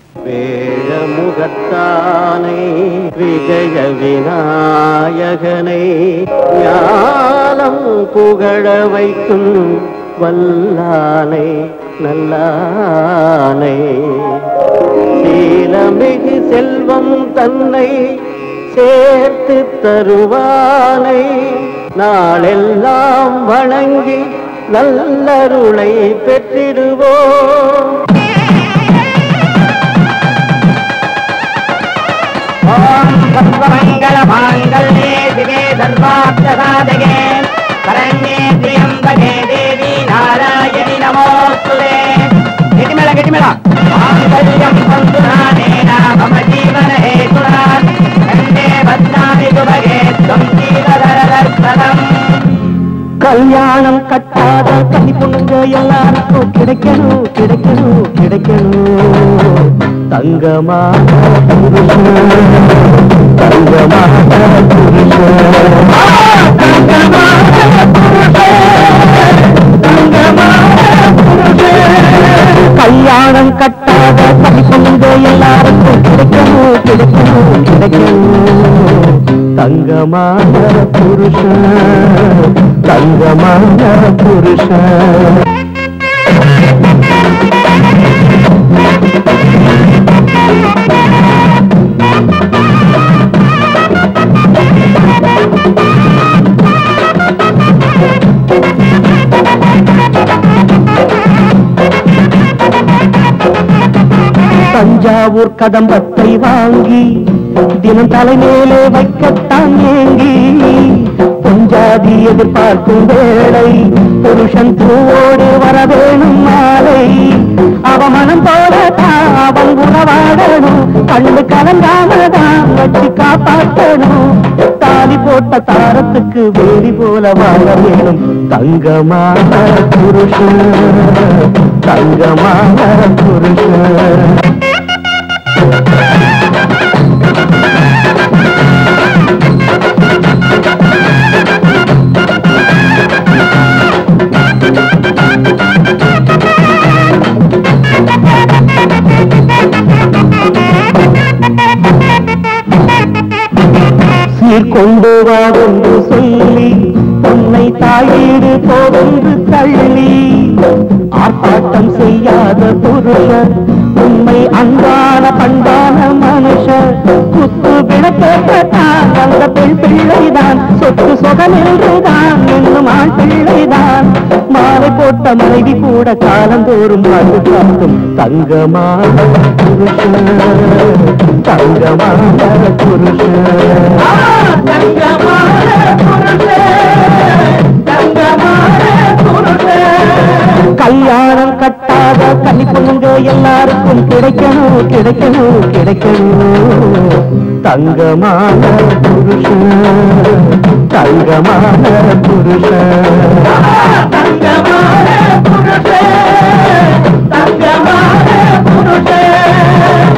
வேழமுகத்தானை விஜய விநாயகனை ஞானம் புகழ வைக்கும் வல்லானை நல்லானை சீலமிகு செல்வம் தன்னை சேர்த்து தருவானை நாளெல்லாம் வணங்கி நல்லருளை பெற்றிடுவோம் ஓம் சர்வமங்கல மாங்கல்யே சிவே சர்வார்த்தசாதகே சரண்யே திரியம்பகே தேவி நாராயணி நமோஸ்துதே கெட்டிமேள கெட்டிமேள மாங்கல்யம் சந்துநானேன மம ஜீவன ஹேதுனா கண்டே பத்னாமி சுபகே துவம் ஜீவதரதர்ப்பதம் கல்யாணம் கட்டாத கன்னி பொண்ணுங்க எல்லாருக்கும் கிடைக்கணும் கிடைக்கணும் கிடைக்கணும் தங்கமான புருஷன் தங்கமான புருஷன் கல்யாணம் கட்டாத கன்னி பொண்ணுங்க எல்லாருக்கும் கிடைக்கணும் கிடைக்கணும் கிடைக்கணும் தங்கமான புருஷன் தங்கமான புருஷன் தஞ்சாவூர் கதம்பத்தை வாங்கி தினம் தலைமேலே வைக்கத்தான் ஏங்கி பொஞ்சாதி எதிர்பார்க்கும் வேளை புருஷன் பூவோடு வர வேணும் மாலை அவமனம் போலதான் அவன் உறவாடணும் கண்ணு கலங்காமதான் வச்சு காப்பாற்றணும் தாலி போட்ட தாரத்துக்கு வேலி போல வாழ வேணும் தங்கமான புருஷன் தங்கமான புருஷன் சீர்கொண்டு வா என்று சொல்லி பொன்னை தாயீடு போவென்று தள்ளி ஆர்ப்பாட்டம் செய்யாத புருஷர் உண்மை அன்பான பண்பான மனுஷர் குத்து விடப்பேற்றான் அந்த பெண் பிள்ளைதான் சொத்து சொகமென்றுதான் என்னும் ஆண் பிள்ளைதான் மாலை போட்ட மனைவி கூட காலந்தோறும் அது காட்டும் தங்கமான புருஷன் தங்கமான புருஷன் கல்யாணம் கட்டாத கன்னி பொண்ணுங்க எல்லாருக்கும் கிடைக்கணும் கிடைக்கணும் கிடைக்கணும் தங்கமான புருஷன் தங்கமான புருஷன் தங்கமான புருஷன் தங்கமான புருஷன்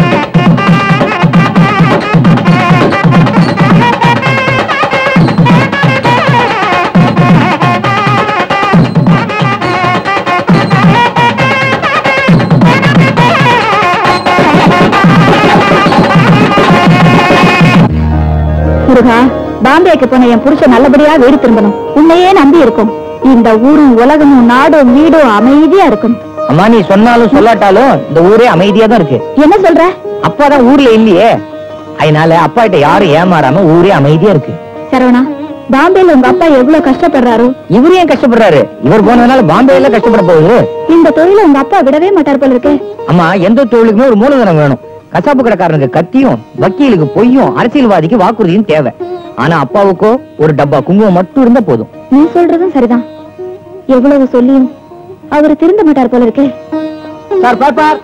முருகா பாம்பேக்கு போன என் புருஷன் நல்லபடியா வீடு திரும்பணும் உன்னையே நம்பி இருக்கும் இந்த ஊரும் உலகமும் நாடும் வீடும் அமைதியா இருக்கும் அம்மா நீ சொன்னாலும் சொல்லாட்டாலும் இந்த ஊரே அமைதியா தான் இருக்கு என்ன சொல்ற அப்பா தான் ஊர்ல இல்லையே அதனால அப்பா கிட்ட யாரும் ஏமாறாம ஊரே அமைதியா இருக்கு சரவணா பாம்பேல உங்க அப்பா எவ்வளவு கஷ்டப்படுறாரு இவரு ஏன் கஷ்டப்படுறாரு இவர் போனதுனால பாம்பேல கஷ்டப்பட போகுது இந்த தொழில உங்க அப்பா விடவே மாட்டார் போல இருக்கு அம்மா எந்த தொழிலுக்குமே ஒரு மூலதனம் வேணும் கசாப்பு கடைக்காரனுக்கு கத்தியும் வக்கீலுக்கு பொய்யும் அரசியல்வாதிக்கு வாக்குறுதியும் தேவை ஆனா அப்பாவுக்கோ ஒரு டப்பா குங்குமம் மட்டும் இருந்தா போதும் நீ சொல்றதும் சரிதான் எவ்வளவு சொல்லியும் அவர் திருந்த மாட்டார் போல இருக்கு சார் பார் பார்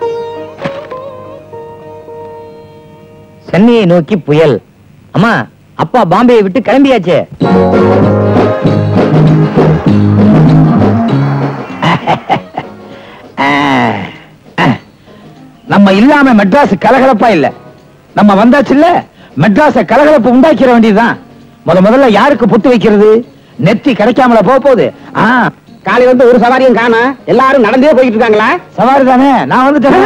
சென்னையை நோக்கி புயல் அம்மா அப்பா பாம்பேயை விட்டு கிளம்பியாச்சே நம்ம இல்லாம மெட்ராஸ் கலகலப்பா இல்ல நம்ம வந்தாச்சு இல்ல மெட்ராஸ கலகலப்பு உண்டாக்கிற வேண்டியதுதான் முத முதல்ல யாருக்கு புத்து வைக்கிறது நெத்தி கிடைக்காமல போக போகுது ஆ காலை வந்து ஒரு சவாரியும் காணா எல்லாரும் நடந்தே போயிட்டு இருக்காங்களா சவாரி தானே நான் வந்துட்டேன்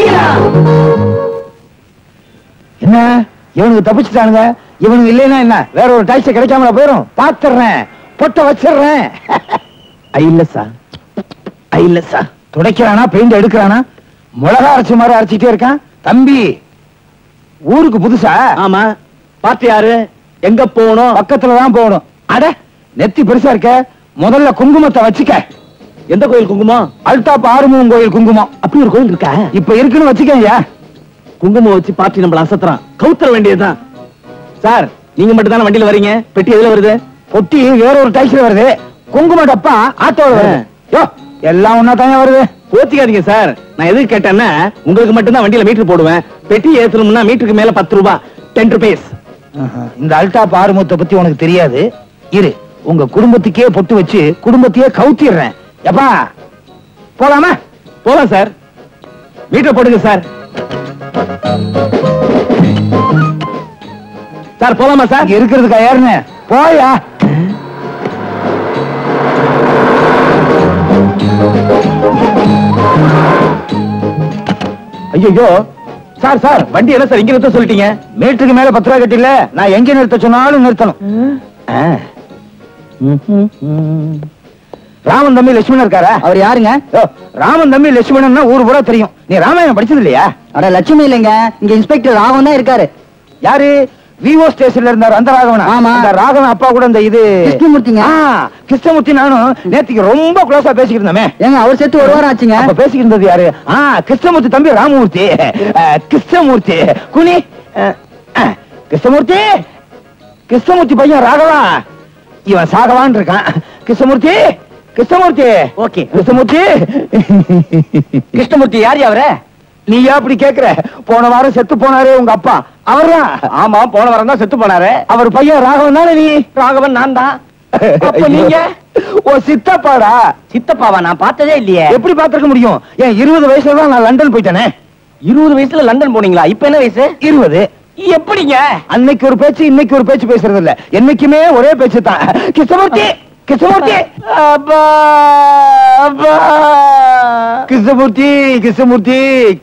என்ன இவனுக்கு தப்பிச்சுட்டானுங்க இவனுக்கு இல்லைன்னா என்ன வேற ஒரு டாக்ஸி கிடைக்காமல போயிரும் பாத்துறேன் பொட்ட வச்சிடுறேன் இல்ல சார் இல்ல சார் துடைக்கிறானா பெயிண்ட் எடுக்கிறானா மிளகா அரைச்ச மாதிரி அரைச்சிட்டே இருக்கான் தம்பி ஊருக்கு புதுசா ஆமா பார்த்து யாரு எங்க போகணும் பக்கத்துல தான் போகணும் அட நெத்தி பெருசா இருக்க முதல்ல குங்குமத்தை வச்சுக்க எந்த கோயில் குங்குமம் அல்டாப் ஆறுமுகம் கோயில் குங்குமம் அப்படி ஒரு கோயில் இருக்கா இப்ப இருக்குன்னு வச்சுக்கய்யா குங்குமம் வச்சு பார்ட்டி நம்மள அசத்துறான் கவுத்தர வேண்டியதுதான் சார் நீங்க மட்டும் தானே வண்டியில வரீங்க பெட்டி எதுல வருது பொட்டி வேற ஒரு டாக்ஸில வருது குங்கும டப்பா ஆட்டோல வருது யோ எல்லாம் ஒன்னா தானே வருது கோச்சிக்காதீங்க சார் நான் எதுக்கு கேட்டேன்னா உங்களுக்கு மட்டும்தான் வண்டியில மீட்டர் போடுவேன் பெட்டி ஏத்தணும்னா மீட்டருக்கு மேல பத்து ரூபாய் டென் ருபீஸ் இந்த அல்டாப் ஆறுமுகத்தை பத்தி உனக்கு தெரியாது இரு உங்க குடும்பத்துக்கே பொட்டு வச்சு குடும்பத்தையே கவுத்திடுறேன் எப்பா போலாமா போலாம் சார் மீட்டர் போடுங்க சார் சார் போலாமா சார் இங்க இருக்கிறதுக்கா யாருன்னு போயா ஐயோ சார் சார் வண்டி என்ன சார் இங்க நிறுத்த சொல்லிட்டீங்க மீட்டருக்கு மேல பத்து ரூபா கட்டில நான் எங்க நிறுத்த சொன்னாலும் நிறுத்தணும் ஆ. ராமன் தம்பி லட்சுமணன் இருக்காரா அவர் யாருங்க யோ, ராமன் தம்பி லட்சுமணன் ஊர் பூரா தெரியும் நீ ராமாயணம் படிச்சது இல்லையா அட லட்சுமி இல்லைங்க இங்க இன்ஸ்பெக்டர் ராகவன் தான் இருக்காரு யாரு விவோ ஸ்டேஷன்ல இருந்தார் அந்த ராகவனா ஆமா. அந்த ராகவன் அப்பா கூட இந்த இது கிருஷ்ணமூர்த்திங்க. ஆ, கிருஷ்ணமூர்த்தி நானும் நேத்திக்கு ரொம்ப க்ளோஸா பேசிக்கிட்டு இருந்தோமே ஏங்க அவர் செத்து ஒரு வாரம் ஆச்சுங்க அப்ப பேசிக்கிட்டு இருந்தது யாரு ஆ கிருஷ்ணமூர்த்தி தம்பி ராமமூர்த்தி அஹ், கிருஷ்ணமூர்த்தி குனி அஹ், அஹ், கிருஷ்ணமூர்த்தி கிருஷ்ணமூர்த்தி பையன் ராகவா இவன் சாகவான் இருக்கான் கிருஷ்ணமூர்த்தி கிருஷ்ணமூர்த்தி ஓகே கிருஷ்ணமூர்த்தி கிருஷ்ணமூர்த்தி யார் அவர நீயா அப்படி கேக்குற போன வாரம் செத்து போனாரே உங்க அப்பா அவர்தான் ஆமா போன வாரம் தான் செத்து போனாரு அவர் பையன் ராகவன் தானே நீ ராகவன் நான் தான் அப்ப நீங்க ஓ சித்தப்பாடா சித்தப்பாவா நான் பார்த்ததே இல்லையே எப்படி பாத்துக்க முடியும் ஏன் இருபது வயசுல தான் நான் லண்டன் போயிட்டேனே இருபது வயசுல லண்டன் போனீங்களா இப்ப என்ன வயசு இருபது எப்படிங்க அன்னைக்கு ஒரு பேச்சு இன்னைக்கு ஒரு பேச்சு பேசுறது இல்ல என்னைக்குமே ஒரே பேச்சு தான் கிருஷ்ணமூர்த்தி கிருஷ்ணமூர்த்தி அப்பா அப்பா கிருஷ்ணமூர்த்தி கிருஷ்ணமூர்த்தி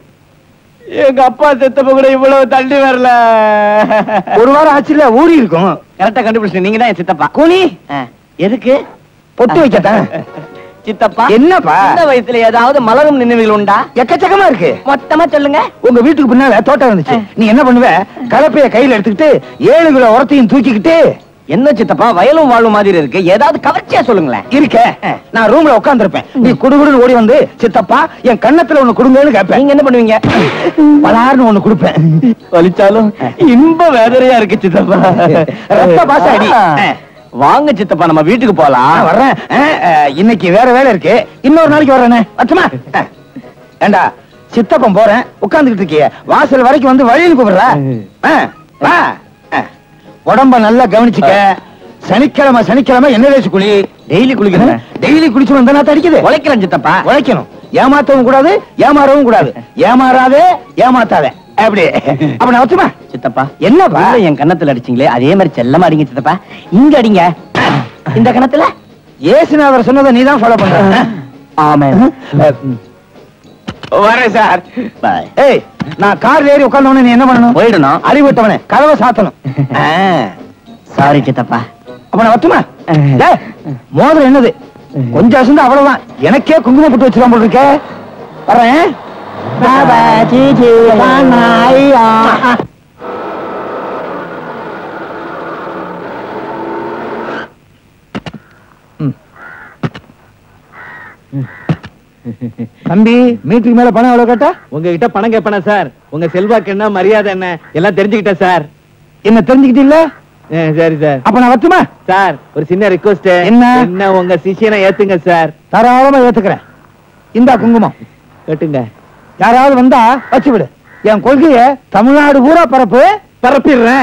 எங்க அப்பா செத்தப்ப கூட இவ்வளவு தள்ளி வரல ஒரு வாரம் ஆச்சுல ஊறி இருக்கும் கரெக்டா கண்டுபிடிச்சு நீங்க தான் என் சித்தப்பா கூனி ஆ, எதுக்கு பொட்டு வைக்கத்தான் சித்தப்பா என்னப்பா இந்த வயசுல ஏதாவது மலரும் நினைவுகள் உண்டா எக்கச்சக்கமா இருக்கு மொத்தமா சொல்லுங்க உங்க வீட்டுக்கு பின்னால தோட்டம் இருந்துச்சு நீ என்ன பண்ணுவ கலப்பைய கையில எடுத்துக்கிட்டு ஏழு கிலோ உரத்தையும் தூக்கிக்கிட்டு என்ன சித்தப்பா வயலும் வாழும் மாதிரி இருக்கு ஏதாவது கவர்ச்சியா சொல்லுங்களேன் இருக்க நான் ரூம்ல உட்கார்ந்திருப்பேன் நீ குடுகுடுன்னு ஓடி வந்து சித்தப்பா என் கண்ணத்துல ஒண்ணு கொடுங்கன்னு கேட்பேன் நீங்க என்ன பண்ணுவீங்க பலார்னு ஒண்ணு கொடுப்பேன் வலிச்சாலும் இன்ப வேதனையா இருக்கு சித்தப்பா ரத்த பாசாடி. வாங்க சித்தப்பா நம்ம வீட்டுக்கு போலாம் நான் வர்றேன் அஹ், அஹ், இன்னைக்கு வேற வேலை இருக்கு இன்னொரு நாளைக்கு வர்றேனே அச்சுமா ஏண்டா சித்தப்பன் போறேன் உட்கார்ந்துகிட்டு இருக்கிய வாசல் வரைக்கும் வந்து வழியில் கூப்பிடுற அஹ், வா அஹ். உடம்ப நல்லா கவனிச்சுக்க சனிக்கிழமை சனிக்கிழமை என்ன தேய்ச்சி குளி டெய்லி குளிக்கிறேன் டெய்லி குளிச்சு வந்தா நான் தடிக்குது உழைக்கிறேன் சித்தப்பா உழைக்கணும் ஏமாத்தவும் கூடாது ஏமாறவும் கூடாது ஏமாறாதே ஏமாத்தாதே அப்படி அப்ப நான் வச்சுமா சித்தப்பா என்னப்பா உள்ள என் கண்ணத்துல அடிச்சீங்களே அதே மாதிரி செல்லமா அடிங்க சித்தப்பா இங்க அடிங்க இந்த கணத்துல ஏசுநாதர் சொன்னதை நீ தான் ஃபாலோ பண்ற ஆமா வரேன் சார் பாய் ஏய் நான் கார் ஏறி உட்கார்ந்தவனே நீ என்ன பண்ணணும் போயிடணும் அறிவிட்டவனே கதவை சாத்தணும் ஆ, சாரி சித்தப்பா அப்ப நான் வட்டுமா டேய், மோதிரம் என்னது கொஞ்சம் அசந்து அவ்வளவுதான் எனக்கே குங்குமம் போட்டு வச்சிருவான் போல இருக்கே வரேன் பாபா, ஜிஜி, வாமா, ஐயா. ம். தம்பி மீட்டருக்கு மேல பணம் எவ்வளவு கேட்டா உங்ககிட்ட பணம் கேட்பேனா சார் உங்க செல்வாக்கு என்ன மரியாதை என்ன எல்லாம் தெரிஞ்சுக்கிட்டேன் சார் என்ன தெரிஞ்சுக்கிட்டீல்ல சரி சார் அப்ப நான் வட்டுமா சார் ஒரு சின்ன ரிக்வஸ்ட் என்ன? என்ன உங்க சிஷியனை ஏத்துங்க சார் தாராளமா ஏத்துக்கிறேன் இந்தா குங்குமம் கட்டுங்க யாராவது வந்தா வச்சு விடு என் கொள்கைய தமிழ்நாடு பூரா பரப்பு பரப்பிடுறேன்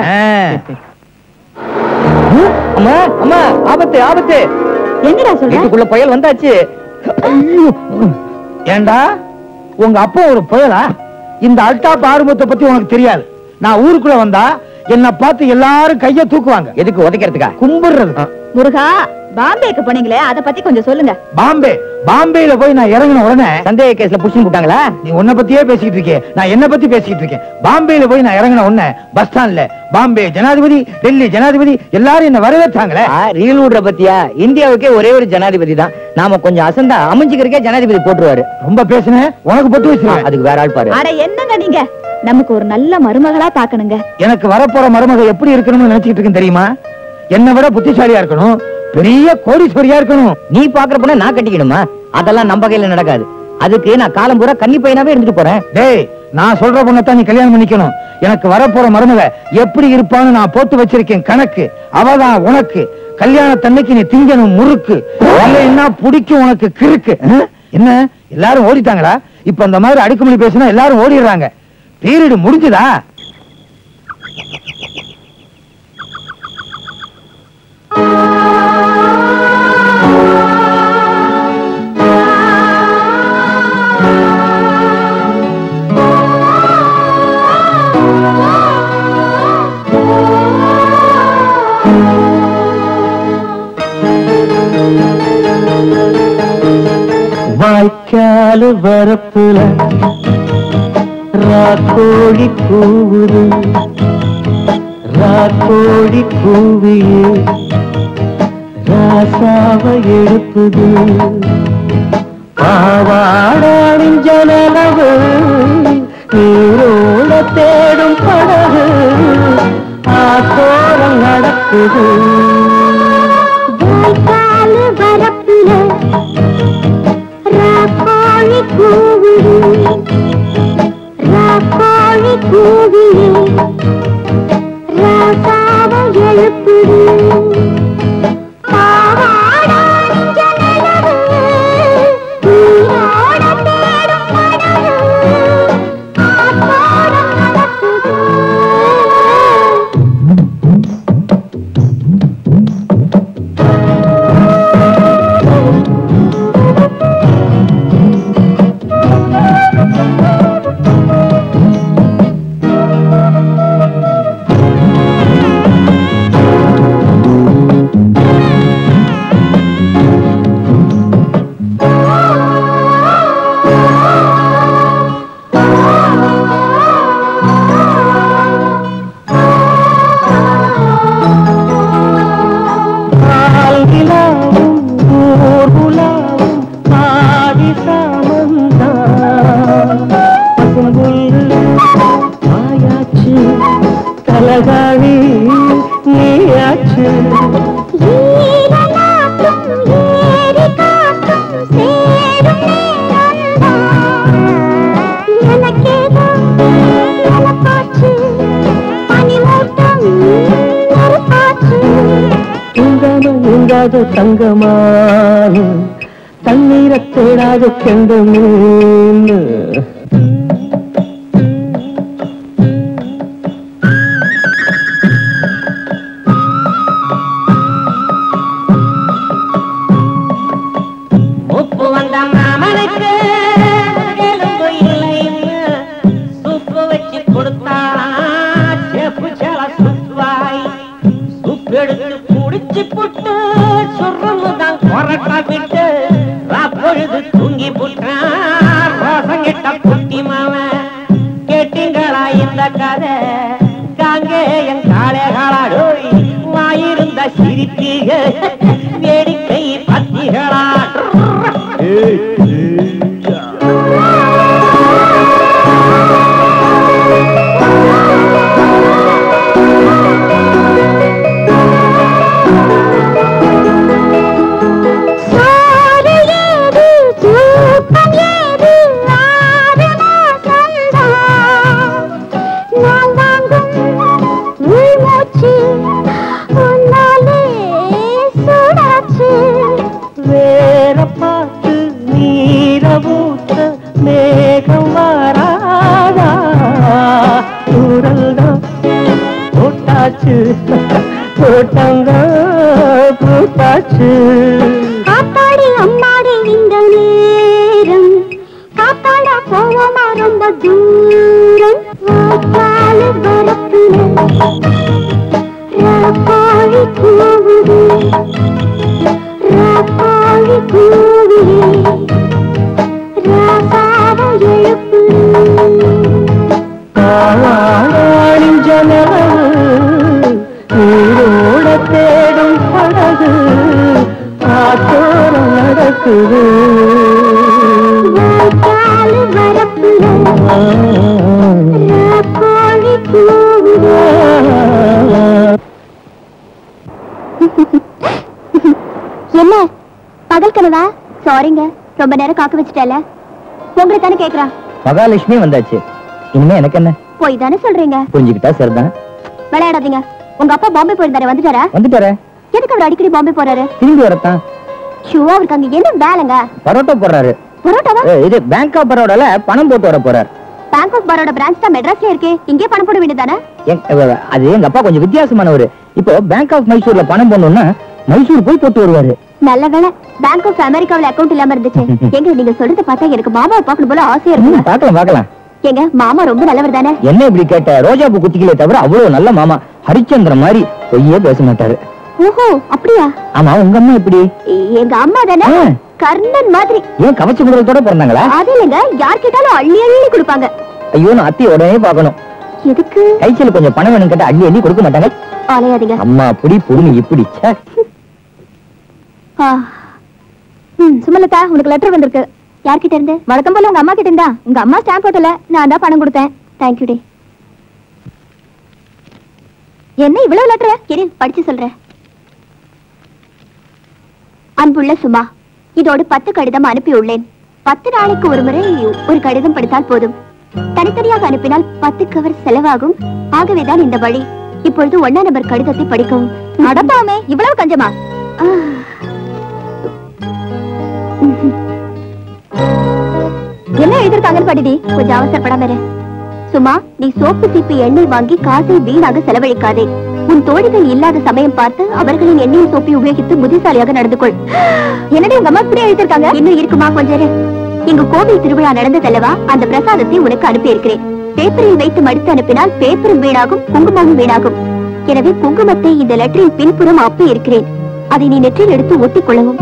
அம்மா அம்மா ஆபத்து ஆபத்து என்னடா சொல்ற வீட்டுக்குள்ள புயல் வந்தாச்சு ஐயோ. ஏண்டா உங்க அப்பா ஒரு புயலா இந்த அல்டாப் ஆர்வத்தை பத்தி உனக்கு தெரியாது நான் ஊருக்குள்ள வந்தா என்ன பார்த்து எல்லாரும் கைய தூக்குவாங்க எதுக்கு உதைக்கிறதுக்கா கும்பிடுறது முருகா பாம்பேக்கு போனீங்களே அத பத்தி கொஞ்சம் சொல்லுங்க பாம்பே பாம்பேல போய் நான் இறங்கின உடனே சந்தேக கேஸ்ல புடிச்சு போட்டாங்களா நீ உன்னை பத்தியே பேசிக்கிட்டு இருக்கே நான் என்ன பத்தி பேசிக்கிட்டு இருக்கேன் பாம்பேல போய் நான் இறங்கின உடனே பஸ் ஸ்டாண்ட்ல பாம்பே ஜனாதிபதி டெல்லி ஜனாதிபதி எல்லாரும் என்ன வரவேற்றாங்களே ரீல் விடுற பத்தியா இந்தியாவுக்கே ஒரே ஒரு ஜனாதிபதி தான் நாம கொஞ்சம் அசந்தா அமைஞ்சுக்கிறக்கே ஜனாதிபதி போட்டுருவாரு ரொம்ப பேசுனேன் உனக்கு போட்டு வச்சிருவேன் அதுக்கு வேற ஆள் பாரு அட என்னங்க நீங்க நமக்கு ஒரு நல்ல மருமகளா பாக்கணுங்க எனக்கு வரப்போற மருமக எப்படி இருக்கணும்னு நினைச்சிட்டு இருக்கேன் தெரியுமா என்னை விட புத்திசாலியா இருக்கணும் பெரிய கோடீஸ்வரியா இருக்கணும் நீ பாக்குற பொண்ணை நான் கட்டிக்கணுமா அதெல்லாம் நம்ம கையில நடக்காது அதுக்கு நான் காலம் பூரா கன்னி பையனாவே இருந்துட்டு போறேன் டேய் நான் சொல்ற பொண்ணத்தான் நீ கல்யாணம் பண்ணிக்கணும் எனக்கு வரப்போற மருமக எப்படி இருப்பான்னு நான் போட்டு வச்சிருக்கேன் கணக்கு அவதான் உனக்கு கல்யாணத்தன்னைக்கு நீ திங்கணும் முறுக்கு இல்லைன்னா பிடிக்கும் உனக்கு கிறுக்கு அஹ்? என்ன எல்லாரும் ஓடிட்டாங்களா இப்ப அந்த மாதிரி அடுக்குமொழி பேசினா எல்லாரும் ஓடிடுறாங்க பீரியடு முடிஞ்சுதா வாய்க்காலு வரப்புல ராக்கோழி கூவுது ராக்கோழி கூவியே ராசாவ எழுப்புது பாவாடாவின் ஜனலவு நீரோட தேடும் படகு ஆத்தோரம் நடக்குது வாய்க்காலு வரப்புல ராக்காளி கூவுது ராக்காளி கூவியே ராசாவ எழுப்புது பாவாடான் ஜனலவு, நீரோட தேடும் படகு, ஆத்தோரம் நடக்குது ஆல்கிலாவும் ஊர்குலாவும் ஆடி சாமந்தான் பசும்புல்லு ஆயாச்சு தலகாணி நீயாச்சு ஈரநாட்டும் ஏரி காற்றும் சேரும் நேரம்தான். எனக்கேதோ நிலப்பாச்சு, பனிமூட்டம் நெருப்பாச்சு. உங்காத உங்காத தங்கமான தண்ணீரை தேடாத கெண்ட மீன் உப்பு வந்த மாமனுக்கு எலும்பு இல்லைன்னு சுப்பு வச்சு கொடுத்தா செப்பு செல சுத்துவாய் சுப்பு எடுத்து குடிச்சு புட்டு சுருன்னு தான் கொரட்ட விட்டு ராப்பொழுது தூங்கி புட்டான் ரோசங்கிட்ட குட்டி மாவன் கேட்டீங்களா இந்த கதை காங்கே என் காளைகாளாடோய் வாயிருந்த சிரிப்பீக வேடிக்கை பத்திகளா சோறு ஏது, தூக்கம் ஏது, ஆறு மாசம்தான். நான் வாங்கும் உள்மூச்சு, உன்னாலே சூடாச்சு. வேற பார்த்து நீர ஊத்த மேகம் வாராதா தூரல்தான் போட்டாச்சு தோட்டம்தான் பூத்தாச்சு காத்தாடி அம்மாடி இந்த நேரம் காத்தாட போவோமா ரொம்ப தூரம் வாய்க்காலு வரப்புல ராக்காளி கூவுது சாரிங்க ரொம்ப நேரம் காக்க வச்சுட்டேல உங்களை தானே கேக்குறா மகாலட்சுமி வந்தாச்சு இனிமே எனக்கு என்ன போய் தானே சொல்றீங்க புரிஞ்சுக்கிட்டா சரிதான் விளையாடாதீங்க உங்க அப்பா பாம்பே போயிருந்தாரு வந்துட்டாரா வந்துட்டாரே எதுக்கு அவர் அடிக்கடி பாம்பே போறாரு திரும்பி வரத்தான் ஷூ அவருக்கு அங்க என்ன வேலைங்க பரோட்டா போடுறாரு பரோட்டாவா ஏ, இது பேங்க் ஆஃப் பரோடால பணம் போட்டு வர போறார் பேங்க் ஆஃப் பரோட பிரான்ச் தான் மெட்ராஸ்ல இருக்கு இங்கே பணம் போட வேண்டியதானே எங்க- அஹ், அது எங்க அப்பா கொஞ்சம் வித்தியாசமானவர் இப்போ பேங்க் ஆஃப் மைசூர்ல பணம் போடணும்னா மைசூர் போய் போட்டு வருவாரு நல்ல வேலை பேங்க் ஆஃப் அமெரிக்காவுல அக்கவுண்ட் இல்லாம இருந்துச்சு எங்க நீங்க சொல்றத பார்த்தா எனக்கு மாமாவை பார்க்கணும் போல ஆசையா ம், இருக்கு பார்க்கலாம் பார்க்கலாம் எங்க மாமா ரொம்ப நல்லவர் தானே என்ன இப்படி கேட்ட ரோஜா பூ குத்திக்கலே தவிர அவ்வளவு நல்ல மாமா ஹரிச்சந்திர மாதிரி பொய்யே பேச மாட்டாரு ஓஹோ அப்படியா ஆமா உங்க அம்மா எப்படி எங்க அம்மா தானே ஆ. கர்ணன் மாதிரி ஏன் கவச்ச குடலத்தோட பிறந்தாங்களா அது இல்லைங்க யார் கேட்டாலும் அள்ளி அள்ளி கொடுப்பாங்க ஐயோ நான் அத்தையை உடனே பார்க்கணும் எதுக்கு கைச்சல் கொஞ்சம் பணம் வேணும் கேட்டா அள்ளி அள்ளி கொடுக்க மாட்டாங்க அலையாதீங்க அம்மா அப்படி பொண்ணு இப்படி ச்சே. ஆ. ம் சுமலதா உனக்கு லெட்டர் வந்திருக்கு யார்கிட்ட இருந்து வழக்கம் போல உங்க அம்மா கிட்ட இருந்தா உங்க அம்மா ஸ்டாம்ப் போட்டல நான் தான் பணம் கொடுத்தேன் தேங்க்யூ டே என்ன இவ்வளவு லெட்டர் இரு படிச்சு சொல்றேன் அன்புள்ள சுமா இதோடு பத்து கடிதம் அனுப்பியுள்ளேன் பத்து நாளைக்கு ஒரு முறை ஒரு கடிதம் படித்தால் போதும் தனித்தனியாக அனுப்பினால் பத்து கவர் செலவாகும் ஆகவேதான் இந்த வழி இப்பொழுது ஒன்னா நம்பர் கடிதத்தை படிக்கவும் அடப்பாமே இவ்வளவு கஞ்சமா ஆ. என்ன எழுதிருக்காங்கன்னு படிடி கொஞ்சம் அவசரப்படாம இரு. சும்மா நீ சோப்பு சீப்பு எண்ணெய் வாங்கி காசை வீணாக செலவழிக்காதே உன் தோழிகள் இல்லாத சமயம் பார்த்து அவர்களின் எண்ணெய் சோப்பை உபயோகித்து புத்திசாலியாக நடந்து கொள் என்னடி உங்க அம்மா இப்படி எழுதிருக்காங்க இன்னும் இருக்குமா கொஞ்சம் இரு. இங்கு கோவில் திருவிழா நடந்ததல்லவா அந்த பிரசாதத்தை உனக்கு அனுப்பி இருக்கிறேன் பேப்பரில் வைத்து மடித்து அனுப்பினால் பேப்பரும் வீணாகும் குங்குமமும் வீணாகும் எனவே குங்குமத்தை இந்த லெட்டரின் பின்புறம் அப்பி இருக்கிறேன் அதை நீ நெற்றியில் எடுத்து ஒட்டிக் கொள்ளவும்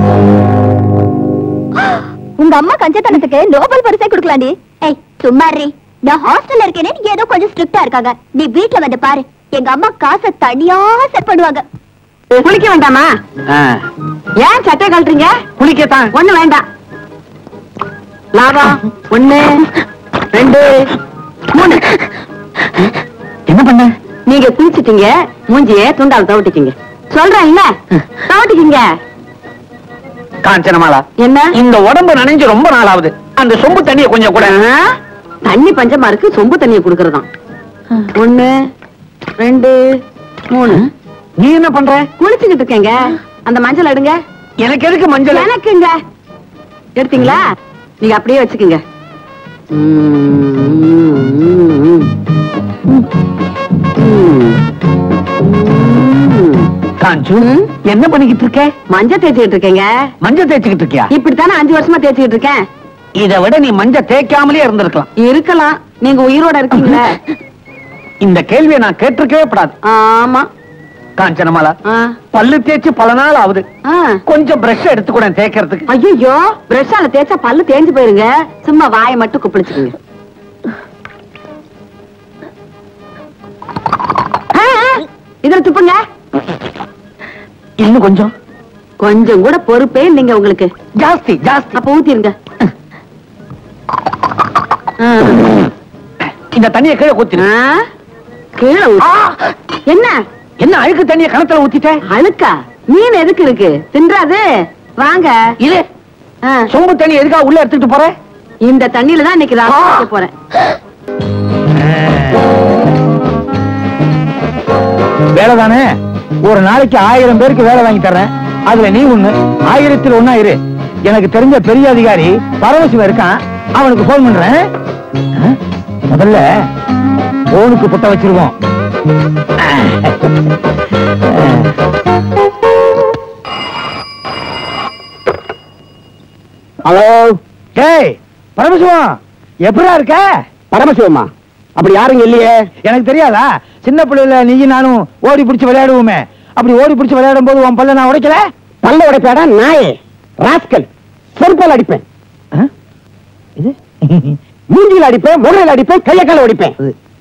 உங்க அம்மா கஞ்சத்தனத்துக்கு நோபல் பரிசை கொடுக்கலாண்டி ஏய் சும்மா இருடி. நான் ஹாஸ்டல்ல இருக்கேனே ஏதோ கொஞ்சம் ஸ்ட்ரிக்ட்டா இருக்காங்க நீ வீட்ல வந்து பாரு எங்க அம்மா காசை தனியா செட் பண்ணுவாங்க குளிக்க வேண்டாமா ஏன் சட்டை கழட்டுறீங்க குளிக்கத்தான் ஒண்ணு வேண்டாம் லாபம் ஒண்ணு ரெண்டு மூணு என்ன பண்ண நீங்க குளிச்சிட்டீங்க மூஞ்சிய துண்டால் தவிட்டிக்கீங்க சொல்றேன் இல்ல தவிட்டிக்கீங்க காஞ்சனமாலா என்ன இந்த உடம்பு நனைஞ்சு ரொம்ப நாள் ஆகுது அந்த சொம்பு தண்ணிய கொஞ்சம் கூட ஆ? தண்ணி பஞ்சமா இருக்கு சொம்பு தண்ணிய குடுக்கறதாம் ஒண்ணு ரெண்டு மூணு நீ என்ன பண்ற குளிச்சுக்கிட்டு இருக்கேங்க அந்த மஞ்சள் எடுங்க எனக்கு எதுக்கு மஞ்சள் எனக்குங்க எடுத்தீங்களா நீங்க அப்படியே வச்சுக்கோங்க காஞ்சு என்ன பண்ணிக்கிட்டு இருக்க மஞ்சள் தேய்ச்சிக்கிட்டு இருக்கேங்க மஞ்சள் தேய்ச்சிக்கிட்டு இருக்கியா இப்படித்தானே அஞ்சு வருஷமா தேய்ச்சிக்கிட்டு இருக்கேன் இதை விட நீ மஞ்சள் தேய்க்காமலே இருந்திருக்கலாம் இருக்கலாம் நீங்க உயிரோட இருக்கீங்களா இந்த கேள்வியை நான் கேட்டிருக்கவே கூடாது ஆமா காஞ்சனமாலா ஆ, பல்லு தேய்ச்சு பல நாள் ஆகுது ஆ. கொஞ்சம் பிரஷ் எடுத்துக்கூட தேய்க்கிறதுக்கு ஐயோ பிரஷால தேய்ச்சா பல்லு தேஞ்சு போயிருங்க சும்மா வாயை மட்டும் குப்பிளிச்சுக்கோங்க ஆ, ஆ, இதுல துப்புங்க இன்னும் கொஞ்சம் கொஞ்சம் கூட பொறுப்பே இல்லைங்க உங்களுக்கு ஜாஸ்தி ஜாஸ்தி அப்ப ஊத்திருங்க ஆ. இந்த தண்ணியை கீழே ஊத்திரு ஆ, கீழே ஊத்து. ஆ! என்ன என்ன அழுக்கு தண்ணியை கணத்துல ஊத்திட்டேன் அழுக்கா மீன் எதுக்கு இருக்கு தின்றாது வாங்க இது ஆ, சொம்பு தண்ணி எதுக்காக உள்ள எடுத்துட்டு போற இந்த தண்ணியில தான் இன்னைக்கு ராத்திரி வைக்க போறேன் வேலை தானே ஒரு நாளைக்கு ஆயிரம் பேருக்கு வேலை வாங்கி தர்றேன் அதுல நீ ஒண்ணு ஆயிரத்தில் ஒண்ணா இரு எனக்கு தெரிஞ்ச பெரிய அதிகாரி பரமசிவம் இருக்கான் அவனுக்கு போன் பண்றேன் ஆ? முதல்ல போனுக்கு புட்ட வச்சிருவோம் ஹலோ டேய் பரமசிவம் எப்படா இருக்க பரமசிவமா அப்படி யாருங்க இல்லையே எனக்கு தெரியாதா சின்ன பிள்ளைல நீ நானும் ஓடி பிடிச்சு விளையாடுவோமே அப்படி ஓடி பிடிச்சு விளையாடும் போது உன் பல்ல நான் உடைக்கல பல்ல உடைப்பாடா நாயே ராஸ்கல் செருப்பால் அடிப்பேன் ஆ? இது மூஞ்சியில் அடிப்பேன் முறையில் அடிப்பேன் கைய கால அடிப்பேன்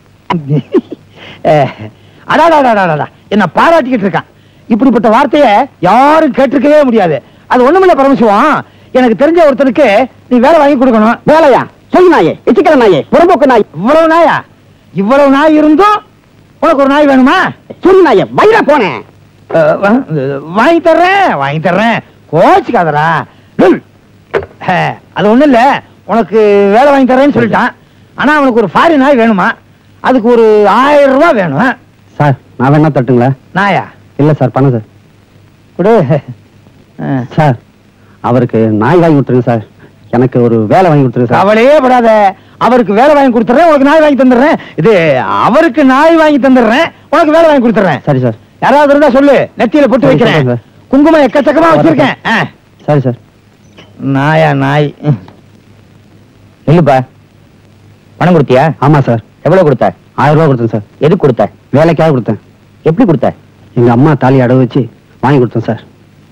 அஹ், அடாடாடாடாடா என்ன பாராட்டிக்கிட்டு இருக்கான் இப்படிப்பட்ட வார்த்தைய யாரும் கேட்டிருக்கவே முடியாது அது ஒண்ணுமில்ல பரமசிவம் எனக்கு தெரிஞ்ச ஒருத்தனுக்கு நீ வேலை வாங்கி கொடுக்கணும் வேலையா சொல் நாயே எச்சிக்கல நாயே புறம்போக்கு நாய் இவ்வளவு நாயா இவ்வளவு நாய் இருந்தும் உனக்கு ஒரு நாய் வேணுமா சொல் நாயே வயிற போனேன் அஹ், வா- வாங்கி தர்றேன் வாங்கி தர்றேன் கோச்சுக்காதடா டேய், அஹ், அது ஒண்ணும் இல்ல உனக்கு வேலை வாங்கி தரேன்னு சொல்லிட்டான் ஆனா அவனுக்கு ஒரு ஃபாரின் நாய் வேணுமா அதுக்கு ஒரு ஆயிரம் ரூபாய் வேணும் சார் நான் வேணா தட்டுங்களா நாயா இல்ல சார் பணம் சார் கொடு அஹ், சார் அவருக்கு நாய் வாங்கி கொடுத்துருங்க சார் எனக்கு ஒரு வேலை வாங்கி கொடுத்துருங்க சார் கவலையே படாத அவருக்கு வேலை வாங்கி கொடுத்துறேன் உனக்கு நாய் வாங்கி தந்துடுறேன் இது அவருக்கு நாய் வாங்கி தந்துடுறேன் உனக்கு வேலை வாங்கி கொடுத்துறேன் சரி சார் யாராவது இருந்தா சொல்லு நெத்தியில போட்டு சரி, வைக்கிறேன் சொல்றேன் குங்குமம் எக்கச்சக்கமா வச்சிருக்கேன் ஆ. சரி சார் நாயா நாய் இல்லப்பா பணம் கொடுத்தியா ஆமா சார் எவ்வளவு கொடுத்த ஆயிரம் ரூபாய் கொடுத்தேன் சார் எதுக்கு கொடுத்த வேலைக்காக கொடுத்தேன் எப்படி கொடுத்த எங்க அம்மா தாலி அடவு வச்சு வாங்கி கொடுத்தேன் சார்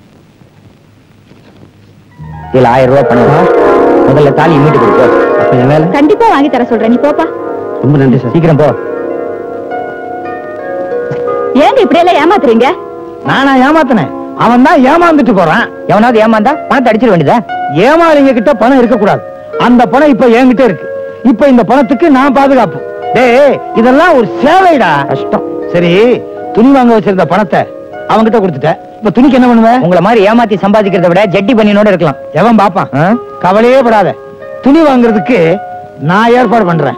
இதுல ஆயிரம் ரூபாய் பணம் முதல்ல தாலி மீட்டு கொடுத்த அப்ப என் வேலை கண்டிப்பா வாங்கி தர சொல்றேன் நீ போப்பா ரொம்ப நன்றி சார் சீக்கிரம் போ ஏங்க இப்படி எல்லாம் ஏமாத்துறீங்க நானா ஏமாத்தினேன் அவன் தான் ஏமாந்துட்டு போறான் எவனாவது ஏமாந்தா பணத்தை அடிச்சிட வேண்டியதா ஏமாளிங்க கிட்ட பணம் இருக்க கூடாது அந்த பணம் இப்ப என்கிட்ட இருக்கு இப்ப இந்த பணத்துக்கு நான் பாதுகாப்பு டேய் இதெல்லாம் ஒரு சேவைடா கஷ்டம் சரி துணி வாங்க வச்சிருந்த பணத்தை அவன்கிட்ட கொடுத்துட்ட இப்ப துணிக்கு என்ன பண்ணுவேன் உங்களை மாதிரி ஏமாத்தி சம்பாதிக்கிறத விட ஜட்டி பண்ணினோட இருக்கலாம் எவன் பாப்பான் ஆ? கவலையே படாத துணி வாங்குறதுக்கு நான் ஏற்பாடு பண்றேன்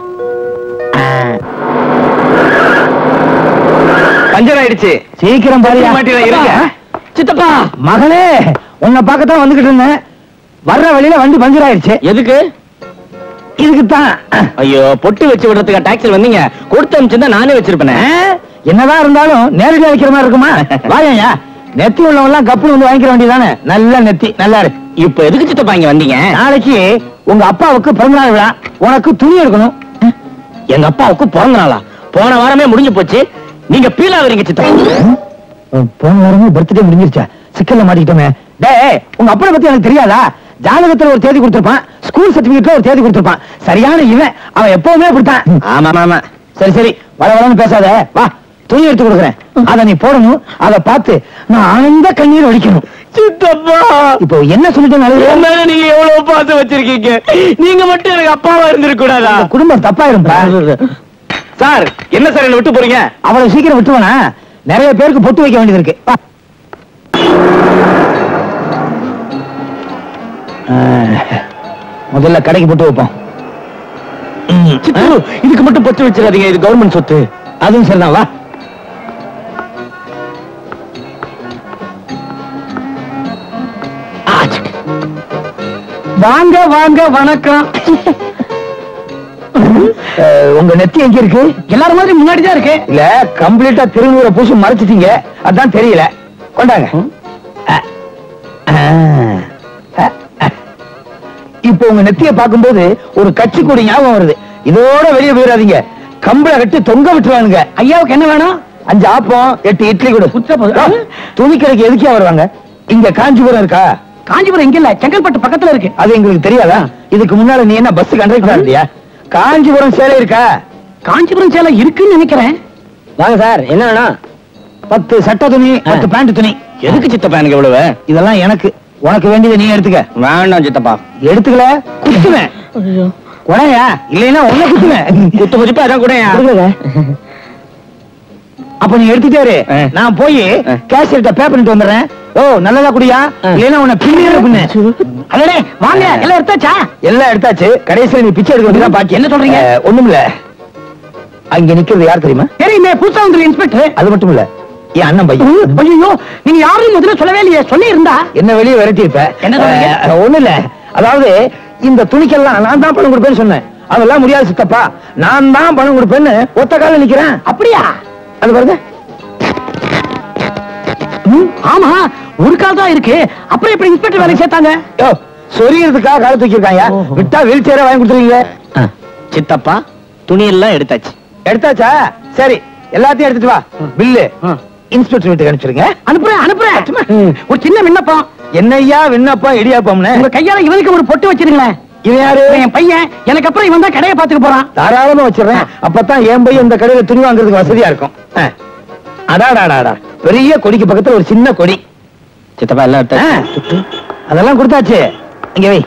பஞ்சர் ஆயிடுச்சு சீக்கிரம் பாரியா. மாட்டில இருங்க. சித்தப்பா மகளே உன்னை பார்க்கத்தான் வந்துகிட்டு இருந்தேன் வர்ற வழியில வண்டி பஞ்சர் ஆயிடுச்சு எதுக்கு இதுக்கு தான் ஐயோ பொட்டு வச்சு விடுறதுக்கு டாக்ஸில் வந்தீங்க கொடுத்து அனுப்பிச்சிருந்தா நானே வச்சிருப்பேனே என்னதான் இருந்தாலும் நேரடியா வைக்கிற மாதிரி இருக்குமா வாயா நெத்தி உள்ளவங்க எல்லாம் கப்புனு வந்து வாங்கிக்கிற வேண்டியதானே நல்ல நெத்தி நல்லா இருக்கு இப்ப எதுக்கு சித்தப்பா இங்க வந்தீங்க நாளைக்கு உங்க அப்பாவுக்கு பிறந்தநாள் விழா உனக்கு துணி எடுக்கணும் எங்க அப்பாவுக்கு பிறந்த நாளா போன வாரமே முடிஞ்சு போச்சு நீங்க பீலா வரீங்க சித்தப்பா உம், போன வாரமே பர்த்டே முடிஞ்சிருச்சா சிக்கல்ல மாட்டிக்கிட்டோமே டேய் உங்க அப்பனை பத்தி எனக்கு தெரியாதா ஜாதகத்துல ஒரு தேதி கொடுத்திருப்பான் ஸ்கூல் சர்டிபிகேட்ல ஒரு தேதி கொடுத்திருப்பான் சரியான இவன் அவன் எப்பவுமே அப்படித்தான் ஆமா ஆமா சரி சரி வர வரன்னு பேசாத வா துணி எடுத்து கொடுக்குறேன் அத நீ போடணும் அத பார்த்து நான் ஆனந்த கண்ணீர் வடிக்கணும் சித்தப்பா இப்போ என்ன சொல்லிட்டு என் நல்லது மேல நீங்க எவ்வளவு பார்த்து வச்சிருக்கீங்க நீங்க மட்டும் எனக்கு அப்பாவா இருந்திருக்க கூடாதா இந்த குடும்பம் தப்பாயிரும்பா சார் என்ன சார் என்ன விட்டு போறீங்க அவ்வளவு சீக்கிரம் விட்டுவனா நிறைய பேருக்கு பொட்டு வைக்க வேண்டியது இருக்கு வா. ஆ, முதல்ல கடைக்கு பொட்டு வைப்போம் ம், சித்து இதுக்கு மட்டும் பொட்டு வச்சிடாதீங்க இது கவர்மெண்ட் சொத்து அதுவும் சரிதான் வா ஆ, சிக்கு. வாங்க வாங்க வணக்கம் அஹ், உங்க நெத்தி எங்க இருக்கு எல்லாரும் மாதிரி முன்னாடி தான் இருக்கு இல்ல கம்ப்ளீட்டா திருநூற பூசி மறைச்சிட்டீங்க அதான் தெரியல கொண்டாங்க அஹ், அஹ், அஹ், அஹ். இப்போ உங்க நெத்திய பார்க்கும்போது ஒரு கட்சி கொடி ஞாபகம் வருது இதோட வெளியே போயிடாதீங்க கம்பளை கட்டி தொங்க விட்டுருவானுங்க ஐயாவுக்கு என்ன வேணும் அஞ்சு ஆப்பம் எட்டு இட்லி கொடு துணி கடைக்கு எதுக்கே வருவாங்க இங்க காஞ்சிபுரம் இருக்கா காஞ்சிபுரம் இங்க இல்ல செங்கல்பட்டு பக்கத்துல இருக்கு அது எங்களுக்கு தெரியாதா இதுக்கு முன்னால நீ என்ன பஸ் கண்டக்டரா இருந்தியா காஞ்சிபுரம் சேலை இருக்கா காஞ்சிபுரம் சேலை இருக்குன்னு நினைக்கிறேன் வாங்க சார் என்ன வேணும் பத்து சட்டை துணி பத்து பேண்ட் துணி எதுக்கு சித்தப்பா எனக்கு எவ்வளவு இதெல்லாம் எனக்கு உனக்கு வேண்டியதை நீ எடுத்துக்க வேண்டாம் சித்தப்பா எடுத்துக்கல குத்துவேன் உடையா இல்லைன்னா உன்னை குத்துவேன் குத்து மதிப்பா அதான் கூட கொடுக்கல. அப்ப நீ எடுத்துட்டாரு ஆ. நான் போய் ஆ. கேஷியர்ட்ட பே பண்ணிட்டு வந்துடுறேன் ஓ நல்லதா குடியா இல்லைன்னா உன்னை பின்னிற பின்ன அடடே வாங்க எல்லாம் எடுத்தாச்சா எல்லாம் எடுத்தாச்சு கடைசியில நீ பிச்சை எடுக்க வேண்டியதான் பாக்கி என்ன சொல்றீங்க ஒண்ணும் இல்ல அங்க நிக்கிறது யார் தெரியுமா தெரியுமே புதுசா வந்து இன்ஸ்பெக்டர் அது மட்டும் இல்ல என் அண்ணன் பையன் ஐயோ நீங்க யாரையும் முதல்ல சொல்லவே இல்லையே சொல்லி இருந்தா என்ன வெளியே விரட்டி இருப்ப என்ன சொல்றீங்க? அஹ், ஒண்ணும் இல்ல அதாவது இந்த துணிக்கெல்லாம் நான் தான் பணம் கொடுப்பேன்னு சொன்னேன் அதெல்லாம் முடியாது சித்தப்பா நான் தான் பணம் கொடுப்பேன்னு ஒத்த கால நிக்கிறேன் அப்படியா அது பாருங்க ஆமா ஒரு கால் தான் இருக்கு அப்புறம் எப்படி இன்ஸ்பெக்டர் வேலை சேர்த்தாங்க யோ சொரியறதுக்காக கால தூக்கிருக்காங்க விட்டா வீல் சேர வாங்கி கொடுத்துருவீங்க சித்தப்பா துணி எல்லாம் எடுத்தாச்சு எடுத்தாச்சா சரி எல்லாத்தையும் எடுத்துட்டு வா பில்லு இன்ஸ்பெக்டர் வீட்டுக்கு அனுப்பிச்சிருங்க அனுப்புறேன் அனுப்புறேன் ஒரு சின்ன விண்ணப்பம் என்னய்யா விண்ணப்பம் இடியாப்பம்னு உங்க கையால இவனுக்கு ஒரு பொட்டு வச்சிருங்களேன் இவன் யாரு என் பையன் எனக்கு அப்புறம் இவன் தான் கடையை பாத்துக்க போறான் தாராளமா வச்சிடுறேன் அப்பதான் என் பையன் இந்த கடையில துணி வாங்குறதுக்கு வசதியா இருக்கும் ஆ. அடாடாடாடா பெரிய கொடிக்கு பக்கத்துல ஒரு சின்ன கொடி சித்தப்பா எல்லாம் ஆ. எடுத்தாச்சு அதெல்லாம் கொடுத்தாச்சு இங்க வை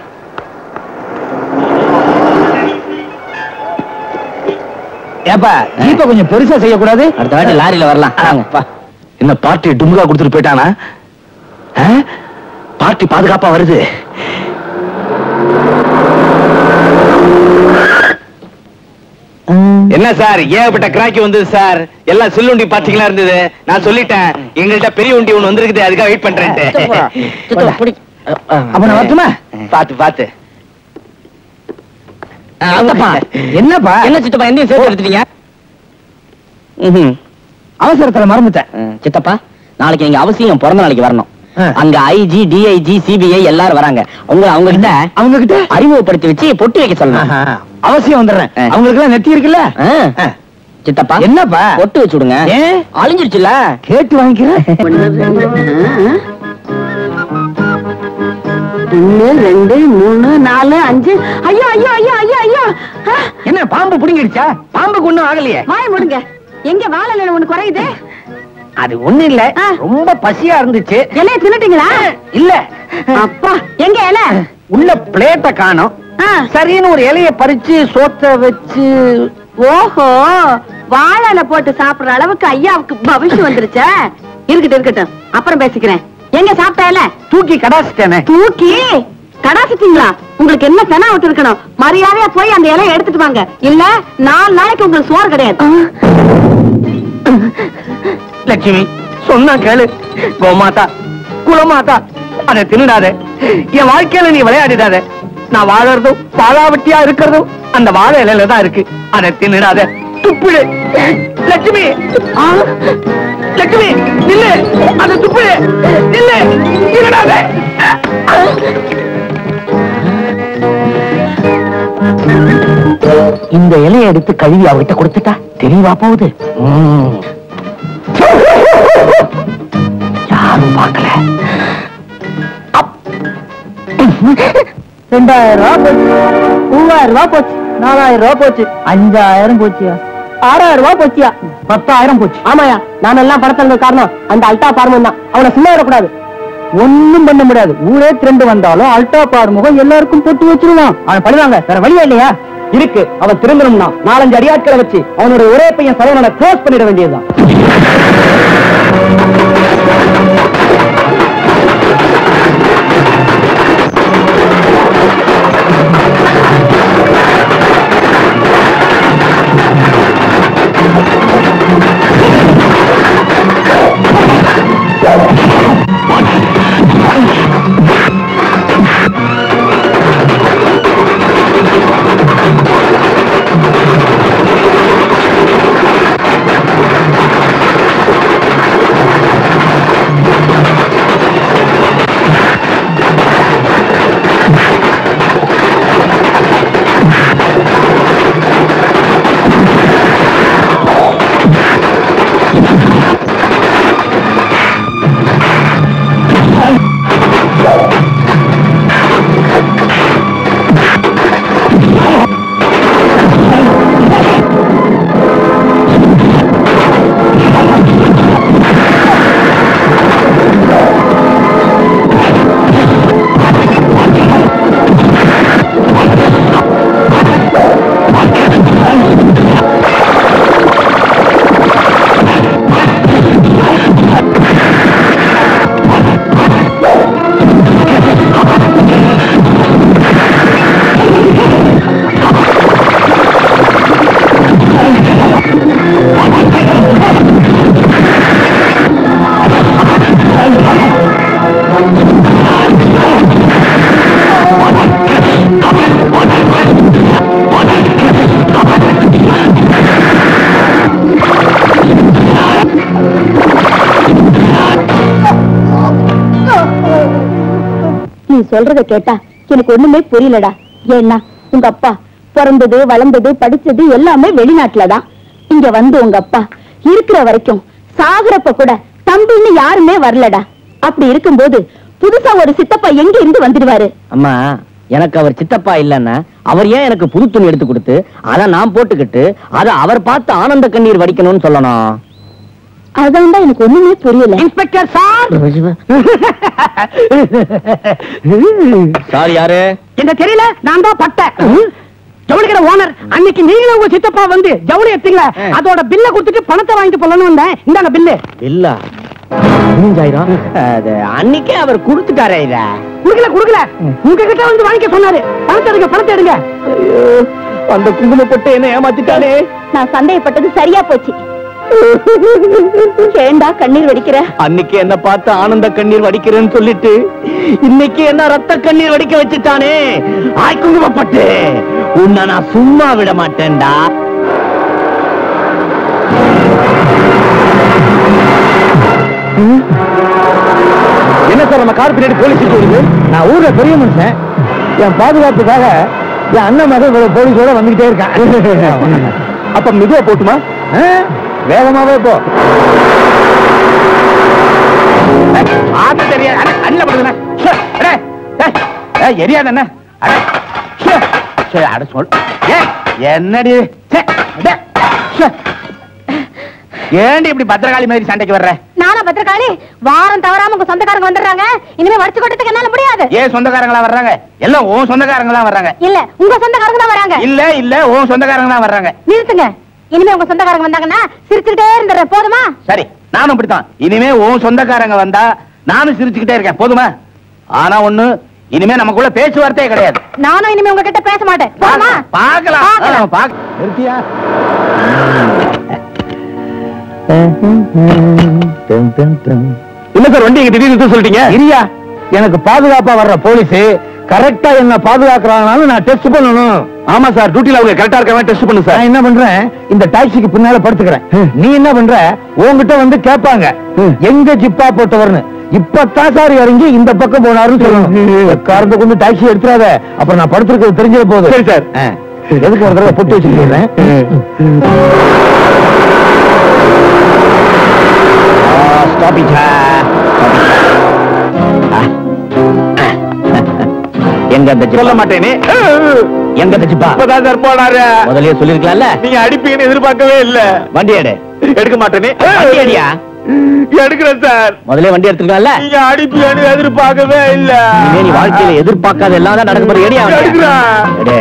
ஏப்பா ஜீப்ப கொஞ்சம் பெருசா செய்யக்கூடாது அடுத்த வாட்டி லாரியில வரலாம் வாங்கப்பா என்ன பார்ட்டி டும்கா கொடுத்துட்டு போயிட்டானா ஆ? பார்ட்டி பாதுகாப்பா வருது என்ன சார் ஏகப்பட்ட கிராக்கி வந்தது சார் எல்லாம் சில்லுண்டி பாத்தீங்களா இருந்தது நான் சொல்லிட்டேன் எங்கள்கிட்ட பெரிய உண்டி ஒண்ணு வந்திருக்குது அதுக்காக வெயிட் பண்றேன் அப்ப நான் வரட்டுமா பாத்து பாத்து சித்தப்பா, என்னப்பா என்ன சித்தப்பா என்னையும் சேர்த்து எடுத்துட்டீங்க அவசரத்துல மறந்துட்டேன் சித்தப்பா நாளைக்கு நீங்க அவசியம் பிறந்த நாளைக்கு வரணும் ஆ. அங்க ஐஜி டிஐஜி சிபிஐ எல்லாரும் வராங்க உங்களை அவங்க கிட்ட அவங்க கிட்ட அறிமுகப்படுத்தி வச்சு பொட்டு வைக்க சொல்லணும் ஆஹா, அவசியம் வந்துடுறேன் ஆ. அவங்களுக்கு எல்லாம் நெத்தி இருக்குல்ல ஆ. ஆ. சித்தப்பா என்னப்பா பொட்டு வச்சு விடுங்க ஏன்? அழிஞ்சிருச்சுல கேட்டு வாங்கிக்கிறேன் ஒண்ணு ரெண்டு ஆ. ஒண்ணு ரெண்டு மூணு நாலு அஞ்சு ஐயோ ஐயோ ஐயோ ஐயோ ஐயோ ஆ, என்ன பாம்பு புடிங்கிடுச்சா பாம்புக்கு ஒண்ணும் ஆகலையே வாய முடுங்க எங்க வாழல ஒண்ணு குறையுது அது ஒண்ணு இல்ல ஆ. ரொம்ப பசியா இருந்துச்சு இலைய தின்னுட்டீங்களா இல்ல அப்பா எங்க இலை உள்ள பிளேட்ட காணோம் ஆ, சரின்னு ஒரு இலைய பறிச்சு சோத்த வச்சு ஓஹோ வாழல போட்டு சாப்பிடுற அளவுக்கு ஐயாவுக்கு பவிஷ்யம் வந்துருச்சே இருக்கட்டும் இருக்கட்டும் அப்புறம் பேசிக்கிறேன் எங்க சாப்பிட்ட இலை தூக்கி கடாசிட்டேனே தூக்கி கடாசிட்டீங்களா உங்களுக்கு என்ன பெனா விட்டு இருக்கணும் மரியாதையா போய் அந்த இலையை எடுத்துட்டு வாங்க இல்ல நாலு நாளைக்கு உங்களுக்கு சோறு கிடையாது லட்சுமி சொன்னா கேளு கோமாதா குலமாதா அதை தின்னுடாத என் வாழ்க்கையில நீ விளையாடிடாத நான் வாழறதும் வாழாவட்டியா இருக்கிறதும் அந்த வாழை இலையில தான் இருக்கு அதை தின்னுடாத துப்பிடு லட்சுமி ஆ, லட்சுமி நில்லு அதை துப்பிடு நில்லு தின்னுடாத இந்த இலையை எடுத்து கழுவி அவகிட்ட கொடுத்துட்டா தெரியவா போகுது ம். யாரும் பார்க்கல அப். ரெண்டாயிரம் ரூபாய் போச்சு மூவாயிரம் ரூபாய் போச்சு நாலாயிரம் ரூபாய் போச்சு அஞ்சாயிரம் போச்சியா ஆறாயிரம் ரூபாய் போச்சியா பத்தாயிரம் போச்சு ஆமாயா நான் எல்லாம் படத்துல காரணம் அந்த அல்டா பார்மன் தான் அவனை சும்மா விடக்கூடாது ஒண்ணும் பண்ண முடியாது ஊரே திரண்டு வந்தாலும் அல்டா பார்முகம் எல்லாருக்கும் போட்டு வச்சிருவான் அவன் பண்ணுவாங்க வேற வழியா இல்லையா இருக்கு அவன் திரும்பணும்னா நாலஞ்சு அடியாட்களை வச்சு அவனுடைய ஒரே பையன் சரவணனை க்ளோஸ் பண்ணிட வேண்டியதுதான் நீ சொல்றத கேட்டா எனக்கு ஒண்ணுமே புரியலடா ஏன்னா உங்க அப்பா பிறந்தது வளர்ந்தது படிச்சது எல்லாமே வெளிநாட்டுல தான் இங்க வந்து உங்க அப்பா இருக்கிற வரைக்கும் சாகுறப்ப கூட தம்பின்னு யாருமே வரலடா அப்படி இருக்கும்போது புதுசா ஒரு சித்தப்பா எங்க இருந்து வந்துடுவாரு அம்மா எனக்கு அவர் சித்தப்பா இல்லன்னா அவர் ஏன் எனக்கு புது துணி எடுத்து கொடுத்து அதை நான் போட்டுக்கிட்டு அதை அவர் பார்த்து ஆனந்த கண்ணீர் வடிக்கணும்னு சொல்லணும் அதான் தான் எனக்கு ஒண்ணுமே புரியல இன்ஸ்பெக்டர் சார் சார் யாரு என்ன தெரியல நான் தான் பட்டேன் ஜவுளிக்கிற ஓனர் அன்னைக்கு நீங்களும் உங்க சித்தப்பா வந்து ஜவுளி எடுத்தீங்களா ஆ. அதோட பில்ல கொடுத்துட்டு பணத்தை வாங்கிட்டு போலன்னு வந்தேன் இந்தாங்க பில்லு இல்ல பதினஞ்சாயிரம் அது அன்னைக்கே அவர் கொடுத்துட்டாரே இத குடுக்கல குடுக்கல உங்ககிட்ட வந்து வாங்கிக்க சொன்னாரு பணத்தை எடுங்க பணத்தை எடுங்க அந்த குங்குமப்பட்டு என்ன ஏமாத்திட்டானே நான் சந்தேகப்பட்டது சரியா போச்சு ஏண்டா கண்ணீர் வடிக்கிற அன்னைக்கு என்ன பார்த்து ஆனந்த கண்ணீர் வடிக்கிறேன்னு சொல்லிட்டு இன்னைக்கு என்ன ரத்த கண்ணீர் வடிக்க வச்சுட்டானே ஆய் குங்குமப்பட்டு உன்னை நான் சும்மா விட மாட்டேன்டா என்ன சார் நம்ம கார் பின்னாடி போலீஸ் வருது நான் ஊர்ல பெரிய மனுஷன் என் பாதுகாப்புக்காக என் அண்ணன் மகன் இவ்வளவு போலீஸோட வந்துகிட்டே இருக்கான் அப்ப மெதுவா போட்டுமா ஆ? வேகமாவே போ ஆத்த தெரியாது அண்ணா, அண்ணா படுதுண்ணா. ச்சே, அடே, டேய், ஏய், எரியாது அண்ணா. அடே, ச்சே, ச்சே, அட சொல். ஏய், என்னடி ச்சே, அடே, ச்சே. ஏண்டி இப்படி பத்திரகாளி மாதிரி சண்டைக்கு வர்ற நானா பத்திரக்காளி வாரம் தவறாம உங்க சொந்தக்காரங்க வந்துடுறாங்க இனிமே வடிச்சு கொட்டத்துக்கு என்னால முடியாது ஏன் சொந்தக்காரங்களா வர்றாங்க எல்லாம் உன் சொந்தக்காரங்களா வர்றாங்க இல்ல உங்க சொந்தக்காரங்க தான் வராங்க இல்ல இல்ல உன் சொந்தக்காரங்க தான் வர்றாங்க நிறுத்துங்க இனிமே உங்க சொந்தக்காரங்க வந்தாங்கன்னா சிரிச்சுக்கிட்டே இருந்துடுறேன் போதுமா சரி நானும் இப்படித்தான் இனிமே உன் சொந்தக்காரங்க வந்தா நானும் சிரிச்சுக்கிட்டே இருக்கேன் போதுமா ஆனா ஒண்ணு இனிமே நமக்குள்ள பேச்சுவார்த்தையே கிடையாது நானும் இனிமே உங்ககிட்ட பேச மாட்டேன் போதுமா பார்க்கலாம் பார்க்கலாம். ஆ, பாக்க- நிறுத்தியா இல்ல சார் வண்டி எங்க திடீர்னு நிறுத்த சொல்லிட்டீங்க இரியா எனக்கு பாதுகாப்பா வர்ற போலீஸ் கரெக்டா என்ன பாதுகாக்கிறாங்கனாலும் நான் டெஸ்ட் பண்ணணும் ஆமா சார் டியூட்டில அவங்க கரெக்டா இருக்காங்க டெஸ்ட் பண்ணு சார் நான் என்ன பண்றேன் இந்த டாக்ஸிக்கு பின்னால படுத்துக்கிறேன் நீ என்ன பண்ற உன்கிட்ட வந்து கேட்பாங்க எங்க ஜிப்பா போட்டவர்னு இப்பதான் சார் இறங்கி இந்த பக்கம் போனாருன்னு சொல்லணும் காரத்தை கொண்டு டாக்ஸி எடுத்துறாத அப்புறம் நான் படுத்திருக்கிறது தெரிஞ்சிட போகுது சரி, சார். ஆ. எதுக்கு ஒரு தடவை பொட்டு வச்சுக்கிறேன் ஸ்டாப் இட் எங்க அந்த சொல்ல மாட்டேனே எங்க அந்த ஜிப்பா இப்பதான் சார் போனாரு முதல்லயே சொல்லிருக்கலாம்ல நீங்க அடிப்பீங்கன்னு எதிர்பார்க்கவே இல்ல வண்டி எடு எடுக்க மாட்டேனே வண்டி அடியா எடுக்கிறேன் சார் முதல்ல வண்டி எடுத்துக்கலாம்ல நீங்க அடிப்பீங்கன்னு எதிர்பார்க்கவே இல்ல இனிமே நீ வாழ்க்கையில எதிர்பார்க்காத எல்லாம் தான் நடக்க போற எடியா எடுக்கிறேன். எடு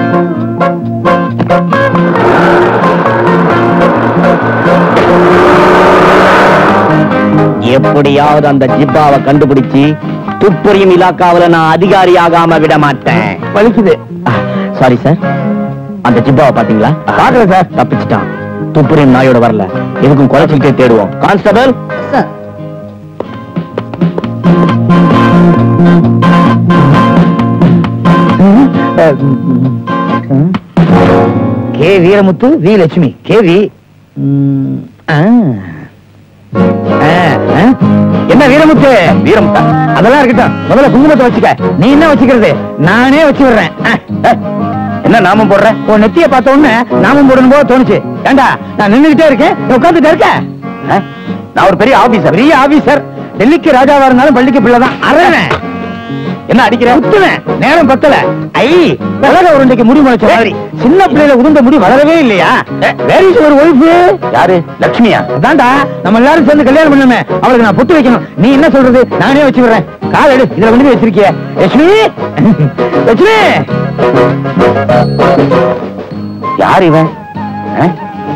எப்படியாவது அந்த ஜிப்பாவை கண்டுபிடிச்சு துப்புரியும் இலாக்காவுல நான் அதிகாரி ஆகாம விட மாட்டேன் வலிக்குது சாரி சார் அந்த ஜிப்பாவை பாத்தீங்களா பாக்கல சார் தப்பிச்சிட்டான் துப்புரியும் நாயோட வரல எதுக்கும் குறைச்சிக்கிட்டே தேடுவோம் constable K Veeramuthu V Lakshmi KV என்ன வீரமுத்து வீரமுத்தா அதெல்லாம் இருக்கட்டும் முதல்ல குங்குமத்தை வச்சுக்க நீ என்ன வச்சுக்கிறது நானே வச்சு விடுறேன் ஆ, ஆ. என்ன நாமம் போடுற உன் நெத்திய பார்த்த உடனே நாமம் போடணும் போல தோணுச்சு ஏண்டா நான் நின்னுகிட்டே இருக்கேன் நீ உட்கார்ந்துட்டு இருக்க ஆ? நான் ஒரு பெரிய ஆபீசர் பெரிய ஆபீசர் டெல்லிக்கு ராஜாவா இருந்தாலும் பள்ளிக்கு பிள்ளை தான் அறவேன் என்ன அடிக்கிற குத்துவேன் நேரம் பத்தல ஐ வளர உருண்டைக்கு முடி முளைச்ச மாதிரி சின்ன பிள்ளையில உருண்ட முடி வளரவே இல்லையா வேற ஒரு ஒய்ஃபு யாரு லட்சுமியா அதான்டா நம்ம எல்லாரும் சேர்ந்து கல்யாணம் பண்ணுமே அவளுக்கு நான் பொட்டு வைக்கணும் நீ என்ன சொல்றது நானே வச்சு விடுறேன் கால் எடு இதுல கொண்டு போய் வச்சிருக்கிய லட்சுமி லட்சுமி யார் இவன் ஆ?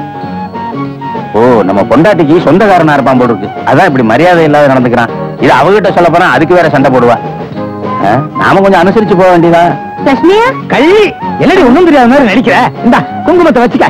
ஓ நம்ம பொண்டாட்டிக்கு சொந்தக்காரனா இருப்பான் போல இருக்கு அதான் இப்படி மரியாதை இல்லாத நடந்துக்கிறான் இது அவகிட்ட சொல்ல போனா அதுக்கு வேற சண்டை போடுவா ஆ? நாம கொஞ்சம் அனுசரிச்சு போக வேண்டியதா லட்சுமியா கள்ளி என்னடி ஒண்ணும் தெரியாத மாதிரி நடிக்கிற இந்த குங்குமத்தை வச்சுக்க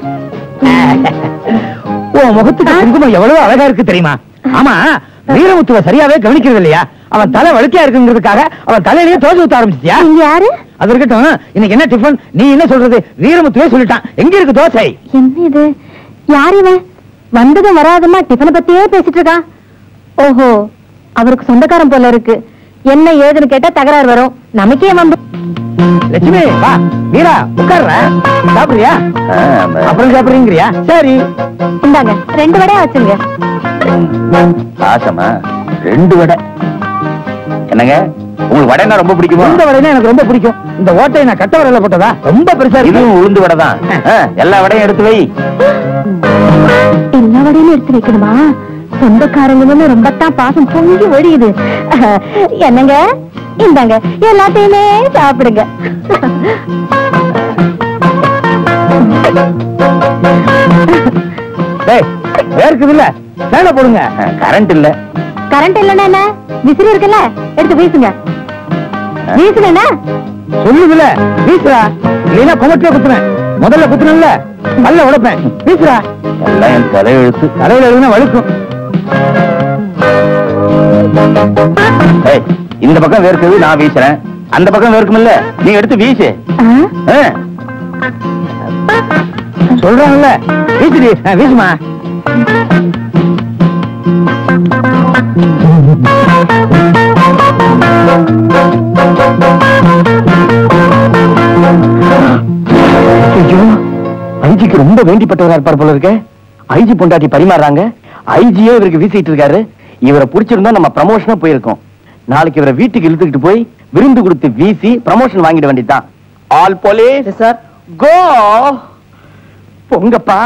உன் முகத்துக்கு குங்குமம் எவ்வளவு அழகா இருக்கு தெரியுமா ஆமா வீரமுத்துவ சரியாவே கவனிக்கிறது இல்லையா அவன் தலை வழுக்கையா இருக்குங்கிறதுக்காக அவன் தலையிலேயே தோசை ஊத்த ஆரம்பிச்சிட்டியா நீங்க யாரு அது இருக்கட்டும் இன்னைக்கு என்ன டிஃபன் நீ என்ன சொல்றது வீரமுத்துவே சொல்லிட்டான் எங்க இருக்கு தோசை என்ன இது யார் இவன் வந்ததும் வராதமா டிஃபனை பத்தியே பேசிட்டு இருக்கான் ஓஹோ அவருக்கு சொந்தக்காரன் போல இருக்கு என்ன ஏதுன்னு கேட்டா தகராறு வரும் நமக்கே வந்து லட்சுமி வா வீரா உட்கார்ற சாப்பிடுறியா அப்புறம் சாப்பிடுறீங்கறியா சரி இந்தாங்க ரெண்டு வடையா வச்சுங்க ஆசமா ரெண்டு வடை என்னங்க உங்களுக்கு வடைனா ரொம்ப பிடிக்குமா இந்த வடைனா எனக்கு ரொம்ப பிடிக்கும் இந்த ஓட்டையை நான் கட்ட வரையில போட்டதா ரொம்ப பெருசா இருக்கு இதுவும் உளுந்து வடை தான் எல்லா வடையும் எடுத்து வை எல்லா வடையும் எடுத்து வைக்கணுமா சொந்தக்காரங்கன்னு ரொம்ப தான் பாசம் பொங்கி ஒழியுது என்னங்க இந்தாங்க எல்லாத்தையுமே சாப்பிடுங்க டேய் வேர்க்குது இல்ல மேல போடுங்க கரண்ட் இல்ல கரண்ட் இல்லன்னா என்ன விசிறி இருக்குல்ல எடுத்து வீசுங்க வீசுங்க என்ன சொல்லுதுல வீசுறா இல்லைன்னா குமட்டில குத்துறேன் முதல்ல குத்துறேன்ல பல்ல உடைப்பேன் வீசுறா எல்லாம் என் தலை எழுத்து தலையில எழுதுனா வழுக்கும் ஏய், இந்த பக்கம் வேர்க்குது நான் வீசுறேன் அந்த பக்கம் வேர்க்குமில்ல நீ எடுத்து வீசு ஆ. சொல்றாங்கல்ல வீசுடி ஆ, வீசுமா ஐயோ ஐஜிக்கு ரொம்ப வேண்டிப்பட்டவரா இருப்பார் போல இருக்க ஐஜி பொண்டாட்டி பரிமாறுறாங்க ஐஜியே இவருக்கு வீசிட்டு இருக்காரு இவரை பிடிச்சிருந்தா நம்ம ப்ரமோஷனா போயிருக்கோம் நாளைக்கு இவரை வீட்டுக்கு இழுத்துக்கிட்டு போய் விருந்து கொடுத்து வீசி ப்ரமோஷன் வாங்கிட வேண்டியதுதான் ஆல் போலீஸ் சார் கோ பொங்கப்பா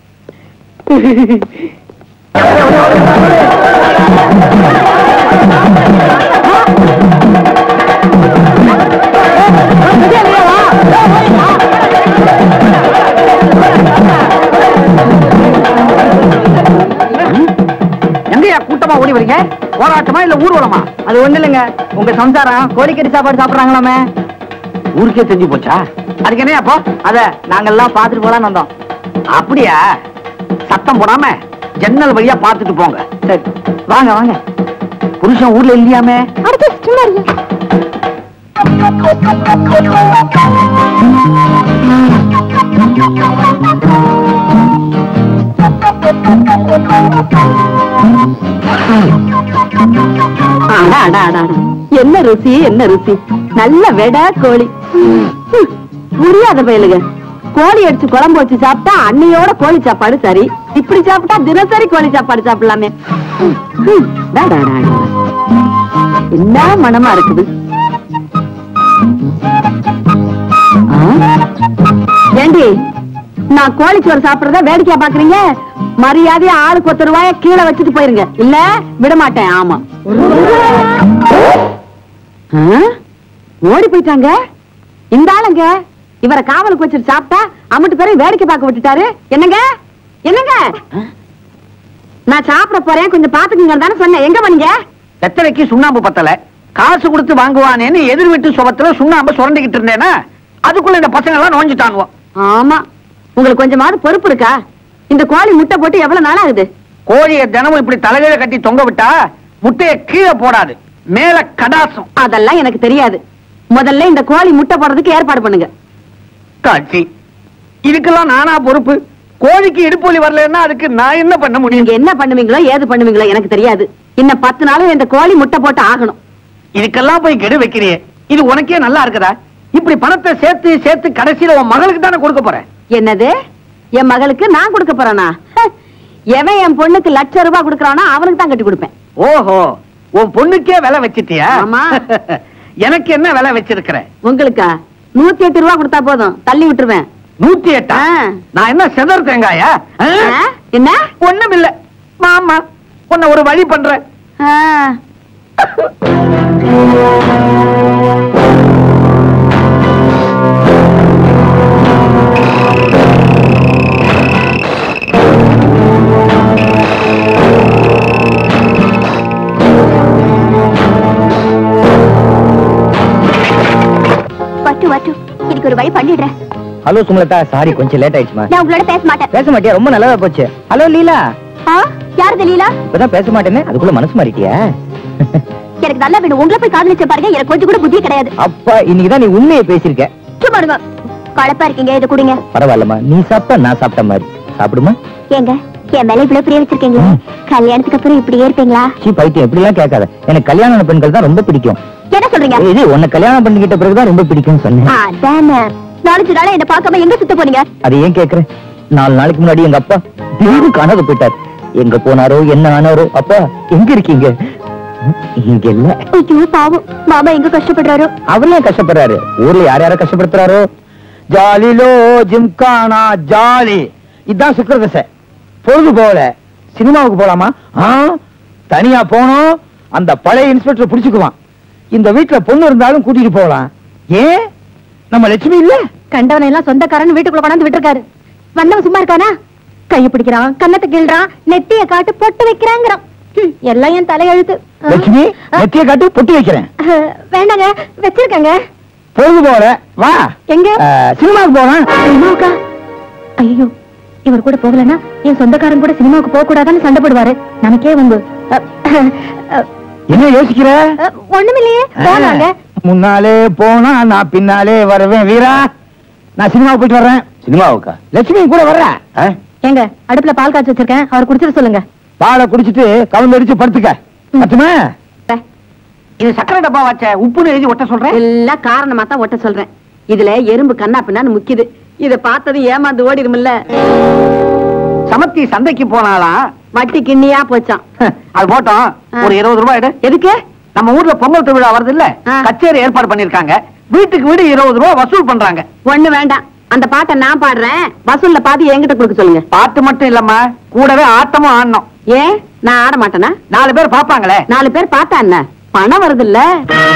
எங்கயா கூட்டமா ஓடி வரீங்க போராட்டமா இல்ல ஊர்வலமா அது ஒண்ணு இல்லைங்க உங்க சம்சாரம் கோழிக்கறி சாப்பாடு சாப்பிடுறாங்களாமே ஊருக்கே தெரிஞ்சு போச்சா அதுக்கு என்ன அப்போ அத நாங்கெல்லாம் பாத்துட்டு போலான்னு வந்தோம் அப்படியா சத்தம் போடாம ஜன்னல் வழியா பார்த்துட்டு போங்க சரி வாங்க வாங்க புருஷன் ஊர்ல இல்லையாமே அடுத்து சும்மா இருங்க. அடா, அடா, அடா, அடா. என்ன ருசி என்ன ருசி நல்ல வெடா கோழி ஹம், புரியாத பயலுங்க கோழி அடிச்சு குழம்பு வச்சு சாப்பிட்டா அன்னையோட கோழி சாப்பாடு சரி இப்படி சாப்பிட்டா தினசரி கோழி சாப்பாடு சாப்பிடலாமே ஹம், ஹம், டா, டா, டா, டா. என்ன மனமா இருக்குது ஆ? ஏண்டி நான் கோழிச்சோறு சாப்பிடுறத வேடிக்கையா பாக்குறீங்க மரியாதையா ஆளுக்கு ஒத்த ரூபாய கீழே வச்சுட்டு போயிருங்க இல்ல விட மாட்டேன் ஆமா ஆ? ஓடி போயிட்டாங்க இந்த ஆளுங்க இவரை காவலுக்கு வச்சுட்டு சாப்பிட்டா அம்மட்டு பேரையும் வேடிக்கை பார்க்க விட்டுட்டாரு என்னங்க என்னங்க நான் சாப்பிட போறேன் கொஞ்சம் பாத்துக்குங்க தானே சொன்னேன் எங்க பண்ணீங்க வெத்தலைக்கு சுண்ணாம்பு பத்தல காசு கொடுத்து வாங்குவானேன்னு எதிர் வீட்டு சுபத்துல சுண்ணாம்பு சுரண்டிக்கிட்டு இருந்தேனா அதுக்குள்ள இந்த பசங்க எல்லாம் நோஞ்சிட்டானுவோம் ஆமா உங்களுக்கு கொஞ்சமாவது பொறுப்பு இருக்கா இந்த கோழி முட்டை போட்டு எவ்வளவு நாள் ஆகுது கோழியை தினமும் இப்படி தலைகீழ கட்டி தொங்க விட்டா முட்டைய கீழே போடாது மேல கடாசம் அதெல்லாம் எனக்கு தெரியாது முதல்ல இந்த கோழி முட்டை போடுறதுக்கு ஏற்பாடு பண்ணுங்க காட்சி இதுக்கெல்லாம் நானா பொறுப்பு கோழிக்கு இடுப்பொலி வரலன்னா அதுக்கு நான் என்ன பண்ண முடியும் நீங்க என்ன பண்ணுவீங்களோ ஏது பண்ணுவீங்களோ எனக்கு தெரியாது இன்னும் பத்து நாளும் இந்த கோழி முட்டை போட்டு ஆகணும் இதுக்கெல்லாம் போய் கெடு வைக்கிறியே இது உனக்கே நல்லா இருக்குதா இப்படி பணத்தை சேர்த்து சேர்த்து கடைசியில உன் மகளுக்கு தானே கொடுக்க போறேன் என்னது என் மகளுக்கு நான் கொடுக்க போறேனா ஹ, எவன் என் பொண்ணுக்கு லட்சம் ரூபாய் கொடுக்கறானோ அவனுக்கு தான் கட்டி கொடுப்பேன் ஓஹோ உன் பொண்ணுக்கே விலை வச்சிட்டியா ஆமா. எனக்கு என்ன விலை வச்சிருக்கிற உங்களுக்கா நூத்தி எட்டு ரூபாய் கொடுத்தா போதும் தள்ளி விட்டுருவேன் நூத்தி எட்டா ஆ. நான் என்ன செதர் தேங்காயா ஆ? ஆ? என்ன ஒண்ணும் இல்ல மாமா உன்னை ஒரு வழி பண்றேன் ஆ. வட்டு வட்டு இதுக்கு ஒரு வழி பண்ணிடுறேன் ஹலோ சுமலதா சாரி கொஞ்சம் லேட் ஆயிடுச்சுமா நான் உங்களோட பேச மாட்டேன் பேச மாட்டியா ரொம்ப நல்லதா போச்சு ஹலோ லீலா ஆ யாரு தெரியல இப்பதான் பேச மாட்டேன்னு அதுக்குள்ள மனசு மாறிட்டியா எனக்கு நல்லா வேணும் உங்களை போய் காதலிச்ச பாருங்க எனக்கு கொஞ்சம் கூட புத்தி கிடையாது அப்பா இன்னைக்குதான் நீ உண்மையை பேசியிருக்க சும்மா இருங்க களைப்பா இருக்கீங்க இதை குடிங்க பரவாயில்லம்மா நீ சாப்பிட்டா நான் சாப்பிட்ட மாதிரி சாப்பிடுமா ஏங்க என் மேல இவ்வளவு பிரிய வச்சிருக்கீங்களா கல்யாணத்துக்கு அப்புறம் இப்படியே இருப்பீங்களா சீ பைத்தியம் எப்படிலாம் கேட்காத எனக்கு கல்யாணம் பெண்கள் தான் ரொம்ப பிடிக்கும் என்ன சொல்றீங்க இது உன்னை கல்யாணம் பண்ணிக்கிட்ட பிறகுதான் ரொம்ப பிடிக்கும்னு சொன்னேன் அதானே நாலஞ்சு நாளா என்ன பார்க்காம எங்க சுத்த போறீங்க அதை ஏன் கேக்குறேன் நாலு நாளைக்கு முன்னாடி எங்க அப்பா திடீர்னு காணாத போயிட்டார் எங்க போனாரோ என்ன ஆனாரோ அப்பா எங்க இருக்கீங்க இங்க இல்ல ஐயோ பாவம் மாமா எங்க கஷ்டப்படுறாரோ அவரே கஷ்டப்படுறாரு ஊர்ல யார் யார கஷ்டப்படுத்துறாரோ ஜாலிலோ ஜிம்கானா ஜாலி இதான் சுக்கரதசை பொழுது போல சினிமாவுக்கு போலாமா ஆ, தனியா போனோம் அந்த பழைய இன்ஸ்பெக்டர் புடிச்சுக்குவான் இந்த வீட்டுல பொண்ணு இருந்தாலும் கூட்டிட்டு போகலாம் ஏன் நம்ம லட்சுமி இல்ல கண்டவனை எல்லாம் சொந்தக்காரன் வீட்டுக்குள்ள கொண்டாந்து விட்டுருக்காரு வந்தவன் சும்மா இருக்கானா கைய பிடிக்கிறான் கன்னத்தை கிள்றான் நெத்திய காட்டு பொட்டு வைக்கிறாங்கிறான் ஹம், எல்லாம் என் தலையெழுத்து ஆ. லட்சுமி ஆ. நெத்திய காட்டு பொட்டி வைக்கிறேன் அஹ், வேண்டாங்க வச்சிருக்கேங்க பொழுது போற வா எங்க ஆ, சினிமாவுக்கு போறேன் சினிமாவுக்கா ஐயோ இவர் கூட போகலன்னா என் சொந்தக்காரன் கூட சினிமாவுக்கு போக கூடாதுன்னு சண்டை போடுவாரு நமக்கே வந்து என்ன யோசிக்கிற ஒண்ணுமில்லையே போனாங்க முன்னாலே போனா நான் பின்னாலே வருவேன் வீரா நான் சினிமாவுக்கு போயிட்டு வர்றேன் சினிமாவுக்கா லட்சுமி கூட வர்ற எங்க அடுப்புல பால் காய்ச்சி வச்சிருக்கேன் அவர் குடிச்சிட்டு சொல்லுங்க பாலை குடிச்சிட்டு கவுந்து அடிச்சு படுத்துக்க பத்துமா இது சக்கரை டப்பா வச்ச உப்புன்னு எழுதி ஒட்ட சொல்றேன் எல்லாம் காரணமா தான் ஒட்ட சொல்றேன் இதுல எறும்பு கண்ணா பின்னான்னு முக்கிது இத பார்த்ததும் ஏமாந்து ஓடிடுமில்ல சமத்தி சந்தைக்கு போனாலாம் வட்டி கிண்ணியா போச்சான் அது போட்டோம் ஒரு இருபது ரூபாய் எடு எதுக்கு நம்ம ஊர்ல பொங்கல் திருவிழா வருது இல்ல ஆ. கச்சேரி ஏற்பாடு பண்ணிருக்காங்க வீட்டுக்கு வீடு இருபது ரூபாய் வசூல் பண்றாங்க ஒண்ணு வேண்டாம் அந்த பாட்டை நான் பாடுறேன் வசூல்ல பாதி என்கிட்ட கொடுக்க சொல்லுங்க பாட்டு மட்டும் இல்லம்மா கூடவே ஆட்டமும் ஆடணும் ஏன் நான் ஆட மாட்டேனா நாலு பேர் பாப்பாங்களே நாலு பேர் பார்த்தா என்ன பணம் வருது இல்ல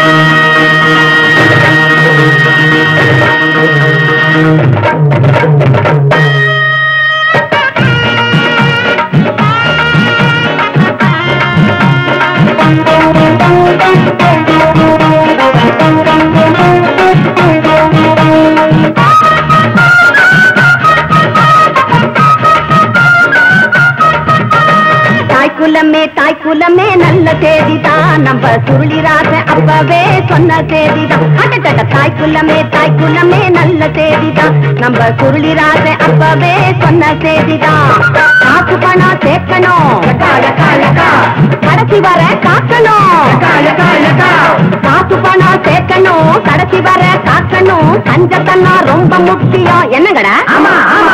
தாய்க்குலமே தாய்க்குலமே நல்ல தேதிதான் நம்ம சுருளிராச அப்பவே சொன்ன தேதிதான் அடடட தாய்க்குலமே தாய்க்குலமே நல்ல தேதிதான் நம்ம சுருளிராச அப்பவே சொன்ன தேதிதான் காசு பணம் சேர்க்கணும் கடைசி வர காக்கணும் காசு பணம் சேர்க்கணும் கடைசி வர காக்கணும் கஞ்சத்தன்னா ரொம்ப முக்கியம் என்னங்கடா ஆமா ஆமா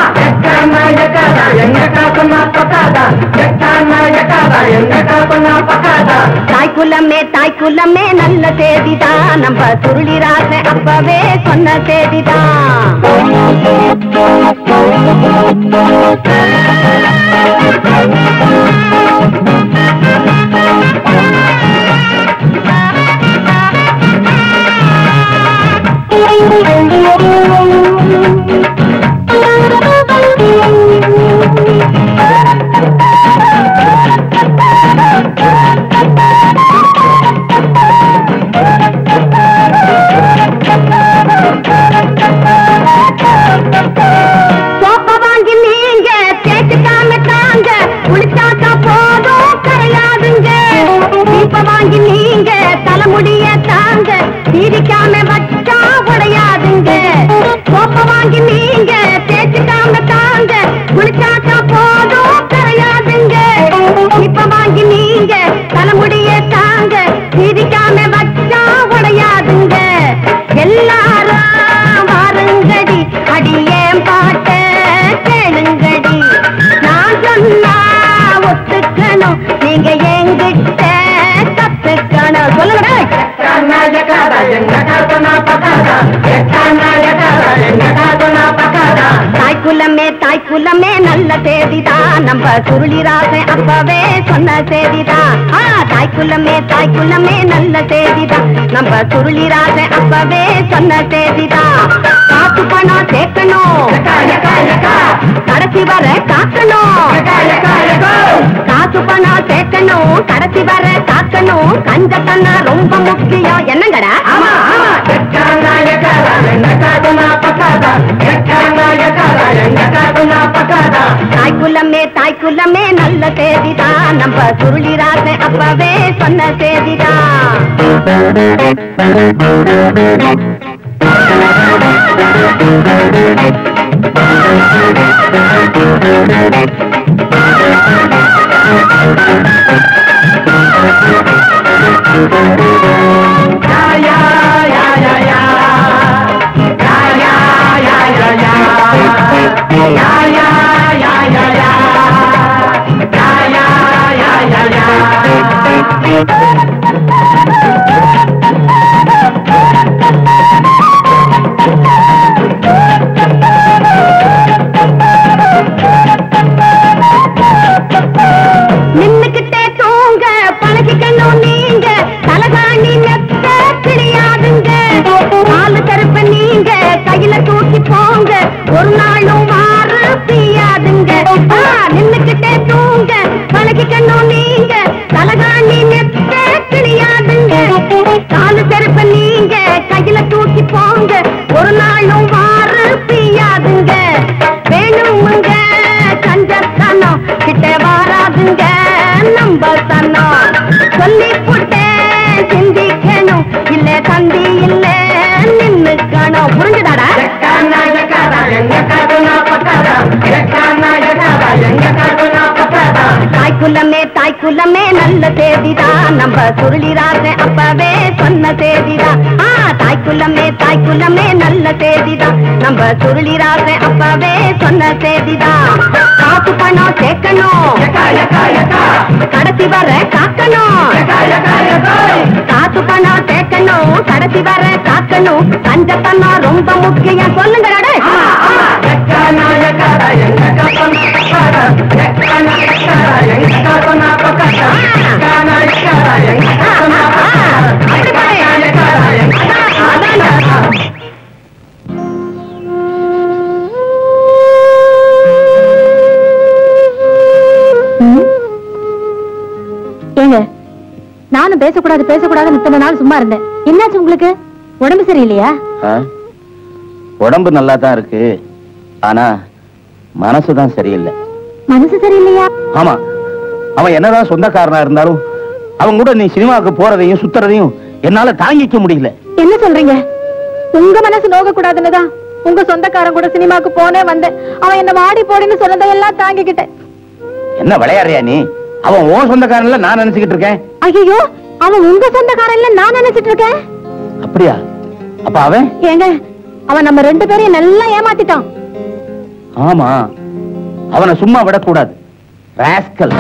தாய்க்குலமே தாய்க்குலமே நல்ல தேதிதான் நம்ம சுருளிராச அப்பவே சொன்ன தேதிதான் சோப்ப வாங்கி நீங்க தேய்ச்சிக்காம தாங்க குளிச்சாக்கா போதும் கரையாதுங்க சீப்ப வாங்கி நீங்க தலைமுடிய தாங்க சீரிக்காம வச்சா உடையாதுங்க சோப்ப வாங்கி நீங்க தேய்ச்சிக்காம தாங்க குளிச்சாக்கா போதும் கரையாதுங்க சீப்ப வாங்கி நீங்க தலைமுடிய தாங்க சீரிக்காம வச்சா உடையாதுங்க எல்லாரும் வாருங்கடி அடியேன் பாட்ட கேளுங்கடி நான் சொன்னா ஒத்துக்கணும் நீங்க எங்கிட்ட கத்துக்கணும் சொல்லுங்க தாய்க்குலமே தாய்க்குலமே நல்ல தேதிதான் நம்ம சுருளிராச அப்பவே சொன்ன தேதிதான் ஆ தாய்க்குலமே தாய்க்குலமே நல்ல தேதிதான் நம்ம சுருளிராச அப்பவே சொன்ன தேதிதான் காசு பணம் சேர்க்கணும் கடைசி வர காக்கணும் காசு பணம் சேர்க்கணும் கடைசி வர காக்கணும் கஞ்சத்தன்னா ரொம்ப முக்கியம் என்னங்கடா ஆமா ஆமா தாய்க்குலமே தாய்க்குலமே நல்ல தேதிதான் நம்ம சுருளிராச அப்பவே சொன்ன தேதிதான் நின்னுக்கிட்டே தூங்க பழகிக்கணும் நீங்க தலகாணி நெத்த கிளியாதுங்க காலு செருப்பு நீங்க கையில தூக்கி போங்க ஒரு நாளும் வாறு பியாதுங்க வேணுமுங்க கஞ்சத்தனம் கிட்ட வாராதுங்க நம்ப தனம் சொல்லி புட்டேன் சிந்திக்கணும் இல்ல தந்தி இல்ல நின்னுக்கணும் புரிஞ்சுதாடா தாய்க்குலமே தாய்க்குலமே நல்ல தேதிதான் நம்ம சுருளிராச அப்பவே சொன்ன தேதிதான் ஆ தாய்க்குலமே தாய்க்குலமே நல்ல தேதிதான் நம்ம சுருளிராச அப்பவே சொன்ன தேதிதான் காசு பணம் சேர்க்கணும் கடைசி வர காக்கணும் காசு பணம் சேர்க்கணும் கடைசி வர காக்கணும் கஞ்சத்தனம் ரொம்ப முக்கியம் சொல்லுங்க ஏங்க நானும் பேசக்கூடாது பேசக்கூடாதுன்னு இத்தனை நாள் சும்மா இருந்தேன் என்னாச்சு உங்களுக்கு உடம்பு சரியில்லையா உடம்பு நல்லா தான் இருக்கு ஆனா மனசுதான் சரியில்லை மனசு சரியில்லையா ஆமா அவன் என்னதான் சொந்தக்காரனா இருந்தாலும் அவன் கூட நீ சினிமாவுக்கு போறதையும் சுத்துறதையும் என்னால தாங்கிக்க முடியல என்ன சொல்றீங்க உங்க மனசு நோக கூடாதுன்னுதான் உங்க சொந்தக்காரன் கூட சினிமாக்கு போனே வந்தேன் அவன் என்ன வாடி போடின்னு சொன்னதையெல்லாம் தாங்கிக்கிட்டேன் என்ன விளையாடுறியா நீ அவன் உன் சொந்தக்காரன்ல நான் நினைச்சுக்கிட்டு இருக்கேன் ஐயோ அவன் உங்க சொந்தக்காரன் இல்ல நான் நினைச்சிட்டு இருக்கேன் அப்படியா அப்ப அவன் ஏங்க அவன் நம்ம ரெண்டு பேரையும் நல்லா ஏமாத்திட்டான் ஆமா அவனை சும்மா விடக்கூடாது ராஸ்கல்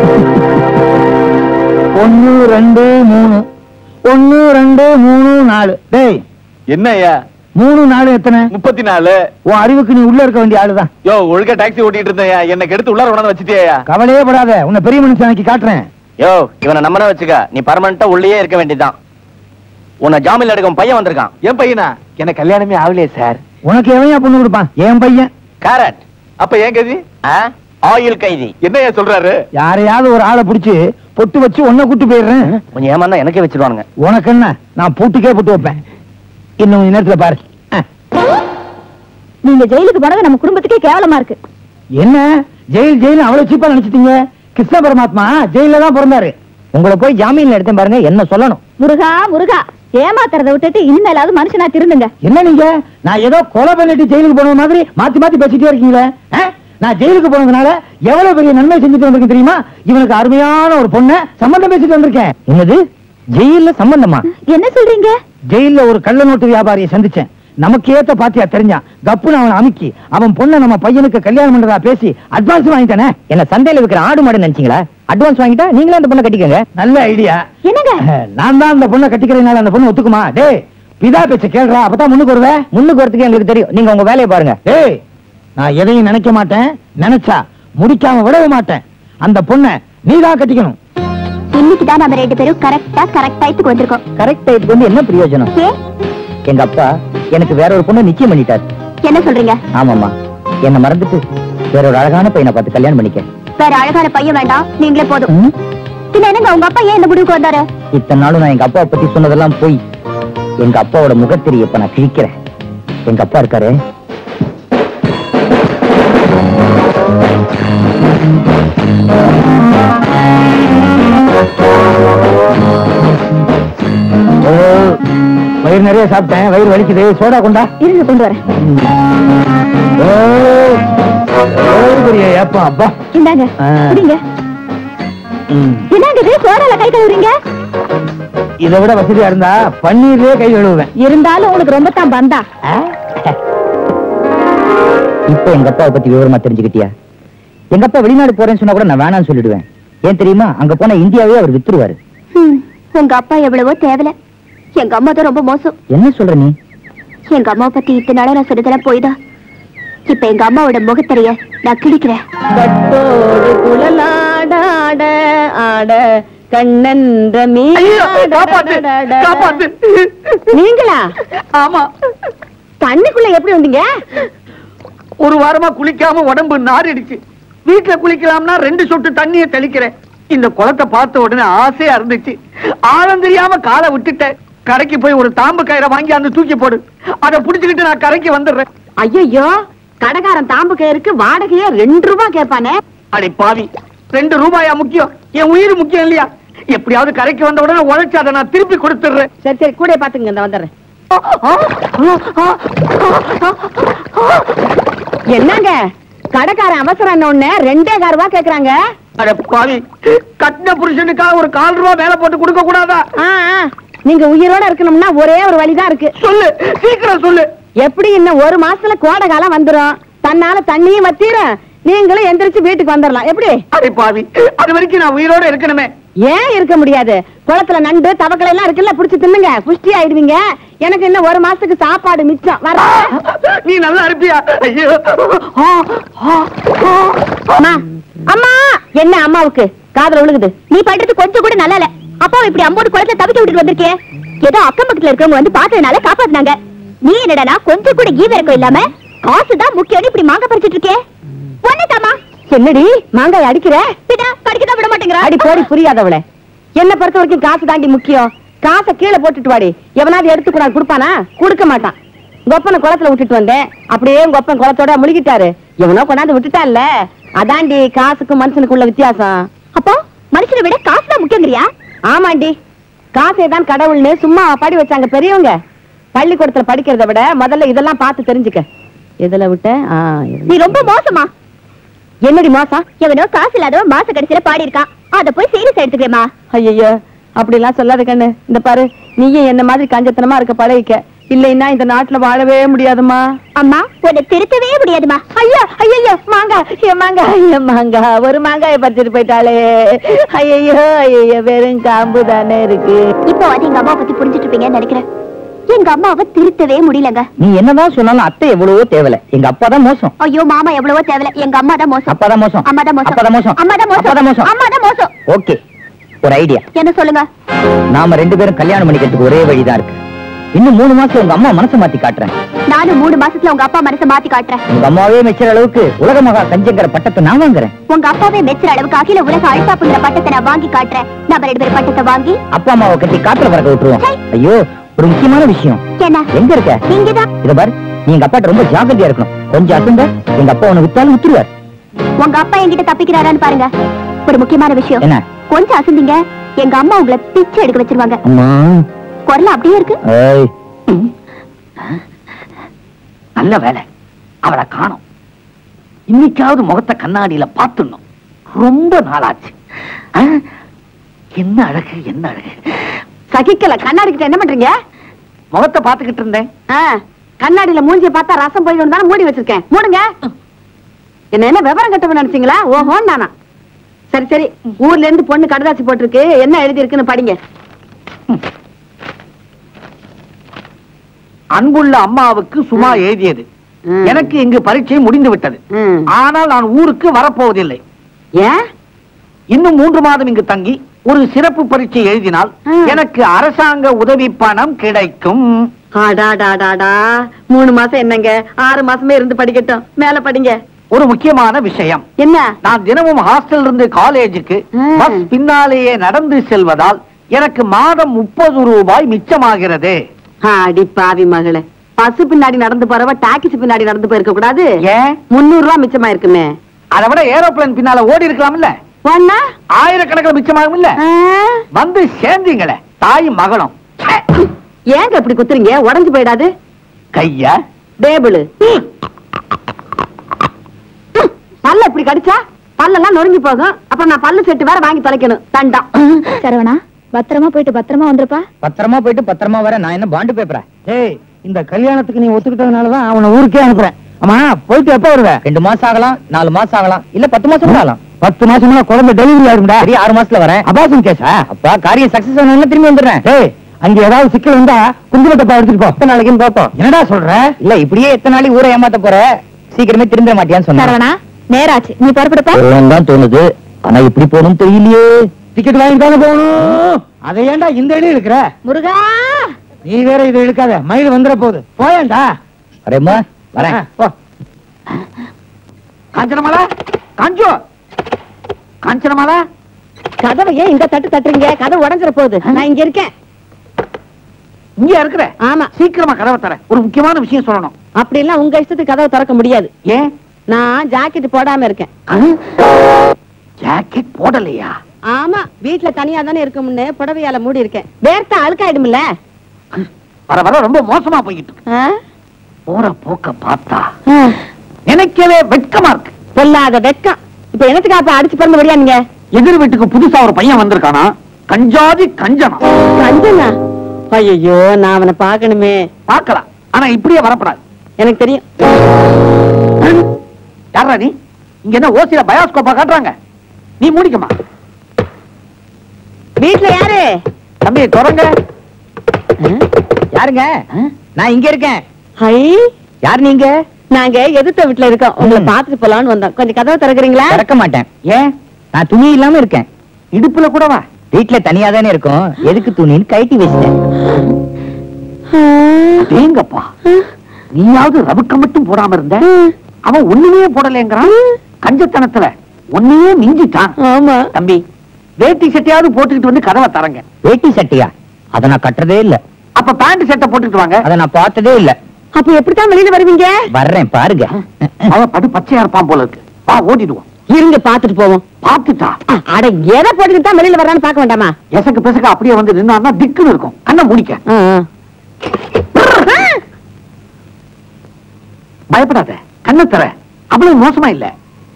ஒன்னு ரெண்டு மூணு ஒன்னு ரெண்டு மூணு நாலு டேய் என்ன ஐயா மூணு நாலு எத்தனை முப்பத்தி நாலு உன் அறிவுக்கு நீ உள்ள இருக்க வேண்டிய ஆளுதான் யோ ஒழுங்கா டாக்ஸி ஓட்டிட்டு இருந்தேன் என்னை எடுத்து உள்ளார கொண்டாந்து வச்சுட்டியா கவலையே படாத உன்னை பெரிய மனுஷனுக்கு காட்டுறேன் யோ இவனை நம்மன வச்சுக்க நீ பர்மனண்டா உள்ளேயே இருக்க வேண்டியதுதான் உன்னை ஜாமீன் எடுக்கும் பையன் வந்திருக்கான் என் பையனா எனக்கு கல்யாணமே ஆகலையே சார் உனக்கு எவன் பொண்ணு கொடுப்பான் என் பையன் கேரட் அப்ப ஏன் கதி ஆயில் கைதி என்னையா சொல்றாரு யாரையாவது ஒரு ஆளை புடிச்சு பொட்டு வச்சு உன்னை கூட்டு போயிடுறேன் கொஞ்சம் ஏமாந்தா எனக்கே வச்சிருவானுங்க உனக்கு என்ன நான் பூட்டுக்கே போட்டு வைப்பேன் இன்னும் கொஞ்ச நேரத்துல பாரு அஹ். நீங்க ஜெயிலுக்கு போனது நம்ம குடும்பத்துக்கே கேவலமா இருக்கு என்ன ஜெயில் ஜெயில் அவ்வளவு சீப்பா நினைச்சிட்டீங்க கிருஷ்ண பரமாத்மா ஜெயில தான் பிறந்தாரு உங்களை போய் ஜாமீன்ல எடுத்தேன் பாருங்க என்ன சொல்லணும் முருகா முருகா ஏமாத்துறத விட்டுட்டு இனிமேலாவது மனுஷனா திருந்துங்க என்ன நீங்க நான் ஏதோ கொலை பண்ணிட்டு ஜெயிலுக்கு போன மாதிரி மாத்தி மாத்தி பேசிட்டே இருக்கீங்களே அஹ்? நான் ஜெயிலுக்கு போனதுனால எவ்வளவு பெரிய நன்மை செஞ்சுட்டு வந்திருக்கேன் தெரியுமா இவனுக்கு அருமையான ஒரு பொண்ணை சம்பந்தம் பேசிட்டு வந்திருக்கேன் என்னது ஜெயில சம்பந்தமா என்ன சொல்றீங்க ஜெயில்ல ஒரு கள்ள நோட்டு வியாபாரியை சந்திச்சேன் நமக்கு ஏத்த பாத்தியா தெரிஞ்சான் கப்புன்னு அவன் அமுக்கி அவன் பொண்ணை நம்ம பையனுக்கு கல்யாணம் பண்றதா பேசி அட்வான்ஸ் வாங்கிட்டானே என்ன சந்தையில விக்கிற ஆடு மாடு நினைச்சீங்களா அட்வான்ஸ் வாங்கிட்டா நீங்களே அந்த பொண்ணை கட்டிக்கங்க நல்ல ஐடியா என்னங்க நான் தான் அந்த பொண்ணை கட்டிக்கிறதுனால அந்த பொண்ணு ஒத்துக்குமா டேய் பிதா பேச்ச கேள்றா அப்பதான் முன்னுக்கு வருவேன் முன்னுக்கு வரதுக்கு எங்களுக்கு தெரியும் நீங்க உங்க வேலையை பாருங்க டேய் நான் எதையும் நினைக்க மாட்டேன் நினைச்சா முடிக்காம விடவே மாட்டேன் அந்த பொண்ணை நீதான் கட்டிக்கணும் இன்னைக்கு தான் நம்ம ரெண்டு பேரும் கரெக்டா கரெக்ட் டயத்துக்கு வந்திருக்கோம் கரெக்ட் டைத்துக்கு வந்து என்ன பிரயோஜனம் ஏ எங்க அப்பா எனக்கு வேற ஒரு பொண்ணை நிச்சயம் பண்ணிட்டாரு என்ன சொல்றீங்க ஆமாம்மா என்ன மறந்துட்டு வேற ஒரு அழகான பையனை பார்த்து கல்யாணம் பண்ணிக்க வேற அழகான பையன் வேண்டாம் நீங்களே போதும் ம்? பின்ன என்னங்க உங்க அப்பா ஏன் இந்த முடிவுக்கு வந்தாரு இத்தனை நாளும் நான் எங்க அப்பாவை பத்தி சொன்னதெல்லாம் போய் எங்க அப்பாவோட முகத்திரி இப்ப நான் கிழிக்கிறேன் எங்க அப்பா இருக்காரு ஓ, வயிறு நிறைய சாப்பிட்டேன் வயிறு வலிக்குது சோடா கொண்டா இருங்க கொண்டு வரேன் ஓ, எவ்வளவு பெரிய ஏப்பம் அப்பா இந்தாங்க ஆ. குடிங்க ம். என்னங்க இது சோடால கை கழுவுறீங்க இதை விட வசதியா இருந்தா பன்னீர்லயே கை கழுவுவேன் இருந்தாலும் உங்களுக்கு ரொம்ப தான் பந்தா இப்ப எங்க அப்பாவை பத்தி விவரமா தெரிஞ்சுக்கிட்டியா எங்க அப்பா வெளிநாடு போறேன்னு சொன்னா கூட நான் வேணாம்னு சொல்லிடுவேன் ஏன் தெரியுமா அங்க போனா இந்தியாவே அவர் வித்துருவாரு ஹம், உங்க அப்பா எவ்வளவோ தேவல எங்க அம்மா தான் ரொம்ப மோசம் என்ன சொல்ற நீ எங்க அம்மாவை பத்தி இத்தனை நாளா நான் சொன்னதெல்லாம் போய்தான் இப்ப எங்க அம்மாவோட முகத்தறிய நான் கிழிக்கிறேன் கட்டோடு குழலாடாட ஆட கண்ணன்ற நீங்களா ஆமா தண்ணிக்குள்ள எப்படி வந்தீங்க ஒரு வாரமா குளிக்காம உடம்பு நாரிடுச்சு வீட்டுல குளிக்கலாம்னா ரெண்டு சொட்டு தண்ணிய தெளிக்கிறேன் இந்த குளத்தை பார்த்த உடனே ஆசையா இருந்துச்சு ஆழம் தெரியாம காலை விட்டுட்டேன் கரைக்கு போய் ஒரு தாம்பு கயிறை வாங்கி அந்த தூக்கி போடு அதை புடிச்சுக்கிட்டு நான் கரைக்கு வந்துடுறேன் ஐயோ கடைக்காரன் தாம்பு கயிறுக்கு வாடகையே ரெண்டு ரூபாய் கேட்பானே அடே பாவி ரெண்டு ரூபாயா முக்கியம் என் உயிர் முக்கியம் இல்லையா எப்படியாவது கரைக்கு வந்த உடனே உழைச்சு அதை நான் திருப்பி கொடுத்துடுறேன் சரி சரி கூட பாத்துங்க இந்த வந்துடுறேன் என்னங்க கடைக்காரன் அவசரம் ஒண்ணு ரெண்டே கால் ரூபாய் கேக்குறாங்க அட பாவி கட்டின புருஷனுக்காக ஒரு கால் ரூபா வேலை போட்டு கொடுக்க கூடாதா ஆ, ஆ, நீங்க உயிரோட இருக்கணும்னா ஒரே ஒரு வழிதான் இருக்கு சொல்லு சீக்கிரம் சொல்லு எப்படி இன்னும் ஒரு மாசத்துல கோடை காலம் வந்துரும் தன்னால தண்ணியும் வத்திரும் நீங்களும் எந்திரிச்சு வீட்டுக்கு வந்துடலாம் எப்படி அடே பாவி அது வரைக்கும் நான் உயிரோட இருக்கணுமே ஏன் இருக்க முடியாது குளத்துல நண்டு தவக்களை எல்லாம் இருக்குல்ல புடிச்சு தின்னுங்க புஷ்டி ஆயிடுவீங்க எனக்கு இன்னும் ஒரு மாசத்துக்கு சாப்பாடு மிச்சம் வர நீ நல்லா இருப்பியா ஐயோ அம்மா அம்மா என்ன அம்மாவுக்கு காதுல விழுகுது நீ பண்றது கொஞ்சம் கூட நல்லா இல்ல அப்பா இப்படி அம்போடு குளத்துல தவிக்க விட்டுட்டு வந்திருக்கே ஏதோ அக்கம் பக்கத்துல இருக்கிறவங்க வந்து பார்த்ததுனால காப்பாத்துனாங்க நீ என்னடா கொஞ்சம் கூட ஈவ இருக்கும் இல்லாம காசுதான் முக்கியம் இப்படி மாங்க பறிச்சிட்டு இருக்கே ஒண்ணுதாமா என்னடி மாங்காய் அடிக்கிற பின்ன கடிக்கதான் விட மாட்டேங்கிறா அடி போடி புரியாதவள என்ன பொறுத்த வரைக்கும் காசு தாண்டி முக்கியம் காசை கீழே போட்டுட்டு வாடி எவனாவது எடுத்து கூட கொடுப்பானா கொடுக்க மாட்டான் கொப்பனை குளத்துல விட்டுட்டு வந்தேன் அப்படியே கொப்பன் குளத்தோட முழுகிட்டாரு எவனோ கொண்டாந்து விட்டுட்டான்ல அதாண்டி காசுக்கும் மனுஷனுக்குள்ள வித்தியாசம் அப்போ மனுஷனை விட காசுதான் முக்கியங்கிறியா ஆமாண்டி காசே தான் கடவுள்னு சும்மா பாடி வச்சாங்க பெரியவங்க பள்ளிக்கூடத்துல படிக்கிறத விட முதல்ல இதெல்லாம் பார்த்து தெரிஞ்சுக்க இதுல விட்ட ஆ, இதுல. நீ ரொம்ப மோசமா என்னடி மோசம் எவனோ காசு இல்லாதவன் மாச கடைசியில பாடி இருக்கான் அத போய் சீரியஸ் எடுத்துக்கிறேமா ஐயோ அப்படிலாம் சொல்லாத கண்ணு இந்த பாரு நீயும் என்ன மாதிரி கஞ்சத்தனமா இருக்க பழகிக்க இல்லைன்னா இந்த நாட்டுல வாழவே முடியாதுமா அம்மா உன்னை திருத்தவே முடியாதுமா ஐயா ஐயோ மாங்காய் என் மாங்காய் என் மாங்காய் ஒரு மாங்காயை பறிச்சுட்டு போயிட்டாளே ஐயோ ஐயோ வெறும் காம்பு தானே இருக்கு இப்போ அது எங்க அம்மா பத்தி புரிஞ்சுட்டு இருப்பீங்கன்னு நினைக்கிறேன் எங்க அம்மாவை திருத்தவே முடியலங்க நீ என்னதான் சொன்னாலும் அத்தை எவ்வளவோ தேவல எங்க அப்பா தான் மோசம் ஐயோ மாமா எவ்வளவோ தேவையில்ல எங்க அம்மா தான் மோசம் அப்பா தான் மோசம் அம்மா தான் மோசம் அப்பா தான் மோசம் அம்மா தான் அப்பா தான் மோசம் மோசம் அம்மா தான் மோசம் ஓகே ஒரு ஐடியா என்ன சொல்லுங்க நாம ரெண்டு பேரும் கல்யாணம் பண்ணிக்கிறதுக்கு ஒரே வழிதான் இருக்கு இன்னும் மூணு மாசம் உங்க அம்மா மனசை மாத்தி காட்டுறேன் நானும் மூணு மாசத்துல உங்க அப்பா மனசை மாத்தி காட்டுறேன் உங்க அம்மாவே மெச்சுற அளவுக்கு உலக மகா கஞ்சங்கிற பட்டத்தை நான் வாங்குறேன் உங்க அப்பாவே மெச்சுற அளவுக்கு அகில உலக அழுத்தாப்புங்கிற பட்டத்தை நான் வாங்கி காட்டுறேன் நம்ம ரெண்டு பேரும் பட்டத்தை வாங்கி அப்பா அம்மாவை கட்டி காட்டுல பறக்க விட்டுருவோம் ஐயோ ஒரு முக்கியமான விஷயம் என்ன எங்க இருக்க இங்கதான் இத பாரு நீ எங்க அப்பாட்ட ரொம்ப ஜாக்கிரதையா இருக்கணும் கொஞ்சம் அசந்த எங்க அப்பா உன்னை வித்தாலும் வித்துருவார் உங்க அப்பா என்கிட்ட தப்பிக்கிறாரான்னு பாருங்க ஒரு முக்கியமான விஷயம் என்ன கொஞ்சம் அசந்தீங்க எங்க அம்மா உங்களை பிச்சை எடுக்க வச்சிருவாங்க அம்மா குரல் அப்படியே இருக்கு ஏய் நல்ல வேலை அவளை காணோம் இன்னைக்காவது முகத்தை கண்ணாடியில பார்த்துடணும் ரொம்ப நாளாச்சு ஆ? என்ன அழகு என்ன அழகு சகிக்கல கண்ணாடி கிட்ட என்ன பண்றீங்க முகத்தை பார்த்துக்கிட்டு இருந்தேன் ஆ, கண்ணாடியில மூஞ்சிய பார்த்தா ரசம் போயிடும் தான் மூடி வச்சிருக்கேன் மூடுங்க என்ன என்ன விவரம் கட்டவன் நினைச்சீங்களா ஓஹோ நானா சரி சரி ஊர்ல இருந்து பொண்ணு கடுதாசி போட்டிருக்கு என்ன எழுதி இருக்குன்னு படிங்க அன்புள்ள அம்மாவுக்கு சும்மா எழுதியது ம். எனக்கு இங்கு பரீட்சை முடிந்து விட்டது ம். ஆனால் நான் ஊருக்கு வரப்போவதில்லை ஏன் இன்னும் மூன்று மாதம் இங்கு தங்கி ஒரு சிறப்பு பரீட்சை எழுதினால் ம். எனக்கு அரசாங்க உதவி பணம் கிடைக்கும் ஆடாடாடாடா மூணு மாசம் என்னங்க ஆறு மாசமே இருந்து படிக்கட்டும் மேல படிங்க ஒரு முக்கியமான விஷயம் என்ன நான் தினமும் ஹாஸ்டல் இருந்து காலேஜுக்கு ம். பஸ் பின்னாலேயே நடந்து செல்வதால் எனக்கு மாதம் முப்பது ரூபாய் மிச்சமாகிறது அடி பாவி மகளே பசு பின்னாடி நடந்து போறவ டாக்ஸி பின்னாடி நடந்து போயிருக்க கூடாது ஏன் முன்னூறு ரூபா மிச்சமா இருக்குமே அதை விட ஏரோப்ளேன் பின்னால ஓடி இருக்கலாம்ல ஒன்னா ஆயிரக்கணக்கில் மிச்சமாகும் இல்ல வந்து சேர்ந்தீங்களே தாய் மகளும் ச்சே. ஏங்க இப்படி குத்துறீங்க உடைஞ்சு போயிடாது கையா டேபிள் பல்ல இப்படி கடிச்சா பல்லெல்லாம் நொறுங்கி போகும் அப்புறம் நான் பல்லு செட்டு வேற வாங்கி தொலைக்கணும் தண்டம் சரவணா பத்திரமா போயிட்டு பத்திரமா வந்துருப்பா பத்திரமா போயிட்டு பத்திரமா வர நான் என்ன பாண்டு பேப்பரா ஏய் இந்த கல்யாணத்துக்கு நீ ஒத்துக்கிட்டதுனாலதான் அவனை ஊருக்கே அனுப்புறேன் ஆமா போயிட்டு எப்ப வருவ ரெண்டு மாசம் ஆகலாம் நாலு மாசம் ஆகலாம் இல்ல பத்து மாசம் கூட ஆகலாம் பத்து மாசம்னா குழந்தை டெலிவரி ஆயிரும்டா சரி ஆறு மாசத்துல வரேன் அபாசம் கேஸா அப்பா காரியம் சக்சஸ் ஆனா திரும்பி வந்துடுறேன் ஏய் அங்க ஏதாவது சிக்கல் இருந்தா குங்குமத்தப்பா எடுத்துட்டு போ எத்தனை நாளைக்குன்னு பாப்போம் என்னடா சொல்ற இல்ல இப்படியே எத்தனை நாளைக்கு ஊரை ஏமாத்த போற சீக்கிரமே திரும்ப மாட்டியான்னு சொன்னாங்க சரவணா நேராச்சு நீ புறப்படுப்பா தான் தோணுது ஆனா இப்படி போகணும் தெரியலையே டிக்கெட் வாங்கி தானே போகணும் அதை ஏன்டா இந்த இடம் இருக்கிற முருகா நீ வேற இதை இழுக்காத மயில் வந்துட போகுது போயேன்டா வரேம்மா வரேன் ஆ, போ காஞ்சனமாலா காஞ்சோ காஞ்சனமாலா கதவை ஏன் இந்த தட்டு தட்டுறீங்க கதவு உடஞ்சிட போகுது நான் இங்க இருக்கேன் இங்க இருக்கிற ஆமா சீக்கிரமா கதவை தர ஒரு முக்கியமான விஷயம் சொல்லணும் அப்படி எல்லாம் உங்க இஷ்டத்துக்கு கதவை திறக்க முடியாது ஏன் நான் ஜாக்கெட் போடாம இருக்கேன் ஜாக்கெட் போடலையா ஆமா வீட்ல தனியா தானே இருக்கும்னு புடவையால மூடி இருக்கேன் வேர்த்தா அழுக்காயிடும்ல வர வர ரொம்ப மோசமா போய்கிட்டு இருக்கு. ஆ? போற போக்க பார்த்தா ஆ. நினைக்கவே வெட்கமா இருக்கு பொல்லாத வெக்கம் இப்ப என்னத்துக்கு அப்ப அடிச்சு பிறந்த வழியா நீங்க எதிர் வீட்டுக்கு புதுசா ஒரு பையன் வந்திருக்கானா கஞ்சாதி கஞ்சனா கஞ்சனா ஐயோ நான் அவனை பார்க்கணுமே பார்க்கலாம் ஆனா இப்படியே வரப்படாது எனக்கு தெரியும் யாரா நீ இங்க என்ன ஓசில பயோஸ்கோப்பா காட்டுறாங்க நீ மூடிக்கமா வீட்ல யாரு தம்பி தொடங்க யாருங்க நான் இங்க இருக்கேன் ஹை யார் நீங்க நாங்க எதிர்த்த வீட்ல இருக்கோம் உங்களை ம். பாத்துட்டு போலான்னு வந்தோம் கொஞ்சம் கதவை திறக்கிறீங்களா திறக்க மாட்டேன் ஏன் நான் துணி இல்லாம இருக்கேன் இடுப்புல கூட வா வீட்ல தனியா தானே இருக்கும் எதுக்கு துணின்னு கழட்டி வச்சிட்டேன் தேங்கப்பா நீயாவது ரவுக்க மட்டும் போடாம இருந்த அவன் ஒண்ணுமே போடலைங்கிறான் கஞ்சத்தனத்துல ஒன்னையே மிஞ்சிட்டான் ஆமா தம்பி வேட்டி சட்டையாவது போட்டுக்கிட்டு வந்து கதவை தரங்க வேட்டி சட்டையா அத நான் கட்டுறதே இல்ல அப்ப பேண்ட் சட்டை போட்டுக்கிட்டு வாங்க அத நான் பார்த்ததே இல்ல அப்ப எப்படித்தான் வெளியில வருவீங்க வர்றேன் பாருங்க அவன் படு பச்சையா இருப்பான் போல இருக்கு வா ஓடிடுவோம் இருங்க பாத்துட்டு போவோம் பாத்துட்டா அட எதை போட்டுக்கிட்டு தான் வெளியில வர்றான்னு பார்க்க வேண்டாமா எசக்கு பெசக்கு அப்படியே வந்து நின்னா திக்குன்னு இருக்கும் கண்ணை முடிக்க ஆ, ஆ. பயப்படாத கண்ணை தர அவ்வளவு மோசமா இல்ல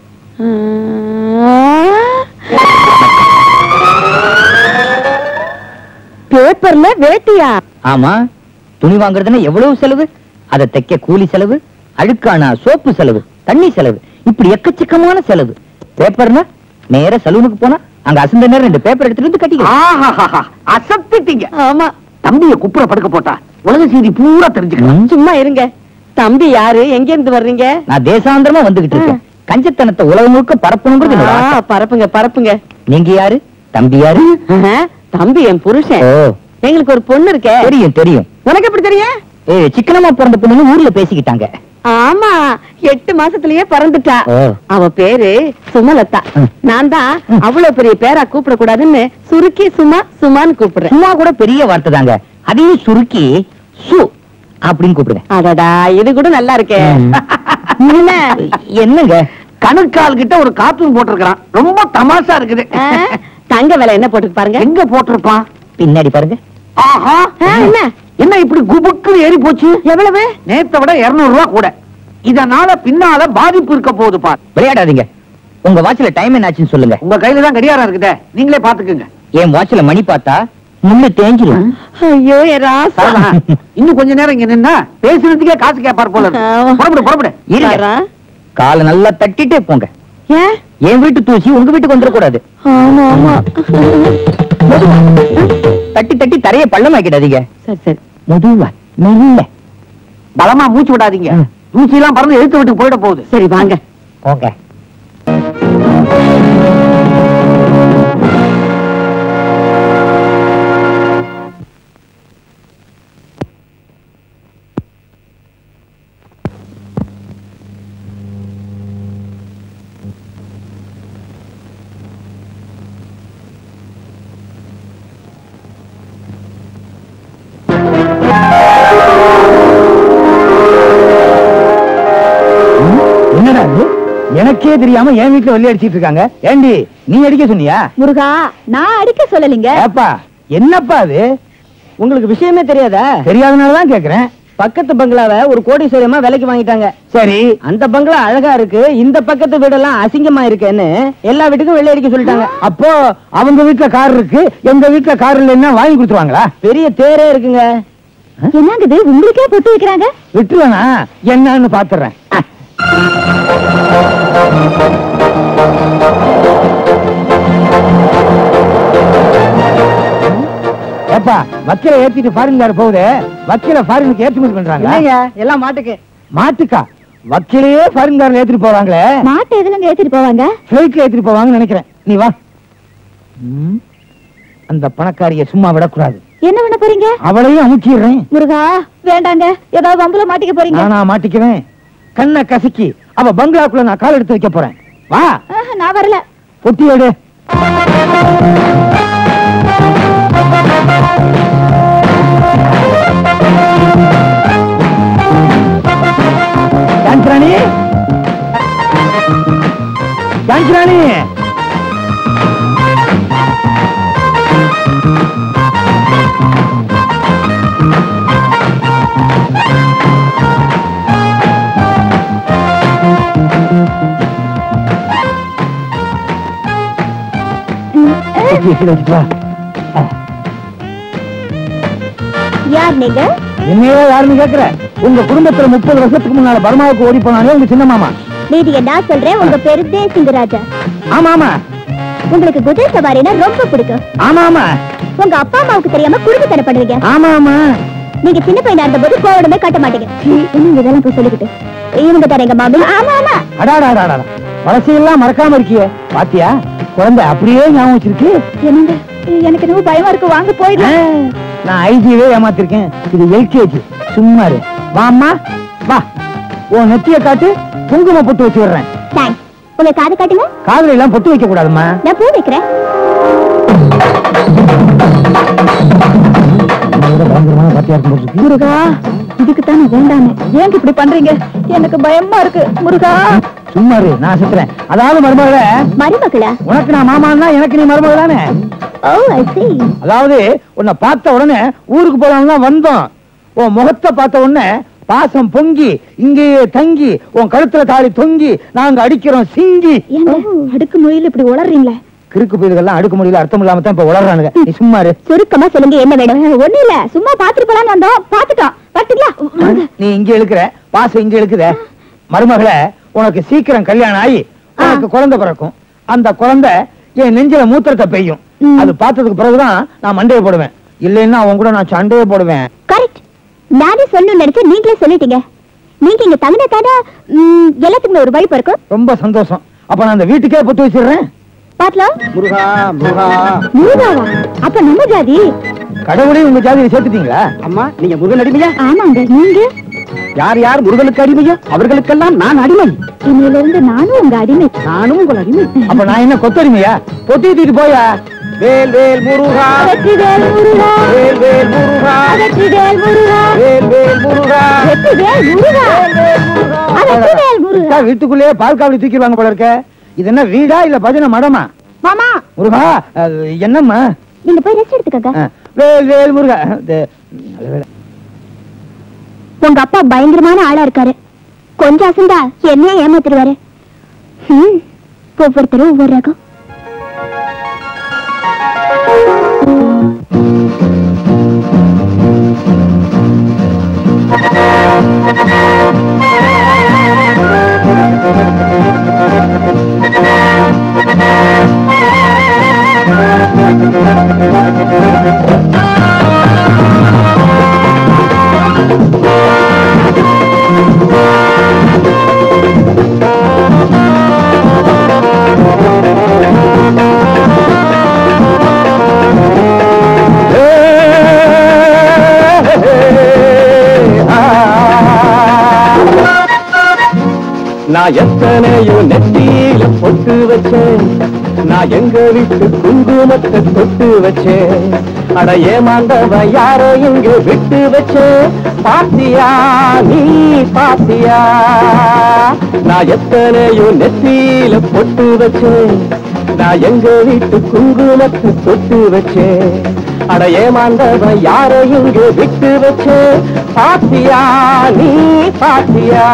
பேப்பர்ல வேட்டியா ஆமா துணி வாங்குறதுன்னா எவ்வளவு செலவு அதை தைக்க கூலி செலவு அழுக்கானா சோப்பு செலவு தண்ணி செலவு இப்படி எக்கச்சக்கமான செலவு பேப்பர்னா நேரா சலூனுக்கு போனா அங்க அசந்த நேரம் ரெண்டு பேப்பர் எடுத்துட்டு வந்து கட்டிக்கலாம் ஆஹாஹாஹா, அசத்திட்டீங்க ஆமா தம்பிய குப்புற படுக்க போட்டா உலக செய்தி பூரா தெரிஞ்சுக்கலாம் சும்மா இருங்க தம்பி யாரு எங்க இருந்து வர்றீங்க நான் தேசாந்திரமா வந்துகிட்டு இருக்கேன் கஞ்சத்தனத்தை உலகம் முழுக்க பரப்பணுங்கிறது என்னோட ஆ, ஆசை. பரப்புங்க பரப்புங்க நீங்க யாரு தம்பி யாரு ஆஹா, தம்பி என் புருஷன் ஓ எங்களுக்கு ஒரு பொண்ணு இருக்கே தெரியும் தெரியும் உனக்கு எப்படி தெரியும் ஏ சிக்கனமா பிறந்த பொண்ணுன்னு ஊர்ல பேசிக்கிட்டாங்க ஆமா எட்டு மாசத்திலேயே பிறந்துட்டா ஓ. அவ பேரு சுமலதா ம். நான் தான் அவ்வளவு பெரிய பேரா கூப்பிட கூடாதுன்னு சுருக்கி சும்மா சுமான்னு கூப்பிடுறேன் சும்மா கூட பெரிய வார்த்தை தாங்க அதையும் சுருக்கி சு அப்படின்னு கூப்பிடுங்க அடடா இது கூட நல்லா இருக்கே என்ன என்னங்க கணுக்கால் கிட்ட ஒரு கார்ட்டூன் போட்டிருக்கான் ரொம்ப தமாஷா இருக்குது ஆ, தங்க விலை என்ன போட்டுக்கு பாருங்க எங்க போட்டிருப்பான் பின்னாடி பாருங்க ஆஹா ஆ, என்ன என்ன இப்படி குபுக்கு ஏறி போச்சு எவ்வளவு நேத்தை விட 200 ரூபாய் கூட இதனால பின்னால பாதிப்பு இருக்க போகுது பார் விளையாடாதீங்க உங்க வாட்ச்ல டைம் என்னாச்சுன்னு சொல்லுங்க உங்க கையில தான் கடியாரம் இருக்குதே நீங்களே பாத்துக்குங்க என் வாட்ச்ல மணி பார்த்தா முள்ளு தேஞ்சிரும் ஐயோ என் ராசா சரவணா, இன்னும் கொஞ்ச நேரம் இங்க நின்னா பேசுறதுக்கே காசு கேட்பார் போல இருக்கு. ஆமா. புறப்படு புறப்படு இருங்க வரா. காலை நல்லா தட்டிட்டே போங்க ஏன் என் வீட்டு தூசி உங்க வீட்டுக்கு வந்துடக்கூடாது ஆமா ஆமா தட்டி தட்டி தரைய பள்ளமாக்கிடாதீங்க சரி சரி மெதுவா மெல்ல பலமா மூச்சு விடாதீங்க ம். தூசி எல்லாம் பறந்து எழுத்து விட்டு போயிட போகுது சரி வாங்க போங்க என்னடா இது எனக்கே தெரியாம என் வீட்டுல வெள்ளி அடிச்சிட்டு இருக்காங்க ஏண்டி நீ அடிக்க சொன்னியா முருகா நான் அடிக்க சொல்லலைங்க ஏப்பா என்னப்பா அது உங்களுக்கு விஷயமே தெரியாதா தெரியாதனாலதான் கேக்குறேன் பக்கத்து பங்களாவை ஒரு கோடீஸ்வரியமா விலைக்கு வாங்கிட்டாங்க சரி அந்த பங்களா அழகா இருக்கு இந்த பக்கத்து வீடெல்லாம் அசிங்கமா இருக்கேன்னு எல்லா வீட்டுக்கும் வெள்ளை அடிக்க சொல்லிட்டாங்க அப்போ அவங்க வீட்டுல கார் இருக்கு எங்க வீட்டுல கார் இல்லைன்னா வாங்கி கொடுத்துருவாங்களா பெரிய தேரே இருக்குங்க என்னங்க இது உங்களுக்கே பொட்டு வைக்கிறாங்க விட்டுருவேனா என்னன்னு பாத்துறேன் ஏப்பா வக்கீல ஏத்திட்டு ஃபாரின் கார் போகுது வக்கீல ஃபாரினுக்கு ஏற்றுமதி பண்றாங்க இல்லைங்க எல்லாம் மாட்டுக்கு மாட்டுக்கா வக்கீலையே ஃபாரின் கார்ல ஏத்திட்டு போவாங்களே மாட்டை எதுலங்க ஏத்திட்டு போவாங்க பிளைட்ல ஏத்திட்டு போவாங்கன்னு நினைக்கிறேன் நீ வா ம், அந்த பணக்காரிய சும்மா விடக்கூடாது என்ன பண்ண போறீங்க அவளையும் அமுக்கிடுறேன் முருகா வேண்டாங்க ஏதாவது வம்புல மாட்டிக்க போறீங்க நானா மாட்டிக்குவேன் கண்ணை கசக்கி அவ பங்களாக்குள்ள நான் கால் எடுத்து வைக்க போறேன் வா நான் வரல பொட்டி எடு ஜான்சி ராணி ஜான்சி ராணி பொட்டியை கீழே வச்சுட்டு வா யார் நீங்க என்னையே யாருன்னு கேக்குற உங்க குடும்பத்துல முப்பது வருஷத்துக்கு முன்னால பர்மாவுக்கு ஓடி போனானே உங்க சின்ன மாமா நீதிய நான் சொல்றேன் உங்க பேரு தேசிங்கராஜா ஆமா ஆமா உங்களுக்கு குதிரை சவாரினா ரொம்ப பிடிக்கும் ஆமா ஆமா உங்க அப்பா அம்மாவுக்கு தெரியாம குடும்பத்தனை பண்ணுவீங்க ஆமா ஆமா நீங்க சின்ன பையனா இருந்த போது கோவடமே காட்ட மாட்டீங்க இன்னும் இதெல்லாம் போய் சொல்லிக்கிட்டு இவங்க தர எங்க மாமி ஆமா ஆமா அடாடாடாடா பழசையெல்லாம் மறக்காம இருக்கியே பாத்தியா குழந்தை அப்படியே ஞாபகம் வச்சிருக்கு என்னங்க எனக்கு ரொம்ப பயமா இருக்கு வாங்க ஆ, போயிடலாம் நான் ஐஜிவே ஏமாத்திருக்கேன் இது எல்கேஜி சும்மா இரு வா அம்மா வா உன் நெத்திய காட்டு குங்கும பொட்டு வச்சு விடுறேன் தேங்க்ஸ் உங்க காது காட்டுங்க காதுல எல்லாம் பொட்டு வைக்க கூடாதும்மா நான் பூ வைக்கிறேன் பயங்கரமான பாத்தியா இருக்கும் போல இருக்கு. முருகா இதுக்கு தானே வேண்டாமே ஏன் இப்படி பண்றீங்க எனக்கு பயமா இருக்கு முருகா சும்மா இரு நான் சுத்துறேன் அதாவது மருமகள மருமகளா உனக்கு நான் மாமான்னா எனக்கு நீ மருமகள் தானே ஓ ஐ see அதாவது உன்னை பார்த்த உடனே ஊருக்கு போலாம் தான் வந்தோம் உன் முகத்தை பார்த்த உடனே பாசம் பொங்கி இங்கேயே தங்கி உன் கழுத்துல தாலி தொங்கி நாங்க அடிக்கிறோம் சிங்கி ஏங்க அடுக்கு மொழியில இப்படி உளறீங்களே கிறுக்கு பயிர்கள்லாம் அடுக்க முடியல அர்த்தம் இல்லாம தான் இப்ப உளறானுங்க நீ சும்மா இரு சுருக்கமா சொல்லுங்க என்ன வேணும் ஒண்ணு இல்ல சும்மா பாத்துட்டு போலான்னு வந்தோம் பாத்துட்டோம் பாத்துக்கலாம் நீ இங்க இழுக்கிற பாசம் இங்க இழுக்குத மருமகளே உனக்கு சீக்கிரம் கல்யாணம் ஆகி உனக்கு குழந்தை பிறக்கும் அந்த குழந்தை என் நெஞ்சில மூத்திரத்தை பெய்யும் ம். அது பார்த்ததுக்கு பிறகுதான் நான் மண்டையை போடுவேன் இல்லைன்னா அவன் கூட நான் சண்டையை போடுவேன் கரெக்ட் நானே சொல்லணும்னு நினைச்சேன் நீங்களே சொல்லிட்டீங்க நீங்க இங்க தங்கினதாடா எல்லாத்துக்குமே ஒரு வழி பிறக்கும் ரொம்ப சந்தோஷம் அப்ப நான் அந்த வீட்டுக்கே பொட்டு வச்சிடுறேன் பாக்கலாம் முருகா முருகா முருகாவா அப்ப நம்ம ஜாதி கடவுளையும் உங்க ஜாதியை சேர்த்துட்டீங்களா அம்மா நீங்க முருகன் அடிமையா ஆமாங்க நீங்க யார் யார் முருகனுக்கு அடிமையோ அவர்களுக்கெல்லாம் நான் அடிமை இன்னையில இருந்து நானும் உங்க அடிமை நானும் உங்கள் அடிமை அப்ப நான் என்ன கொத்தடிமையா பொட்டி தூக்கிட்டு போயா வேல் வேல் முருகா வெற்றிவேல் முருகா வேல் வேல் முருகா வெற்றிவேல் முருகா வேல் வேல் முருகா வெற்றிவேல் முருகா வெற்றிவேல் முருகா அக்கா, வீட்டுக்குள்ளேயே பால் காவலி தூக்கிடுவாங்க போல இருக்க இது என்ன வீடா இல்ல பஜனை மடமா மாமா முருகா அது என்னம்மா நீங்க போய் ரெஸ்ட் எடுத்துக்கங்க ஆ, வேல் வேல் முருகா இது, நல்ல வேளை. உங்க அப்பா பயங்கரமான ஆளா இருக்காரு கொஞ்சம் அசந்தா என்னையே ஏமாத்திடுவாரு ஹம், ஒவ்வொருத்தரும் ஒவ்வொரு ரகம் நான் எத்தனையோ நெத்தியில பொட்டு வச்சேன் நான் எங்க வீட்டு குங்குமத்தை தொட்டு வச்சேன் அட ஏமாந்தவ யாரோ இங்க விட்டு வச்சேன் பாத்தியா நீ பாத்தியா நான் எத்தனையோ நெத்தியில பொட்டு வச்சேன் நான் எங்க வீட்டு குங்குமத்தை தொட்டு வச்சேன் அட ஏமாந்தவ யாரோ இங்க விட்டு வச்சேன் பாத்தியா நீ பாத்தியா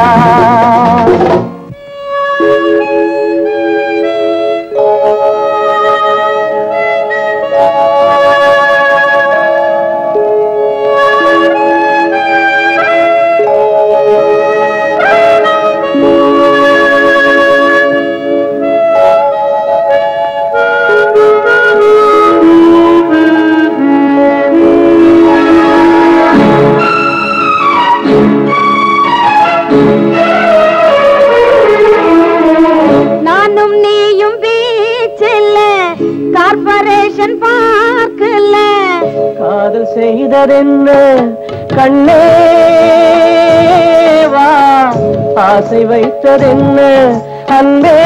நானும் நீயும் வீச்சில்ல கார்பரேஷன் பார்க்கல காதல் செய்ததென்ன கண்ணே வா ஆசை வைத்ததென்ன அன்பே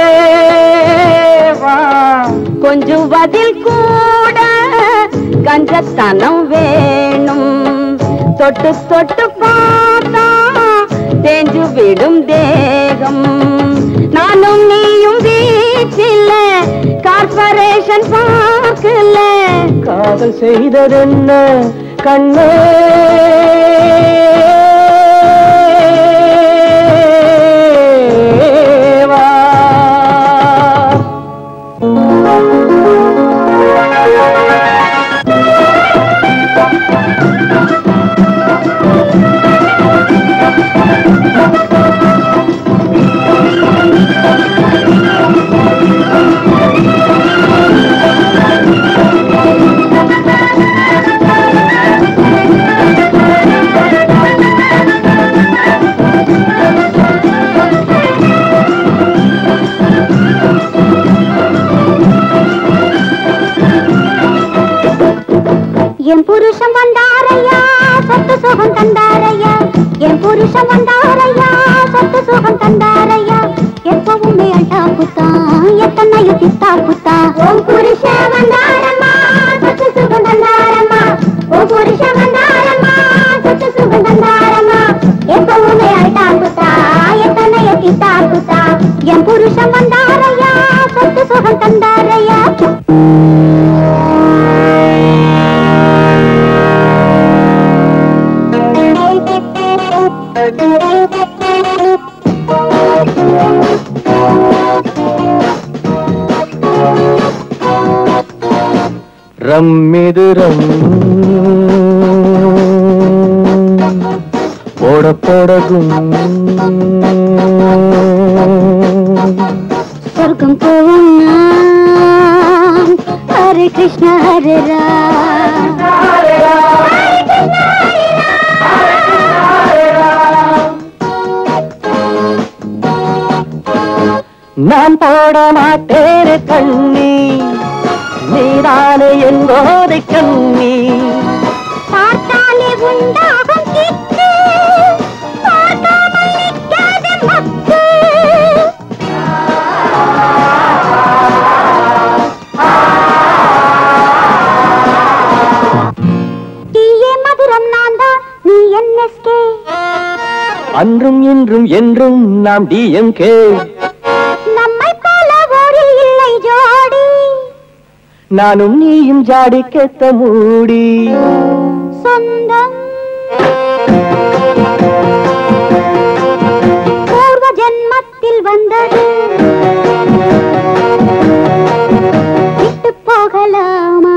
வா கொஞ்சம் பதில் கூட கஞ்சத்தனம் வேணும் தொட்டு தொட்டு பார்த்தா தேஞ்சு விடும் தேகம் நானும் நீயும் வீட்டில் கார்பரேஷன் பார்க்கல காதல் செய்ததென்ன கண்ணே வா என் புருஷன் வந்தாரையா சொத்து சுகம் தந்தாரையா என் புருஷன் வந்தாரையா சொத்து சுகம் தந்தாரையா எப்பவுமே அட்டா புத்தா எத்தனையும் தித்தா புத்தா உன் புருஷன் வந்தாரம்மா சொத்து சுகம் தந்தாரம்மா உன் புருஷன் வந்தாரம்மா சொத்து சுகம் தந்தாரம்மா எப்பவுமே அட்டா புத்தா எத்தனையும் தித்தா புத்தா என் புருஷன் வந்தாரையா சொத்து சுகம் தந்தாரையா ரம்மிது ரம் போட போடகும் சொர்க்கம் போவோம் நாம். ஹரே கிருஷ்ண ஹரே ராம் நான் போட மாட்டேனே கண்ணி நீதானே என்போதை கண்ணி பார்த்தாலே உண்டாகும் கிக்கு பார்க்காமல் நிற்காத மக்கு டீயே மதுரம் நான் தான் நீ என்எஸ்கே அன்றும் இன்றும் என்றும் நாம் டிஎம்கே நம்மை போல ஒரு இல்லை ஜோடி நானும் நீயும் ஜாடி கெத்த மூடி சொந்தம் பூர்வ ஜென்மத்தில் வந்தது விட்டு போகலாமா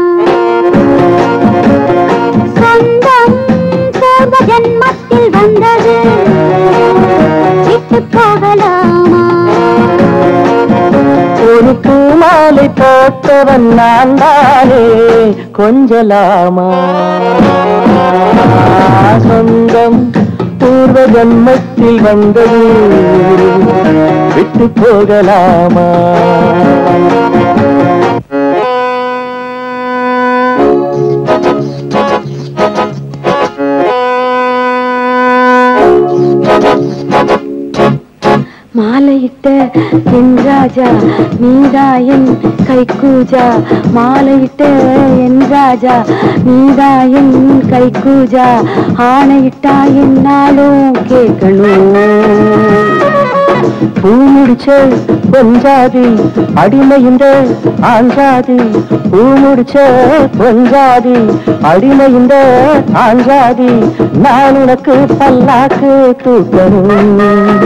சொந்தம் பூர்வ ஜென்மத்தில் வந்தது விட்டு போகலாமா ஒரு பூமாலை போட்டவன் நான் தானே கொஞ்சலாமா சொந்தம் பூர்வ ஜன்மத்தில் வந்தது விட்டு போகலாமா மாலையிட்ட என் ராஜா நீதாயன் கைக்கூஜா மாலையிட்ட என் ராஜா நீதாயன் கைக்கூஜா ஆணையிட்டா என்னாலும் கேட்கணும் பூ முடிச்ச பொஞ்சாதி அடிமை இந்த ஆஞ்சாதி பூ முடிச்ச பொஞ்சாதி அடிமை இந்த ஆஞ்சாதி நான் உனக்கு பல்லாக்கு தூக்கணும்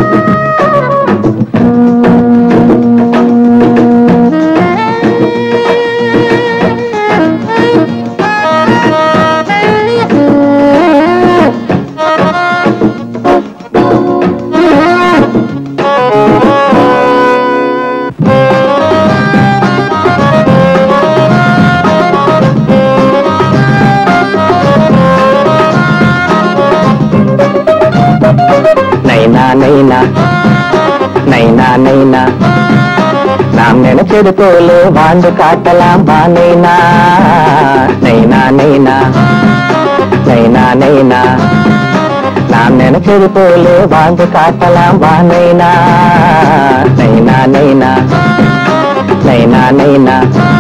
நைனா நைனா நைனா நைனா நாம் நினைச்சது போல வாழ்ந்து காட்டலாம் வா நைனா நைனா நைனா நைனா நைனா நான் நினைச்சது போல வாழ்ந்து காட்டலாம் வா நைனா நைனா நைனா நைனா நைனா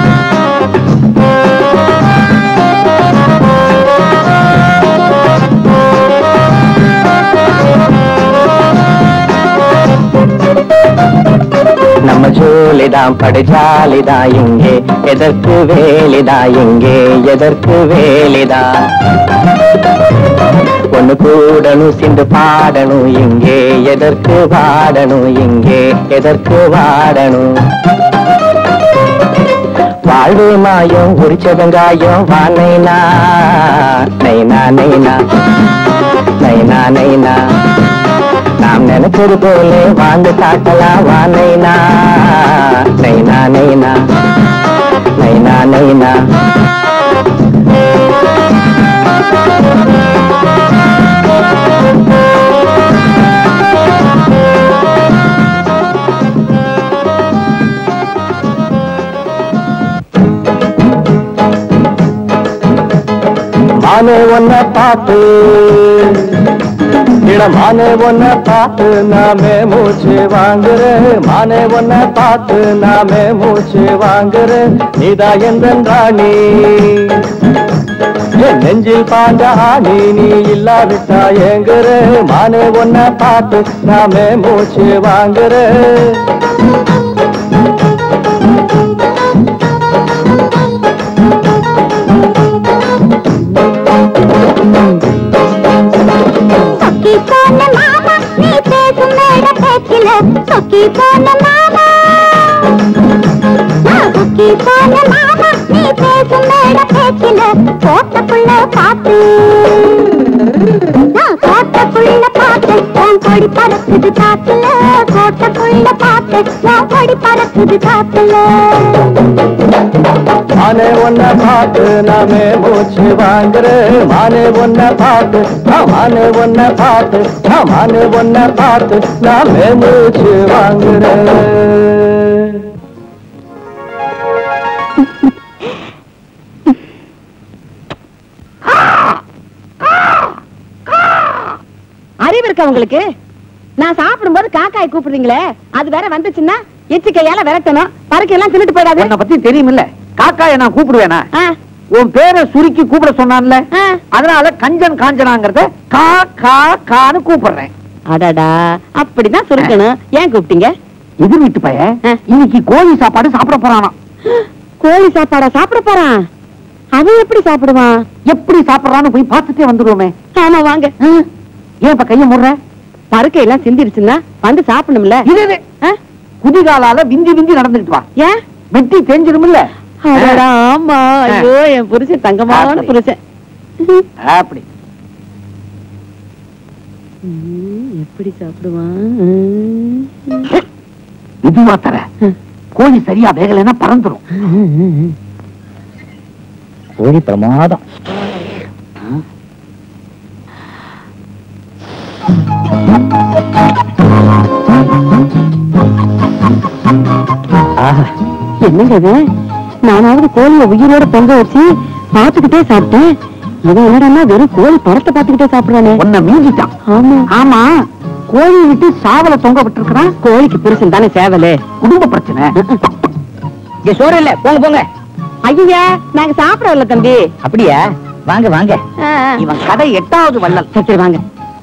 நம்ம ஜோலிதான் படுஜாலிதான் இங்கே எதற்கு வேலிதா இங்கே எதற்கு வேலிதா ஒண்ணு கூடணும் சிந்து பாடணும் இங்கே எதற்கு வாடணும் இங்கே எதற்கு வாடணும் வாழ்வு மாயம் உரிச்ச வெங்காயம் வா நைனா நைனா நைனா நைனா நைனா நாம் நினைச்சது போல வாழ்ந்து காட்டலாம் வா நைனா நைனா நைனா நைனா நைனா மானே ஒன்ன பார்த்து இடமானே ஒன்ன பார்த்து நாமே மூச்சு வாங்குறேன் மானே ஒன்ன பார்த்து நாமே மூச்சு வாங்குறேன் நீதா எந்த ராணி என் நெஞ்சில் பாண்ட ஆணி நீ இல்லாவிட்டா ஏங்குற மானே ஒன்ன பார்த்து நாமே மூச்சு வாங்குறேன் சொக்கி போன மாமா நீ பேசும் மேட பேச்சில சொக்கி போன மாமா நான் சொக்கி போன மாமா நீ பேசும் மேட பேச்சில கோட்டக்குள்ள பாத்து நான் கோட்டக்குள்ள பாத்து உன் கொடி பறக்குது காத்துல கோட்டக்குள்ள பாத்து உன் கொடி பறக்குது காத்துல மானே ஒன்ன பார்த்து நாமே மூச்சு வாங்குறேன் மானே ஒன்ன பார்த்து நான் மானே ஒன்ன பார்த்து நான் மானே ஒன்ன பார்த்து நாமே மூச்சு வாங்குறேன் அறிவு இருக்கா உங்களுக்கு நான் சாப்பிடும்போது காக்காய் கூப்பிடுறீங்களே அது வேற வந்துச்சுன்னா எச்சு கையால விரட்டணும் பறக்கை எல்லாம் தின்னுட்டு போயிடாது உன்னை பத்தி தெரியுமில்ல காக்காய நான் கூப்பிடுவேனா ஆ, உன் பேரை சுருக்கி கூப்பிட சொன்னான்ல ஆ. அதனால கஞ்சன் காஞ்சனாங்கிறத கா கா கான்னு கூப்பிடுறேன் அடடா அப்படிதான் சுருக்கணும் ஏன் கூப்பிட்டீங்க இது வீட்டு பையன் ஆ. இன்னைக்கு கோழி சாப்பாடு சாப்பிட போறானாம் கோழி சாப்பாடா சாப்பிட போறான் அவன் எப்படி சாப்பிடுவான் எப்படி சாப்பிடுறான்னு போய் பார்த்துட்டே வந்துருவோமே ஆமா வாங்க ஆ? ஏன் இப்ப கைய முடுற பருக்கை எல்லாம் சிந்திருச்சுன்னா வந்து சாப்பிடணும்ல இது இது. ஆ? குதிகாலால விந்தி விந்தி நடந்துட்டு வா ஏன் வெட்டி தெரிஞ்சிருமில்ல அடடா ஆமா ஐயோ என் புருஷன் தங்கமான அப்படி. புருஷன் அப்படி ம், எப்படி சாப்பிடுவான் இதுவா தர கோழி சரியா வேகலைன்னா பறந்துரும் கோழி பிரமாதம் ஆஹா என்னங்க இது நானாவது கோழிய உயிரோட பொங்க வச்சு பாத்துக்கிட்டே சாப்பிட்டேன் இவன் என்னடா வெறும் கோழி படத்தை பாத்துக்கிட்டே சாப்பிடுறானே உன்னை மீஞ்சிட்டான் ஆமா ஆமா கோழி விட்டு சாவல தொங்க விட்டுருக்கான் கோழிக்கு புருஷன் தானே சேவலு குடும்ப பிரச்சனை இங்க சோறு இல்ல போங்க போங்க ஐயா நாங்க சாப்பிடல தம்பி அப்படியா வாங்க வாங்க ஆ, ஆ. இவன் கடை எட்டாவது வள்ளல் சரி, சரி வாங்க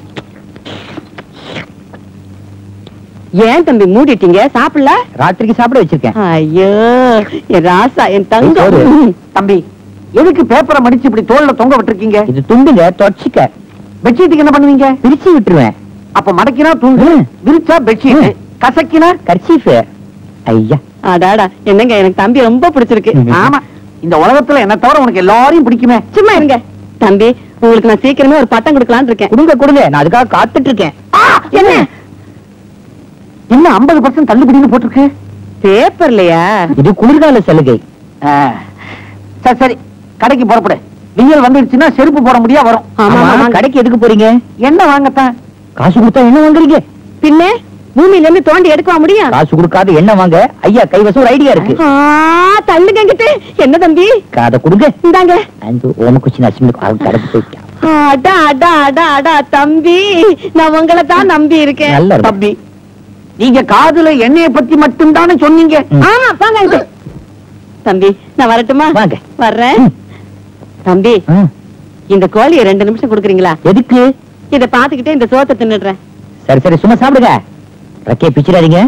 ஏன் தம்பி மூடிட்டீங்க சாப்பிடல ராத்திரிக்கு சாப்பிட வச்சிருக்கேன் ஐயோ என் ராசா என் சோறு. தங்கம் தம்பி எதுக்கு பேப்பரை மடிச்சு இப்படி தோல்ல தொங்க விட்டுருக்கீங்க இது துண்டுங்க தொடச்சிக்க பெட்ஷீட்டுக்கு என்ன பண்ணுவீங்க பிரிச்சு விட்டுருவேன் அப்ப மடக்கினா துண்டு ம். விரிச்சா பெட்ஷீட் ம். கசக்கினா கர்ச்சீஃப் ஐயா அடாடா என்னங்க எனக்கு தம்பி ரொம்ப பிடிச்சிருக்கு ம். ஆமா இந்த உலகத்துல என்ன தவிர உனக்கு எல்லாரையும் பிடிக்குமே சும்மா இருங்க தம்பி உங்களுக்கு நான் சீக்கிரமே ஒரு பட்டம் கொடுக்கலாம்னு இருக்கேன் கொடுங்க கொடுங்க நான் அதுக்காக காத்துட்டு இருக்கேன் என்ன என்ன ஐம்பது பர்சன்ட் தள்ளுபடின்னு போட்டிருக்கு பேப்பர்லயா இது குளிர்கால சலுகை ஆ. சரி சரி கடைக்கு புறப்படு வெயில் வந்துடுச்சுன்னா செருப்பு போட முடியா வரும் ஆமா, ஆமா, ஆமா. கடைக்கு எதுக்கு போறீங்க என்ன வாங்கத்தான் காசு கொடுத்தா என்ன வாங்குறீங்க பின்ன பூமியில இருந்து தோண்டி எடுக்கவா முடியும் காசு கொடுக்காத என்ன வாங்க ஐயா கைவசம் ஒரு ஐடியா இருக்கு ஆ, தள்ளுங்க என்கிட்ட. என்ன தம்பி காதை கொடுங்க இந்தாங்க அந்த ஓம குச்சி நரசிம்மனுக்கு கடக்கு போயிட்டான் அடா அடா அடா அடா தம்பி நான் உங்களை தான் நம்பி இருக்கேன் நல்ல இருக்கு. தம்பி நீங்க காதுல எண்ணெய பத்தி மட்டும் தானே சொன்னீங்க ஆமா வாங்க இது. தம்பி நான் வரட்டுமா வாங்க. வர்றேன் தம்பி ஆ, இந்த கோழியை ரெண்டு நிமிஷம் கொடுக்குறீங்களா எதுக்கு இத பாத்துக்கிட்டே இந்த சோத்தை தின்னுடுறேன் சரி சரி சும்மா சாப்பிடுங்க ரக்கைய பிச்சிடாதீங்க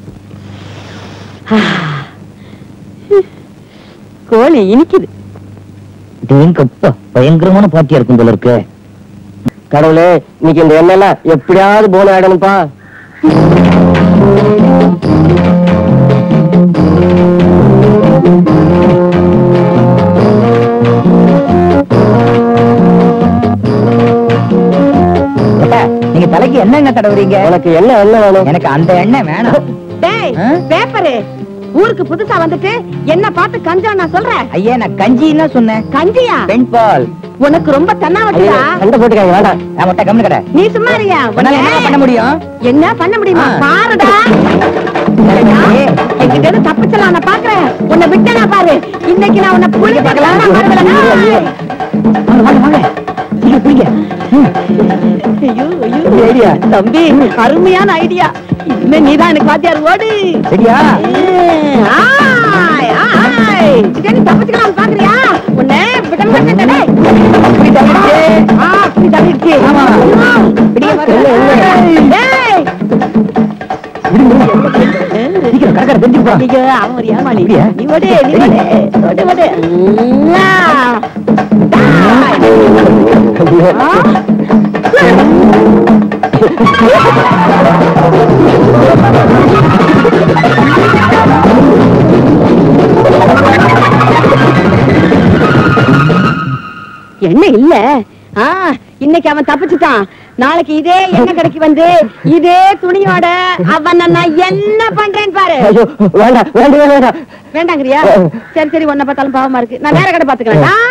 கோழி இனிக்குது தேங்கப்பா பயங்கரமான பாட்டியா இருக்கும் போல இருக்கு கடவுளே இன்னைக்கு இந்த எண்ணெய்லாம் எப்படியாவது போன ஆயிடணும்ப்பா ஏப்பா, நீங்க தலைக்கு என்னங்க தடவுறீங்க உனக்கு என்ன எண்ணெய் வேணும் எனக்கு அந்த எண்ணெய் வேணாம் டேய் ஆ? பேப்பரு ஊருக்கு புதுசா வந்துட்டு என்ன பார்த்து கஞ்சா நான் சொல்றேன் ஐயா நான் கஞ்சின்னு சொன்னேன் கஞ்சியா பெண் பால் உனக்கு ரொம்ப தன்னா வட்டுதா சண்டை போட்டுக்காங்க வேண்டாம் நான் மட்டும் கம்மி கடை நீ சும்மா இருயா உன்னால என்ன பண்ண முடியும் என்ன பண்ண முடியுமா ஆ. பாருடா என்கிட்ட இருந்து தப்பிச்சலாம் நான் பாக்குறேன் உன்னை விட்டனா பாரு இன்னைக்கு நான் உன்னை புளிக்க பார்க்கலாம் வாங்க வாங்க வாங்க சீக்கிரம் குடிங்க ஐயோ ஐயோ தம்பி அருமையான ஐடியா இனிமே நீதான் எனக்கு பாத்தியார் ஓடு சரியா ஆய், ஆய். இதை நீ தப்பிச்சுக்கலாம் பாக்குறியா உன்னை விட மாட்டேன் டேய். இப்படி தள்ளிடுச்சு. ஆ, அப்படி தள்ளிடுச்சு. ஆமா. ஆ, இப்படியே வர. டேய். சீக்கிரம் கடற்கரை தெரிஞ்சு போறான் ஐயோ, அவன் ஒரு ஏமாளி. அப்படியா? நீ ஓடு, நீ ஓடு. ஓடு, ஓடு. உம்மா. டேய். ஆ. என்ன இல்ல ஆ இன்னைக்கு அவன் தப்பிச்சுட்டான் நாளைக்கு இதே எண்ணெய் கடைக்கு வந்து இதே துணியோட அவன் நான் என்ன பண்றேன்னு பாரு ஐயோ வேண்டாம் வேண்டாம் வேண்டாம் வேண்டாங்கறியா சரி சரி உன்னை பார்த்தாலும் பாவமா இருக்கு நான் வேற கடை பாத்துக்கிறேன் ஆ.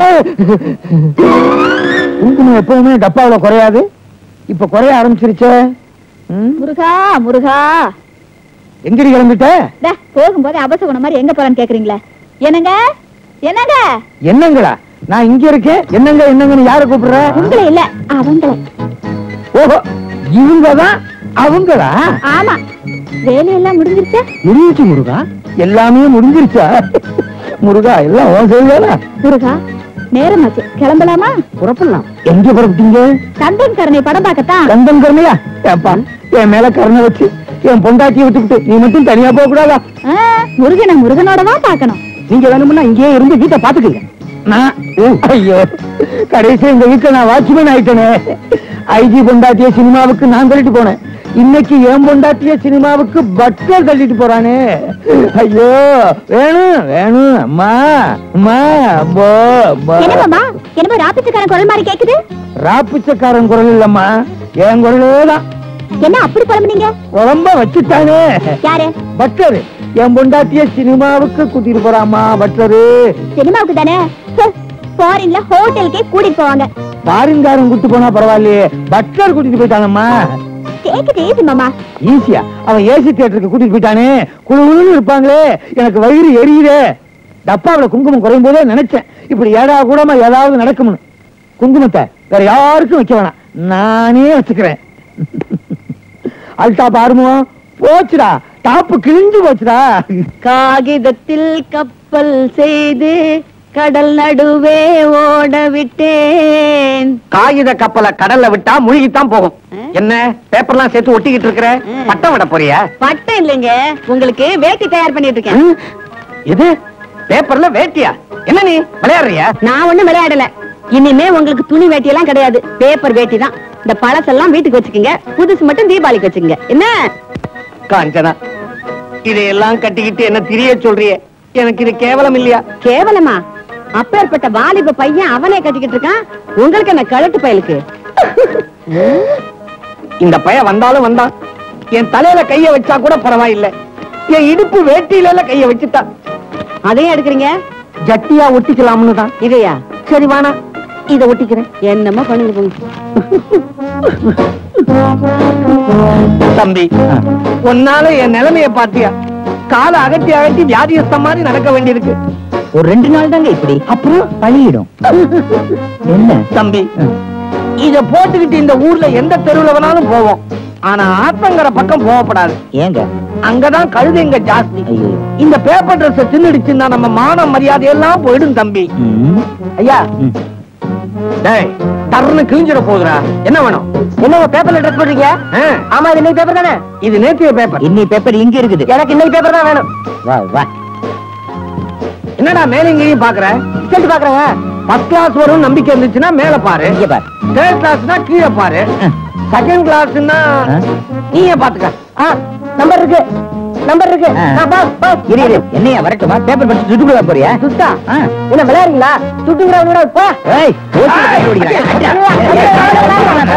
குங்குமம் எப்பவுமே டப்பாவுல குறையாது இப்ப குறைய ஆரம்பிச்சிருச்சே ம்? முருகா முருகா எங்கடி கிளம்பிட்ட டே, போகும்போது அபசகுணம் மாதிரி எங்க போறான்னு கேக்குறீங்களே என்னங்க என்னங்க என்னங்களா நான் இங்க இருக்கேன் என்னங்க என்னங்கன்னு யார கூப்பிடுற உங்களை இல்ல அவங்கள ஓஹோ இவங்கதான் அவங்களா ஆமா வேலையெல்லாம் முடிஞ்சிருச்சு முடிஞ்சிச்சு முருகா எல்லாமே முடிஞ்சிருச்சா முருகா எல்லாம் உன் செய்வேனா முருகா நேரமாச்சு கிளம்பலாமா புறப்படலாம் எங்க புறப்பட்டீங்க கந்தன் கருணை படம் பார்க்கத்தான் கந்தன் கருணையா ஏப்பா என் மேல கருணை வச்சு என் பொண்டாட்டியை விட்டுவிட்டு நீ மட்டும் தனியா போக கூடாதா ஆ, முருகனை முருகனோடவா பார்க்கணும் நீங்க வேணும்னா இங்கேயே இருந்து வீட்டை பாத்துக்கங்க நான் ஐயோ கடைசி இந்த வீட்டுல நான் வாட்ச்மேன் ஆயிட்டேனே ஐஜி பொண்டாட்டிய சினிமாவுக்கு நான் தள்ளிட்டு போனேன் இன்னைக்கு என் பொண்டாட்டிய சினிமாவுக்கு பட்டர் தள்ளிட்டு போறானே ஐயோ வேணும் வேணும் அம்மா அம்மா போ போ. என்ன மாமா என்னமோ ராப்பிச்சக்காரன் குரல் மாதிரி கேக்குது ராப்பிச்சக்காரன் குரல் இல்லம்மா என் குரலே தான் என்ன அப்படி புலம்புனீங்க குழம்ப வச்சுட்டானே யாரு பட்டரு என் பொண்டாட்டிய சினிமாவுக்கு கூட்டிட்டு போறாமா பட்டரு சினிமாவுக்கு தானே ஃபாரின்ல ஹோட்டலுக்கே கூட்டிட்டு போவாங்க பாரின்காரன் கூட்டு போனா பரவாயில்லையே பட்லர் கூட்டிட்டு போயிட்டானம்மா கேக்குது ஈஸி மாமா ஈஸியா அவன் ஏசி தியேட்டருக்கு கூட்டிட்டு போயிட்டானே குழுன்னு இருப்பாங்களே எனக்கு வயிறு எரியுதே டப்பாவுல குங்குமம் குறையும் போதே நினைச்சேன் இப்படி ஏடா கூடமா ஏதாவது நடக்கும்னு குங்குமத்தை வேற யாருக்கும் வைக்க வேணாம் நானே வச்சுக்கிறேன் அல்டா பாருமோ போச்சுடா டாப்பு கிழிஞ்சு போச்சுடா காகிதத்தில் கப்பல் செய்து கடல் நடுவே ஓட விட்டேன் காகித கப்பலை கடல்ல விட்டா முழுகித்தான் போகும் ஆ? என்ன பேப்பர்லாம் சேர்த்து ஒட்டிக்கிட்டு இருக்கிற ஆ. பட்டம் விட போறியா பட்டம் இல்லைங்க உங்களுக்கு வேட்டி தயார் பண்ணிட்டு இருக்கேன் ம்? இது பேப்பர்ல வேட்டியா என்ன நீ விளையாடுறியா நான் ஒண்ணும் விளையாடல இனிமே உங்களுக்கு துணி வேட்டி எல்லாம் கிடையாது பேப்பர் வேட்டி தான் இந்த பழசெல்லாம் வீட்டுக்கு வச்சுக்கோங்க புதுசு மட்டும் தீபாவளிக்கு வச்சுக்கோங்க என்ன காஞ்சனா இதையெல்லாம் கட்டிக்கிட்டு என்ன திரிய சொல்றியே எனக்கு இது கேவலம் இல்லையா கேவலமா அப்பேற்பட்ட வாலிப பையன் அவனே கட்டிக்கிட்டு இருக்கான் உங்களுக்கு என்ன கழட்டு பயலுக்கு இந்த பையன் வந்தாலும் வந்தான் என் தலையில கைய வச்சா கூட பரவாயில்லை என் இடுப்பு வேட்டியில எல்லாம் கைய வச்சுட்டா அதையும் எடுக்கிறீங்க ஜட்டியா ஒட்டிக்கலாம்னு தான் இதையா சரி வானா இத ஒட்டிக்கிறேன் என்னமோ பண்ணுங்க போங்க தம்பி உன்னால என் நிலைமைய பாத்தியா காலை அகட்டி அகட்டி வியாதியஸ்த மாதிரி நடக்க வேண்டியிருக்கு ஒரு ரெண்டு நாள் தாங்க இப்படி அப்புறம் பழியிடும் என்ன தம்பி இத போட்டுக்கிட்டு இந்த ஊர்ல எந்த தெருவுல வேணாலும் போவோம் ஆனா ஆத்தங்கர பக்கம் போகப்படாது ஏங்க அங்கதான் கழுதைங்க ஜாஸ்தி ஐயோ இந்த பேப்பர் ட்ரெஸ் தின்னுடுச்சுன்னா நம்ம மான மரியாதை எல்லாம் போயிடும் தம்பி ம், ஐயா ம். டேய் டர்னு கிழிஞ்சிட போகுதுடா என்ன வேணும் என்னங்க பேப்பர்ல ட்ரெஸ் போடுறீங்க ஆ, ஆமா இது இன்னைக்கு பேப்பர் தானே இது நேத்திய பேப்பர் இன்னி பேப்பர் இங்க இருக்குது எனக்கு இன்னைக்கு பேப்பர் தான் வேணும் வா வா என்னடா மேல இங்கேயும் பாக்குற ரிசல்ட் பாக்குறேங்க ஃபர்ஸ்ட் கிளாஸ் வரும் நம்பிக்கை இருந்துச்சுன்னா மேல பாரு இங்க பார் தேர்ட் கிளாஸ்னா கீழே பாரு செகண்ட் கிளாஸ்னா ஆ. நீயே பாத்துக்க ஆ நம்பர் இருக்கு நம்பர் இருக்கு ஆ. நான் பாஸ் பாஸ் இரு இரு என்னையா வரட்டுமா பேப்பர் படிச்சு சுட்டுக்குள்ள போறியா சுத்தா ஆ. என்ன விளையாடுறீங்களா சுட்டுங்கிறவங்க கூட போ ஏய் ஓசில கட்டி ஓடிக்கிறான்.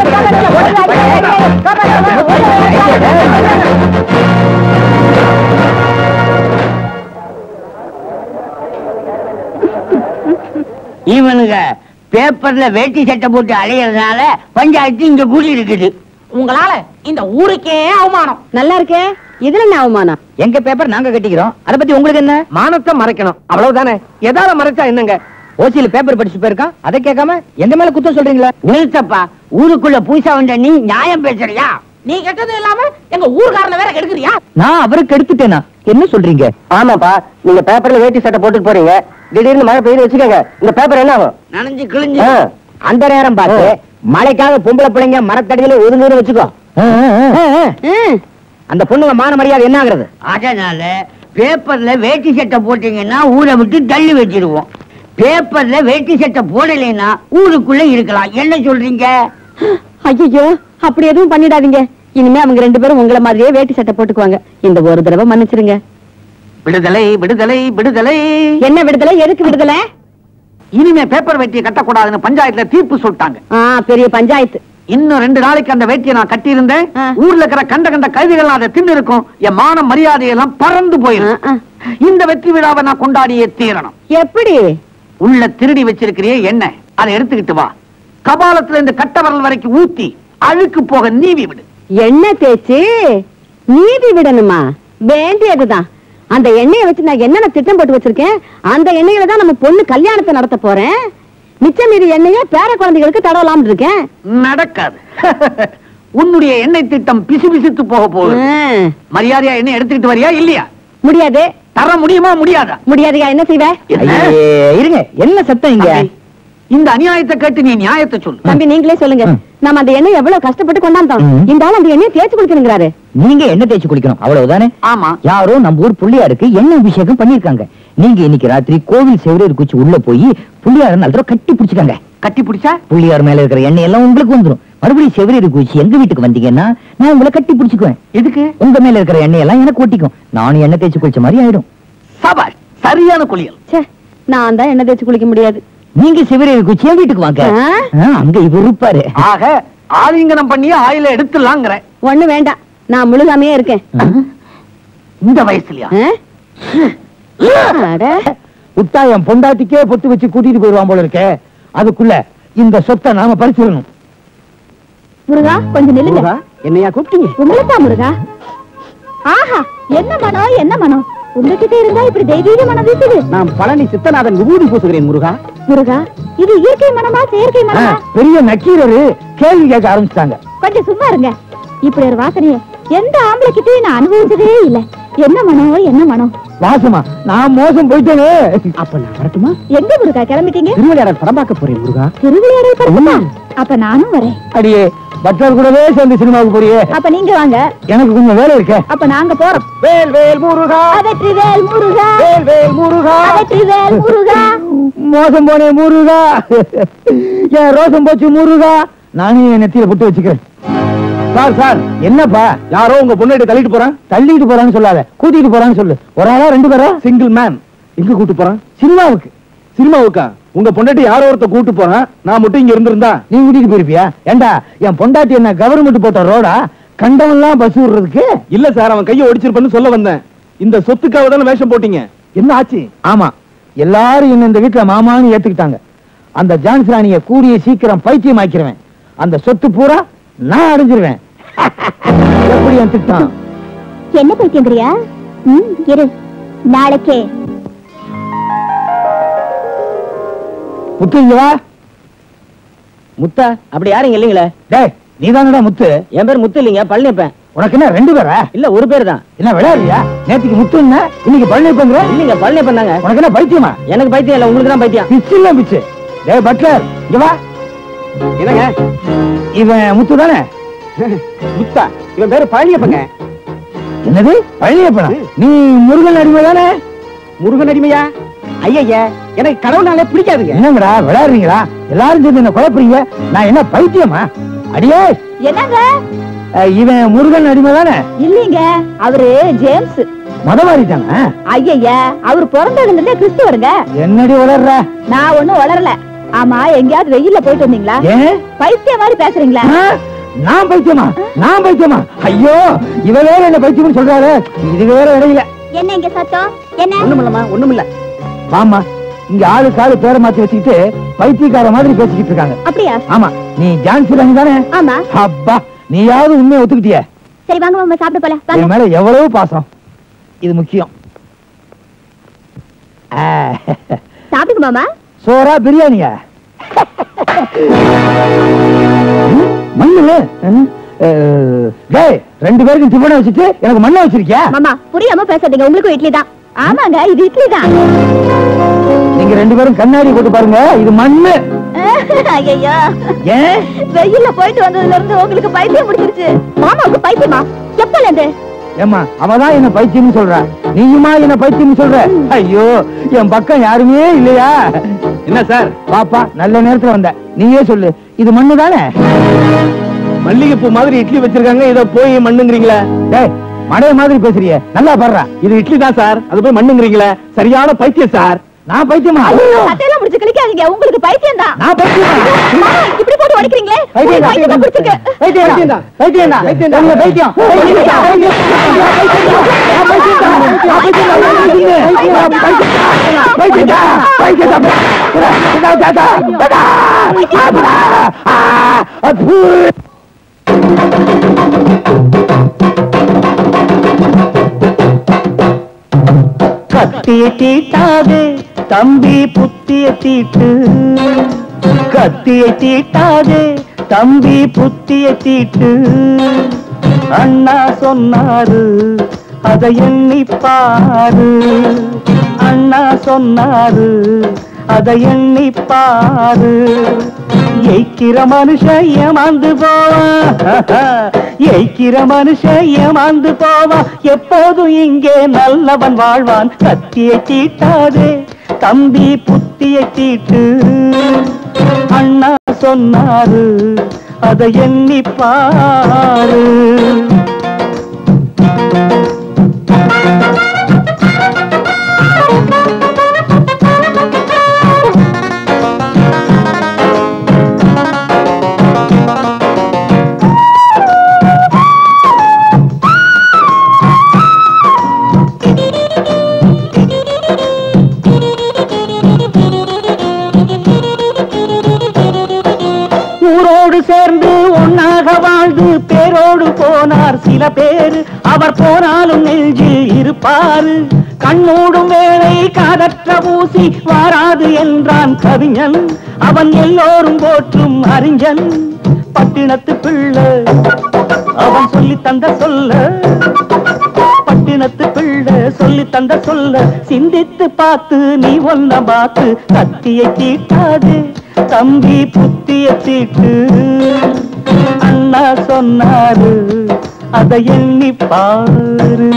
இவனுங்க பேப்பர்ல வேட்டி சட்டை போட்டு அலையறதுனால பஞ்சாயத்து இங்க கூடி இருக்குது உங்களால இந்த ஊருக்கே அவமானம் நல்லா இருக்கே இதுல என்ன அவமானம் எங்க பேப்பர் நாங்க கட்டிக்கிறோம் அத பத்தி உங்களுக்கு என்ன மானத்தை மறைக்கணும் அவ்வளவுதானே எதால மறைச்சா என்னங்க ஓசியில பேப்பர் படிச்சு போயிருக்கான் அதை கேட்காம எங்க மேல குத்தம் சொல்றீங்களா நிறுத்தப்பா ஊருக்குள்ள புதுசா வந்த நீ நியாயம் பேசுறியா நீ கெட்டது இல்லாம எங்க ஊர்காரன வேற கெடுக்குறியா நான் அவருக்கு எடுத்துட்டேனா என்ன சொல்றீங்க ஆமாப்பா நீங்க பேப்பர்ல வேட்டி சட்டை போட்டுட்டு போறீங்க திடீர்னு மழை பெய்யுது வச்சுக்கோங்க இந்த பேப்பர் என்ன ஆகும் நனைஞ்சு கிழிஞ்சு ஆ. அந்த நேரம் பார்த்து மழைக்காக பொம்பளை பிள்ளைங்க மரத்தடியில ஒதுங்குன்னு வச்சுக்கோ அந்த பொண்ணுங்க மான மரியாதை என்ன ஆகுறது அதனால பேப்பர்ல வேட்டி சட்டை போட்டீங்கன்னா ஊரை விட்டு தள்ளி வச்சிருவோம் பேப்பர்ல வேட்டி சட்டை போடலைன்னா ஊருக்குள்ள இருக்கலாம் என்ன சொல்றீங்க ஐயோ அப்படி எதுவும் பண்ணிடாதீங்க இனிமே அவங்க ரெண்டு பேரும் உங்களை மாதிரியே வேட்டி சட்டை போட்டுக்குவாங்க இந்த ஒரு தடவை மன்னிச்சிருங்க விடுதலை விடுதலை விடுதலை என்ன விடுதலை எதுக்கு விடுதலை இனிமே பேப்பர் வேட்டியை கட்டக்கூடாதுன்னு பஞ்சாயத்துல தீர்ப்பு சொல்லிட்டாங்க ஆ பெரிய பஞ்சாயத்து இன்னும் ரெண்டு நாளைக்கு அந்த வேட்டியை நான் கட்டி இருந்தேன் ஆ. ஊர்ல இருக்கிற கண்ட கண்ட கழுதிகள் அதை தின்னு இருக்கும் என் மான மரியாதையெல்லாம் பறந்து போயிடும் ஆ, இந்த வெற்றி விழாவை நான் கொண்டாடியே தீரணும் எப்படி உள்ள திருடி வச்சிருக்கிறியே எண்ணெய் அதை எடுத்துக்கிட்டு வா கபாலத்துல இருந்து கட்ட வரல் வரைக்கும் ஊத்தி அழுக்கு போக நீவி விடு எண்ணெய் தேய்ச்சி நீதி விடணுமா வேண்டியதுதான் அந்த எண்ணெயை வச்சு நான் என்னென்ன திட்டம் போட்டு வச்சிருக்கேன் அந்த எண்ணெயில தான் நம்ம பொண்ணு கல்யாணத்தை நடத்த போறேன் மிச்சம் மீதி எண்ணெயை பேர குழந்தைகளுக்கு தடவலாம்னு இருக்கேன் நடக்காது உன்னுடைய எண்ணெய் திட்டம் பிசுபிசுத்து போக போகுது ம், மரியாதையா எண்ணெய் எடுத்துக்கிட்டு வரியா இல்லையா முடியாது தர முடியுமா முடியாதா முடியாதுயா என்ன செய்வ என்ன? ஐயே, இருங்க என்ன சத்தம் இங்க தம்பி, இந்த அநியாயத்தை கேட்டு நீ நியாயத்தை சொல்லு தம்பி நீங்களே சொல்லுங்க ம். நம்ம அந்த எண்ணெய் எவ்வளவு கஷ்டப்பட்டு கொண்டாந்தோம் ம். இந்த ஆள் அந்த எண்ணெயை தேய்ச்சி குடிக்கணுங்கிறாரு நீங்க எண்ணெய் தேய்ச்சி குளிக்கணும் அவ்வளவுதானே ஆமா யாரோ நம்ம ஊர் புள்ளியாருக்கு எண்ணெய் அபிஷேகம் பண்ணிருக்காங்க நீங்க இன்னைக்கு ராத்திரி கோவில் செவரேறு குச்சி உள்ள போய் புள்ளியார நல்ல தடவை கட்டி பிடிச்சிட்டாங்க கட்டி பிடிச்சா புள்ளியார் மேல இருக்கிற எண்ணெய் எல்லாம் உங்களுக்கு வந்துரும் மறுபடியும் செவரேறு குச்சி எங்க வீட்டுக்கு வந்தீங்கன்னா நான் உங்களை கட்டி பிடிச்சுக்குவேன் எதுக்கு உங்க மேல இருக்கிற எண்ணெய் எல்லாம் எனக்கு ஒட்டிக்கும் நானும் எண்ணெய் தேய்ச்சி குளிச்ச மாதிரி ஆயிடும் சபாஷ் சரியான குளியல் ச்சே நான் தான் எண்ணெய் தேய்ச்சி குளிக்க முடியாது நீங்க செவரேறு குச்சி என் வீட்டுக்கு வாங்க ஆ? ஆ, அங்க இவர் இருப்பாரு ஆக ஆலிங்கனம் பண்ணி ஆயில எடுத்துலாங்கிற ஒண்ணு வேண்டாம் நான் முழுகாமையே இருக்கேன் இந்த வயசுலயா ஆ? அட. விட்டா என் பொண்டாட்டிக்கே பொத்து வச்சு கூட்டிட்டு போயிருவான் போல இருக்கே அதுக்குள்ள இந்த சொத்தை நாம பறிச்சிடணும் முருகா கொஞ்சம் நில்லுங்க என்னையா கூப்பிட்டீங்க உங்களுக்கா முருகா ஆஹா என்ன மனம் என்ன மனம் உங்ககிட்ட இருந்தா இப்படி தெய்வீக மனம் வீசுது நான் பழனி சித்தநாதன் விபூதி பூசுகிறேன் முருகா முருகா இது இயற்கை மனமா செயற்கை ஆ, மனமா பெரிய நக்கீரரு கேள்வி கேட்க ஆரம்பிச்சிட்டாங்க கொஞ்சம் சும்மா இருங்க இப்படி ஒரு வாசனைய எந்த ஆம்பளை கிட்டயும் நான் அனுபவிச்சதே இல்ல என்ன மனம் என்ன மனம் வாசமா நான் மோசம் போயிட்டேனே அப்ப நான் வரட்டுமா எங்க முருகா கிளம்பிட்டீங்க திருவிளையாடல் படம் பார்க்க போறேன் முருகா திருவிளையாடல் படமா அப்ப நானும் வரேன் அடியே பட்டர் கூடவே சேர்ந்து சினிமாவுக்கு போறியே அப்ப நீங்க வாங்க எனக்கு கொஞ்சம் வேலை இருக்கே அப்ப நாங்க போறோம் வேல் வேல் முருகா அதற்றி வேல் முருகா வேல் வேல் முருகா அதற்றி வேல் முருகா மோசம் போனே முருகா என் ரோசம் போச்சு முருகா நானும் என் நெத்தியில புட்டு வச்சுக்கிறேன் சார் சார் என்னப்பா யாரோ உங்க பொண்ணு தள்ளிட்டு போறான் தள்ளிட்டு போறான்னு சொல்லாத கூட்டிட்டு போறான்னு சொல்லு ஒரு ஆளா ரெண்டு பேரா சிங்கிள் மேன் எங்க கூட்டு போறான் சினிமாவுக்கு சினிமாவுக்கா உங்க பொண்டாட்டி யாரோ ஒருத்த கூட்டு போறான் நான் மட்டும் இங்க இருந்திருந்தா நீ கூட்டிட்டு போயிருப்பியா ஏண்டா என் பொண்டாட்டி என்ன கவர்மெண்ட் போட்ட ரோடா கண்டவன்லாம் பஸ் விடுறதுக்கு இல்ல சார் அவன் கையை ஒடிச்சிருப்பேன்னு சொல்ல வந்தேன் இந்த சொத்துக்காக தானே வேஷம் போட்டீங்க என்ன ஆச்சு ஆமா எல்லாரும் என்ன இந்த வீட்டுல மாமான்னு ஏத்துக்கிட்டாங்க அந்த ஜான்சி ராணிய கூடிய சீக்கிரம் பைத்தியம் ஆக்கிருவேன் அந்த சொத்து பூரா நான் அடைஞ்சிருவேன் எப்படி என் திட்டம் என்ன பைத்தியங்கிறியா ம் இரு நாளைக்கே முத்து இங்க வா முத்தா அப்படி யாரும் இல்லைங்களே டேய் நீ முத்து என் பேர் முத்து இல்லைங்க பழனிப்பேன் உனக்கு என்ன ரெண்டு பேரா இல்ல ஒரு பேர் தான் என்ன விளையாடுறியா நேத்துக்கு முத்து என்ன இன்னைக்கு பழனிப்பங்கிற இல்லைங்க பழனிப்பன் தாங்க உனக்கு என்ன பைத்தியமா எனக்கு பைத்தியம் இல்ல உங்களுக்கு தான் பைத்தியம் பிச்சு இல்ல பிச்சு டேய் பட்லர் இங்க வா என்னங்க இவன் முத்து தானே முத்தா இவன் பேரு பழனியப்பங்க என்னது பழனியப்பனா நீ முருகன் அடிமை தானே முருகன் அடிமையா ஐயா எனக்கு கடவுளாலே பிடிக்காதுங்க என்னங்கடா விளையாடுறீங்களா எல்லாரும் சேர்ந்து என்ன குழப்புறீங்க நான் என்ன பைத்தியமா அடியே என்னங்க அஹ், இவன் முருகன் அடிமை தானே இல்லீங்க அவரு ஜேம்ஸ் மத மாறிட்டாங்க ஐயா அவர் பிறந்ததுல இருந்தே கிறிஸ்துவருங்க என்னடி வளர்ற நான் ஒண்ணும் வளரல ஆமா எங்கேயாவது வெயில்ல போயிட்டு வந்தீங்களா ஏன் பைத்தியம் மாதிரி பேசுறீங்களா ஆ? நான் பைத்தியமா நான் பைத்தியமா ஐயோ இவ வேற என்ன பைத்தியம்னு சொல்றாரு இது வேற இடையில என்ன இங்க சத்தம் என்ன ஒண்ணுமில்லம்மா ஒண்ணுமில்ல வாமா இங்க ஆளு காலு பேரை மாத்தி வச்சுக்கிட்டு பைத்தியக்கார மாதிரி பேசிக்கிட்டு இருக்காங்க அப்படியா ஆமா நீ ஜான்சி ராணி தானே ஆமா அப்பா நீயாவது உண்மையை ஒத்துக்கிட்டிய சரி வாங்க மாமா சாப்பிட போல வாங்க என் மேல எவ்வளவு பாசம் இது முக்கியம் ஆ, சாப்பிடுங்க மாமா சோறா பிரியாணியா ம், மண்ணு ம், அஹ், டேய் ரெண்டு பேருக்கும் டிஃபனை வச்சுட்டு எனக்கு மண்ணை வச்சிருக்கியா மாமா புரியாம பேசாதீங்க உங்களுக்கும் இட்லி தான் ஆமாங்க இது இட்லி தான் நீங்க ரெண்டு பேரும் கண்ணாடி போட்டு பாருங்க இது மண்ணு ஐயோ ஏன் வெயில்ல போயிட்டு வந்ததுல இருந்து உங்களுக்கு பைத்தியம் முடிச்சிருச்சு மாமாவுக்கு பைத்தியமா எப்பல இருந்து ஏமா அவதான் என்ன பைத்தியம்னு சொல்றா நீயுமா என்ன பைத்தியம்னு சொல்ற ஐயோ என் பக்கம் யாருமே இல்லையா என்ன சார் பாப்பா நல்ல நேரத்துல வந்த நீயே சொல்லு இது மண்ணு தானே மல்லிகைப்பூ மாதிரி இட்லி வச்சிருக்காங்க இத போய் மண்ணுங்கிறீங்களே டேய் மடைய மாதிரி பேசுறியே நல்லா பாடுறா இது இட்லி தான் சார் அது போய் மண்ணுங்கிறீங்களே சரியான பைத்தியம் சார் நான் பைத்தியமா சட்டையெல்லாம் முடிச்சு கிளிக்காதீங்க உங்களுக்கு பைத்தியம் தான் நான் பைத்தியமா இப்படி போட்டு உடைக்கிறீங்களே பைத்தியம் தான், பைத்தியம் தான் பிடிச்சிருக்கு பைத்தியம் தான், பைத்தியம் தான், பைத்தியம் தான், உங்க பைத்தியம், பைத்தியம் தான், பைத்தியம் தான், பைத்தியம் தான், பைத்தியம் தான், பைத்தியம் தான், பைத்தியம் தான், இதா, இதா, இதா, இதா, ஆபடா, ஆ, அப்பு. கத்திய தீட்டாதே தம்பி புத்திய தீட்டு கத்திய தீட்டாதே தம்பி புத்திய தீட்டு அண்ணா சொன்னாரு அதை எண்ணி பாரு அண்ணா சொன்னாரு அதை எண்ணி பாரு எய்க்கிற மனுஷன் ஏமாந்து போவான் எய்க்கிற மனுஷன் ஏமாந்து போவான் எப்போதும் இங்கே நல்லவன் வாழ்வான் கத்தியை தீட்டாதே தம்பி புத்தியை தீட்டு அண்ணா சொன்னாரு அதை எண்ணி பாரு ஊரோடு சேர்ந்து ஒன்னாக வாழ்ந்து பேரோடு போனார் சில பேரு அவர் போனாலும் நெஞ்சில் இருப்பாரு கண்ணோடும் வேளை காதற்ற ஊசி வாராது என்றான் கவிஞன் அவன் எல்லோரும் போற்றும் அறிஞன் பட்டினத்து பிள்ளை அவன் சொல்லி தந்த சொல்ல பட்டினத்து பிள்ளை சொல்லி தந்த சொல்ல சிந்தித்து பார்த்து நீ ஒன்ன பார்த்து கத்தியை தீட்டாதே தம்பி புத்திய தீட்டு அண்ணா சொன்னாரு அதை எண்ணி பாரு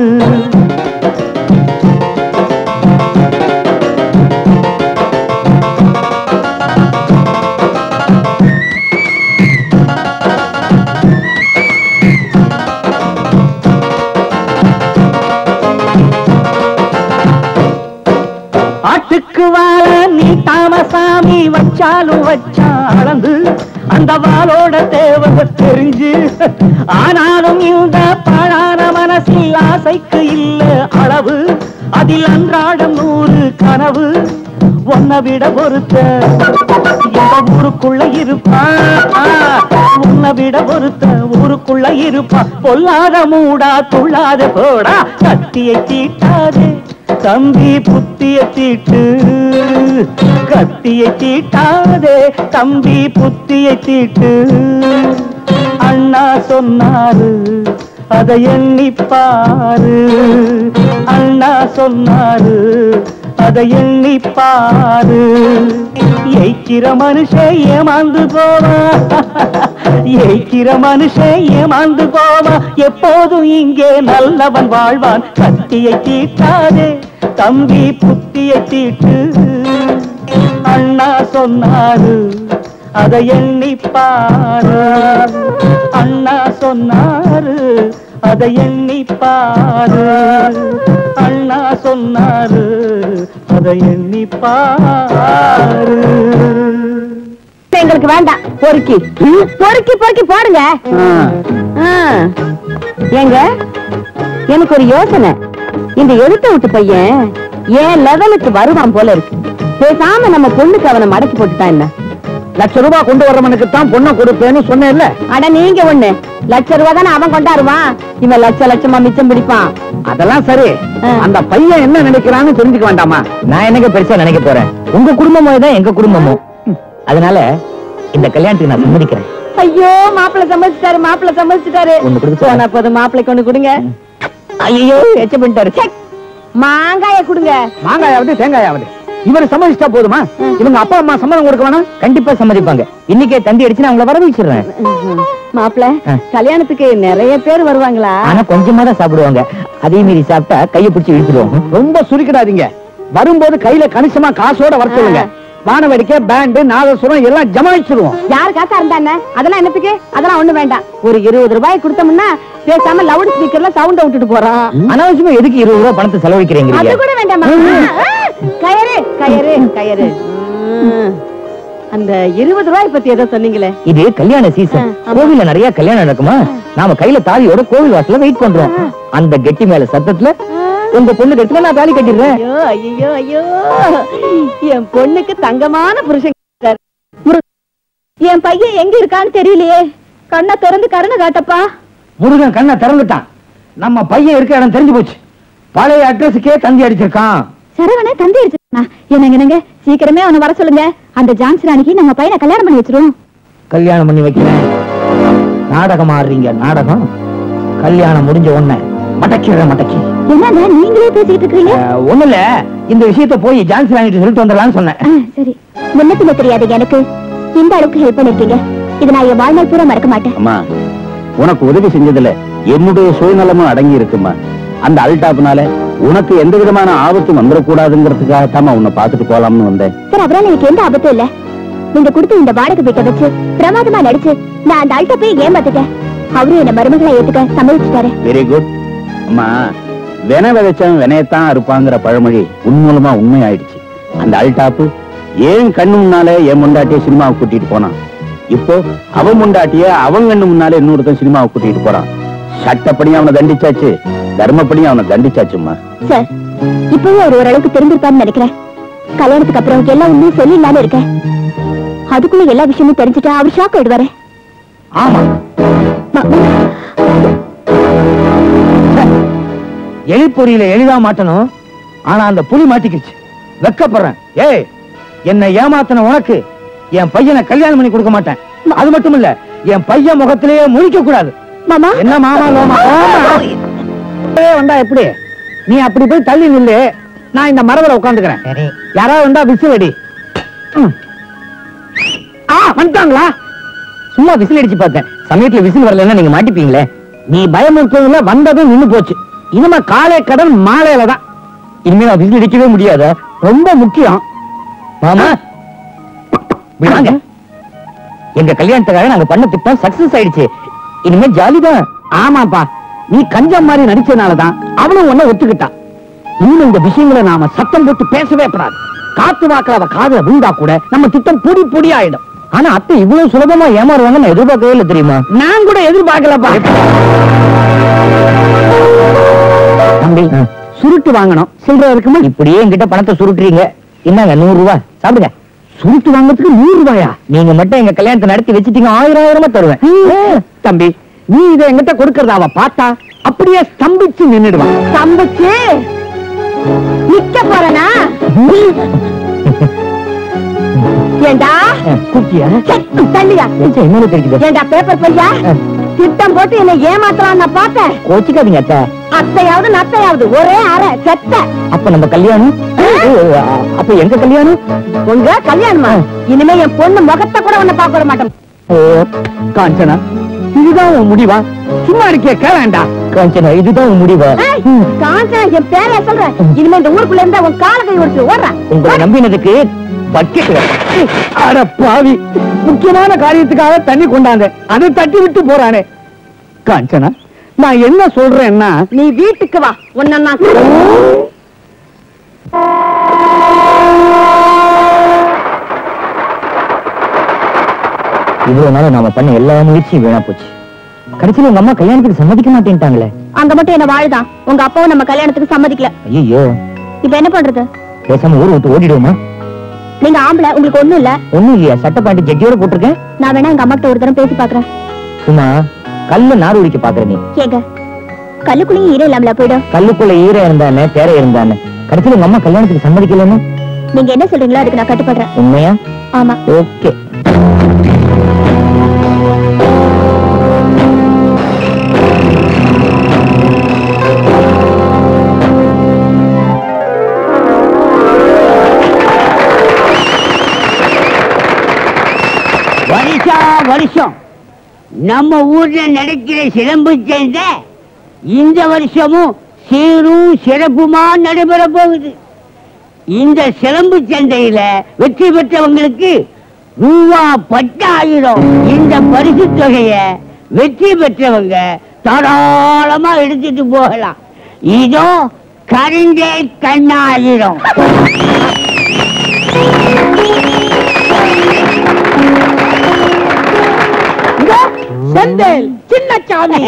ஆட்டுக்கு வாழ நீ தாமசாமி வச்சாலும் வச்சான் அளந்து அந்த வாளோட தேவை தெரிஞ்சு ஆனாலும் இந்த பாழான மனசில் ஆசைக்கு இல்ல அளவு அதில் அன்றாடம் நூறு கனவு உன்னை விட பொறுத்த இந்த ஊருக்குள்ள இருப்பான் உன்னை விட பொறுத்த ஊருக்குள்ள இருப்பான் பொல்லாத மூடா துள்ளாத போடா கத்தியை தீட்டாதே தம்பி புத்திய தீட்டு கத்தியை தீட்டாதே தம்பி புத்தியை தீட்டு அண்ணா சொன்னாரு அதை எண்ணி பாரு அண்ணா சொன்னாரு அதை எண்ணி பாரு எய்க்கிற மனுஷன் ஏமாந்து போவா எய்க்கிற மனுஷன் ஏமாந்து போவா எப்போதும் இங்கே நல்லவன் வாழ்வான் கத்தியை தீட்டாதே தம்பி புத்தியை தீட்டு அண்ணா சொன்னாரு அதை எண்ணி பாரு அண்ணா சொன்னாரு அதை எண்ணி பாரு அண்ணா சொன்னாரு அதை எண்ணி பாரு எங்களுக்கு வேண்டாம் பொறுக்கி பொறுக்கி பொறுக்கி போடுங்க ஆ. ஏங்க எனக்கு ஒரு யோசனை இந்த எழுத்த விட்டு பையன் ஏன் லெவலுக்கு வருவான் போல இருக்கு பேசாம நம்ம பொண்ணுக்கு அவனை மடக்கி போட்டுட்டான் என்ன லட்ச ரூபாய் கொண்டு வரவனுக்கு தான் பொண்ணை கொடுப்பேன்னு சொன்னேன்ல அட நீங்க ஒண்ணு லட்ச ரூபா தானே அவன் கொண்டாடுவான் இவன் லட்ச லட்சமா மிச்சம் பிடிப்பான் அதெல்லாம் சரி ஆ. அந்த பையன் என்ன நினைக்கிறான்னு தெரிஞ்சுக்க வேண்டாமா நான் என்னங்க பெருசா நினைக்க போறேன் உங்க குடும்பமோ தான் எங்க குடும்பமோ அதனால இந்த கல்யாணத்துக்கு நான் சம்மதிக்கிறேன் ஐயோ மாப்பிள்ள சம்மதிச்சிட்டாரு மாப்பிள்ள சம்மதிச்சிட்டாரு ஒண்ணு கொடுக்க போனா போதும் மாப்பிள்ளைக்கு ஒண்ணு கொடுங்க ஐயோ எச்ச பண்ணிட்டாரு ச்சே. மாங்காய கொடுங்க மாங்காயாவது தேங்காயாவது இவர் சம்மதிச்சிட்டா போதுமா இவங்க அப்பா அம்மா சம்மதம் கொடுக்க வேணாம் கண்டிப்பா சம்மதிப்பாங்க இன்னைக்கே தந்தி அடிச்சு நான் உங்களை வர வச்சிடுறேன் மாப்பிள்ள ஆ. கல்யாணத்துக்கு நிறைய பேர் வருவாங்களா ஆனா கொஞ்சமா தான் சாப்பிடுவாங்க அதே மீறி சாப்பிட்டா கையை பிடிச்சி இழுத்துருவாங்க ரொம்ப சுருக்கிடாதீங்க வரும்போது கையில கணிசமா காசோட வர சொல்லுங்க வானவடிக்கை பேண்டு நாதசுரம் எல்லாம் ஜமாயிச்சிருவோம் யார் காசா இருந்தானே அதெல்லாம் என்னத்துக்கு அதெல்லாம் ஒண்ணு வேண்டாம் ஒரு இருபது ரூபாய் கொடுத்தோம்னா பேசாம லவுட் ஸ்பீக்கர்ல சவுண்ட விட்டுட்டு போறான் அனாவசியமா எதுக்கு இருபது ரூபாய் பணத்தை செலவழிக்கிறீங்க அது கூட வேண்டாமா ஆ, கயிறு கயிறு கயிறு ம். அந்த இருபது ரூபாய் பத்தி ஏதோ சொன்னீங்களே இது கல்யாண சீசன் ஆ, ஆமா. கோவில்ல நிறைய கல்யாணம் நடக்குமா நாம கையில தாலியோட கோவில் வாசல்ல வெயிட் பண்றோம் அந்த கெட்டி மேல சத்தத்துல உங்க பொண்ணு கட்டுல நான் தாலி கட்டிடுறேன் ஐயோ ஐயோ ஐயோ என் பொண்ணுக்கு தங்கமான புருஷன் கிடைச்சாரு. முரு- என் பையன் எங்க இருக்கான்னு தெரியலையே கண்ணை திறந்து கருணை காட்டப்பா முருகன் கண்ணை திறந்துட்டான் நம்ம பையன் இருக்க இடம் தெரிஞ்சு போச்சு பழைய அட்ரஸுக்கே தந்தி அடிச்சிருக்கான் சரவண தந்தி அடிச்சிருக்கா என்னங்க என்னங்க சீக்கிரமே அவனை வர சொல்லுங்க அந்த ஜான்சி ராணிக்கு நம்ம பையனை கல்யாணம் பண்ணி வச்சிருவோம் கல்யாணம் பண்ணி வைக்கிறேன் நாடகம் ஆடுறீங்க நாடகம் கல்யாணம் முடிஞ்ச உடனே மடக்கிற மடக்கி என்னங்க நீங்களே பேசிட்டு இருக்கீங்க ஒண்ணு இல்ல இந்த விஷயத்த போய் ஜான்சி ராணிட்டு சொல்லிட்டு வந்துடலாம்னு சொன்னேன் ஆ, சரி முன்னத்துல தெரியாது எனக்கு இந்த அளவுக்கு ஹெல்ப் பண்ணிருக்கீங்க இது நான் என் வாழ்நாள் பூரா மறக்க மாட்டேன் அம்மா உனக்கு உதவி செஞ்சதுல என்னுடைய சுயநலமும் அடங்கி இருக்குமா அந்த அல்டாப்னால உனக்கு எந்த விதமான ஆபத்தும் வந்துடக்கூடாதுங்கிறதுக்காகத்தாம்மா உன்னை பார்த்துட்டு போலாம்னு வந்தேன் சார் அவரால் எனக்கு எந்த ஆபத்தும் இல்ல நீங்க கொடுத்த இந்த வாடகை வீட்டை வச்சு பிரமாதமா நடிச்சு நான் அந்த அல்ட்ட போய் ஏமாத்திட்டேன் அவரும் என்ன மருமகளை ஏத்துக்க சம்மதிச்சுட்டாரு வெரி குட் அம்மா வினை விதைச்சவன் வினையத்தான் இருப்பாங்கிற பழமொழி உன் மூலமா உண்மை ஆயிடுச்சு அந்த அல்டாப்பு ஏன் கண்ணு முன்னாலே என் முண்டாட்டிய சினிமாவுக்கு கூட்டிட்டு போனான் இப்போ அவன் முண்டாட்டிய அவன் கண்ணு முன்னாலே இன்னொருத்தன் சினிமாவுக்கு கூட்டிட்டு போறான் சட்டப்படியும் அவனை தண்டிச்சாச்சு தர்மப்படியும் அவனை தண்டிச்சாச்சும்மா சார் இப்பவே அவர் ஓரளவுக்கு தெரிஞ்சிருப்பாருன்னு நினைக்கிறேன் கல்யாணத்துக்கு அப்புறம் எல்லா உண்மையும் சொல்லிடலான்னு இருக்கேன் அதுக்குள்ள எல்லா விஷயமும் தெரிஞ்சுட்டா அவர் ஷாக் ஆயிடுவாரு ஆமா எலிப்பொறியில எளிதா மாட்டணும் ஆனா அந்த புலி மாட்டிக்கிச்சு வெக்கப்படுறேன் ஏய் என்னை ஏமாத்தின உனக்கு என் பையனை கல்யாணம் பண்ணி கொடுக்க மாட்டேன் அது மட்டும் இல்ல என் பையன் முகத்திலேயே முழிக்க கூடாது மாமா என்ன மாமா லோமா ஏ, வந்தா எப்படி நீ அப்படி போய் தள்ளி நில்லு நான் இந்த மரத்துல உட்காந்துக்கிறேன் யாராவது வந்தா விசில் அடி ம். ஆ வந்துட்டாங்களா சும்மா விசில் அடிச்சு பார்த்தேன் சமயத்துல விசில் வரலன்னா நீங்க மாட்டிப்பீங்களே நீ பயமுறுத்ததுல வந்ததும் நின்னு போச்சு இனிமே காலை கடன் மாலையில தான் இனிமே நான் விசில் அடிக்கவே முடியாதா ரொம்ப முக்கியம் மாமா ஆ. இப்படி வாங்க எங்க கல்யாணத்துக்காக நாங்க பண்ண திட்டம் சக்சஸ் ஆயிடுச்சு இனிமே ஜாலிதான் ஆமாப்பா நீ கஞ்சம் மாதிரி நடிச்சதுனாலதான் அவனும் உன்னை ஒத்துக்கிட்டான் இன்னும் இந்த விஷயங்களை நாம சத்தம் போட்டு பேசவே கூடாது காத்து வாக்குல அவ காதுல விழுந்தா கூட நம்ம திட்டம் பொடி பொடி ஆயிடும் ஆனா அத்தை இவ்வளவு சுலபமா ஏமாறுவாங்க நான் எதிர்பார்க்கவே இல்லை தெரியுமா நான் கூட எதிர்பார்க்கலப்பா தம்பி ஆ. சுருட்டு வாங்கணும் சில்லறை இருக்குமா இப்படியே என்கிட்ட பணத்தை சுருட்டுறீங்க என்னங்க நூறு ரூபாய் சாப்பிடுங்க சுருட்டு வாங்குறதுக்கு நூறு ரூபாயா நீங்க மட்டும் எங்க கல்யாணத்தை நடத்தி வச்சிட்டீங்க ஆயிரம் ஆயிரமா தருவேன் தம்பி நீ இதை என்கிட்ட கொடுக்கறத அவ பார்த்தா அப்படியே ஸ்தம்பிச்சு நின்னுடுவான் தம்பிச்சு நிக்க போறனா ஏண்டா குட்டியா தள்ளியா என்ன கிடைக்குது ஏண்டா பேப்பர் பையா திட்டம் போட்டு என்ன ஏமாத்தலாம் நான் பார்த்தேன் கோச்சிக்காதீங்க அத்தா அத்தையாவது நத்தையாவது ஒரே அரை செத்த அப்ப நம்ம கல்யாணம் அப்ப எங்க கல்யாணம் உங்க கல்யாணமா இனிமே என் பொண்ணு முகத்தை கூட உன்னை பார்க்க விட மாட்டேன் ஓ காஞ்சனா இதுதான் உன் முடிவா சும்மா இருக்கே கேளாண்டா காஞ்சனா இதுதான் உன் முடிவா ஏய், காஞ்சனா என் பேரைய சொல்றேன் இனிமே இந்த ஊருக்குள்ள இருந்தா உன் கால கை ஒடிச்சு ஓடுறேன் உங்களை நம்பினதுக்கு பக்கெட் அட பாவி முக்கியமான காரியத்துக்காக தண்ணி கொண்டாந்த அதை தட்டி விட்டு போறானே காஞ்சனா நான் என்ன சொல்றேன்னா நீ வீட்டுக்கு வா உன்ன நான் இவ்வளவு நாள் நாம பண்ண எல்லா முயற்சியும் வீணா போச்சு கடைசியில உங்க அம்மா கல்யாணத்துக்கு சம்மதிக்க மாட்டேன்ட்டாங்களே அங்க மட்டும் என்ன வாழுதான் உங்க அப்பாவும் நம்ம கல்யாணத்துக்கு சம்மதிக்கல ஐயோ இப்ப என்ன பண்றது பேசாம ஊர் விட்டு ஓடிடுவோமா நீங்க ஆம்பளை உங்களுக்கு ஒண்ணும் இல்ல ஒண்ணும் இல்லையா சட்டை பாண்டி ஜெட்டியோட போட்டிருக்கேன் நான் வேணா எங்க அம்மா கிட்ட ஒரு தடவை பேசி பாக்குறேன் சும்மா கல்ல நார் உடிக்க பாக்குற நீ ஏங்க கல்லுக்குள்ளேயும் ஈரம் இல்லாமல போயிடும் கல்லுக்குள்ள ஈரம் இருந்தானே தேரை இருந்தானே கடைசியில உங்க அம்மா கல்யாணத்துக்கு சம்மதிக்கலன்னு நீங்க என்ன சொல்றீங்களோ அதுக்கு நான் கட்டுப்படுறேன் உண்மையா ஆமா ஓகே வருஷா வருஷம் நம்ம ஊர்ல நடக்கிற சிலம்பு சந்தை இந்த வருஷமும் சீரும் சிறப்புமா நடைபெற போகுது இந்த சிலம்பு சந்தையில வெற்றி பெற்றவங்களுக்கு ரூபா பத்தாயிரம் இந்த பரிசு தொகைய வெற்றி பெற்றவங்க தாராளமா எடுத்துட்டு போகலாம் இதோ கருண்டே கண்ணாயிரம் செந்தில் சின்னச்சாமி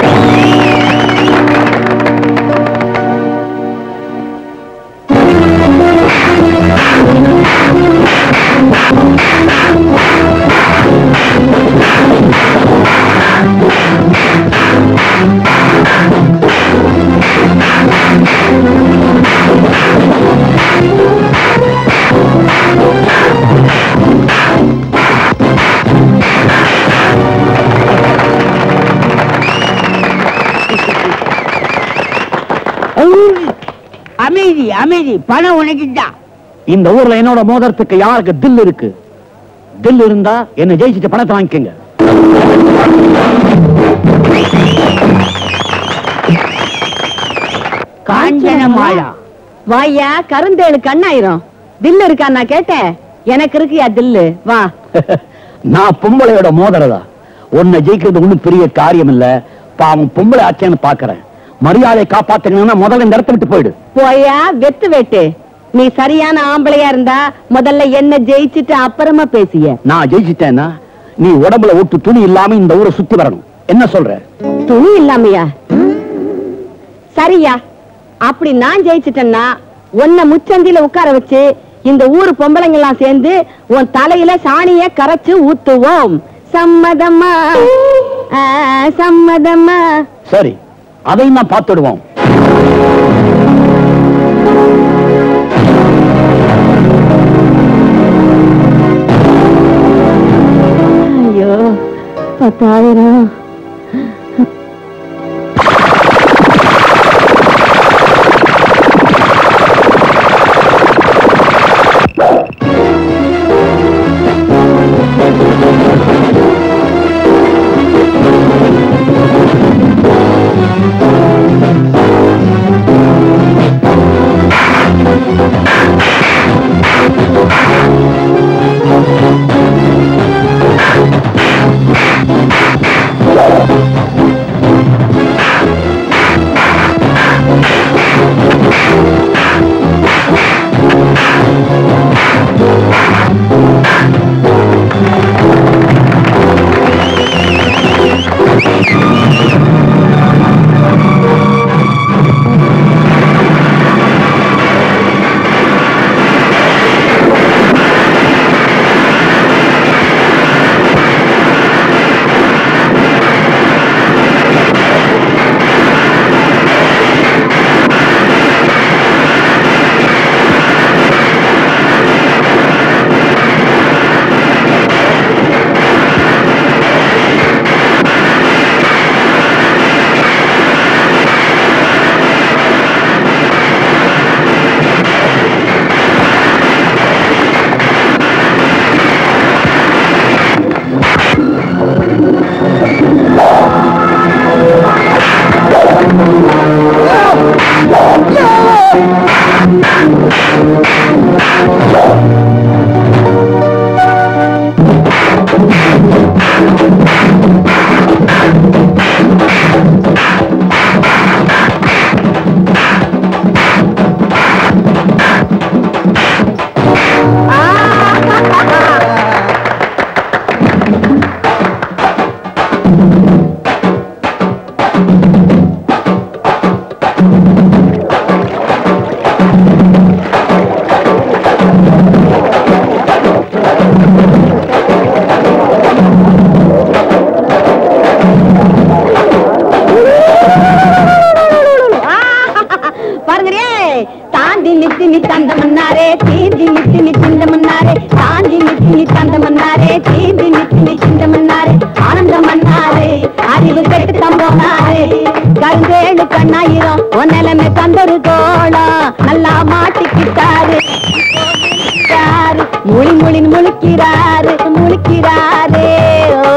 அமைதி அமைதி பணம் உனக்குதான் இந்த ஊர்ல என்னோட மோதிரத்துக்கு யாருக்கு தில் இருக்கு தில் இருந்தா என்ன ஜெயிச்சுட்டு பணத்தை வாங்கிக்கங்க காஞ்சனமாலா வாயா கருந்தேழு கண்ணாயிரம் தில்லு இருக்கா நான் கேட்டேன் எனக்கு இருக்குயா தில்லு வா நான் பொம்பளையோட மோதிரதா உன்னை ஜெயிக்கிறது ஒண்ணும் பெரிய காரியம் இல்ல பாவம் பொம்பளை ஆச்சேன்னு பாக்குறேன் மரியாதையை காப்பாத்தணும்னா முதல்ல இந்த இடத்த விட்டு போயிடு போயா வெத்து வேட்டு நீ சரியான ஆம்பளையா இருந்தா முதல்ல என்ன ஜெயிச்சுட்டு அப்புறமா பேசிய நான் ஜெயிச்சிட்டேன்னா நீ உடம்புல ஒட்டு துணி இல்லாம இந்த ஊரை சுத்தி வரணும் என்ன சொல்ற துணி இல்லாமையா சரியா அப்படி நான் ஜெயிச்சிட்டேன்னா உன்னை முச்சந்தில உட்கார வச்சு இந்த ஊரு பொம்பளைங்க எல்லாம் சேர்ந்து உன் தலையில சாணிய கரைச்சு ஊத்துவோம் சம்மதமா ஆ, சம்மதமா சரி அதையும் நான் பார்த்துடுவோம் ஐயோ பத்தாயிரம் தாண்டி நித்தி நித்திந்தமன்னாரே தாண்டி நித்தி நித்தந்தமன்னாரே தீண்டி நித்தி நித்திந்தமன்னாரே ஆனந்தம் மன்னாரே அறிவு கெட்டு தம்போனாரே கருந்தேழு கண்ணாயிரம் உன் நிலைமை தந்தொரு தோளம் நல்லா மாட்டிக்கிட்டாரு முழிக்கிறாரு. முழி முழின்னு முழிக்கிறாரு முழிக்கிறாரே ஓ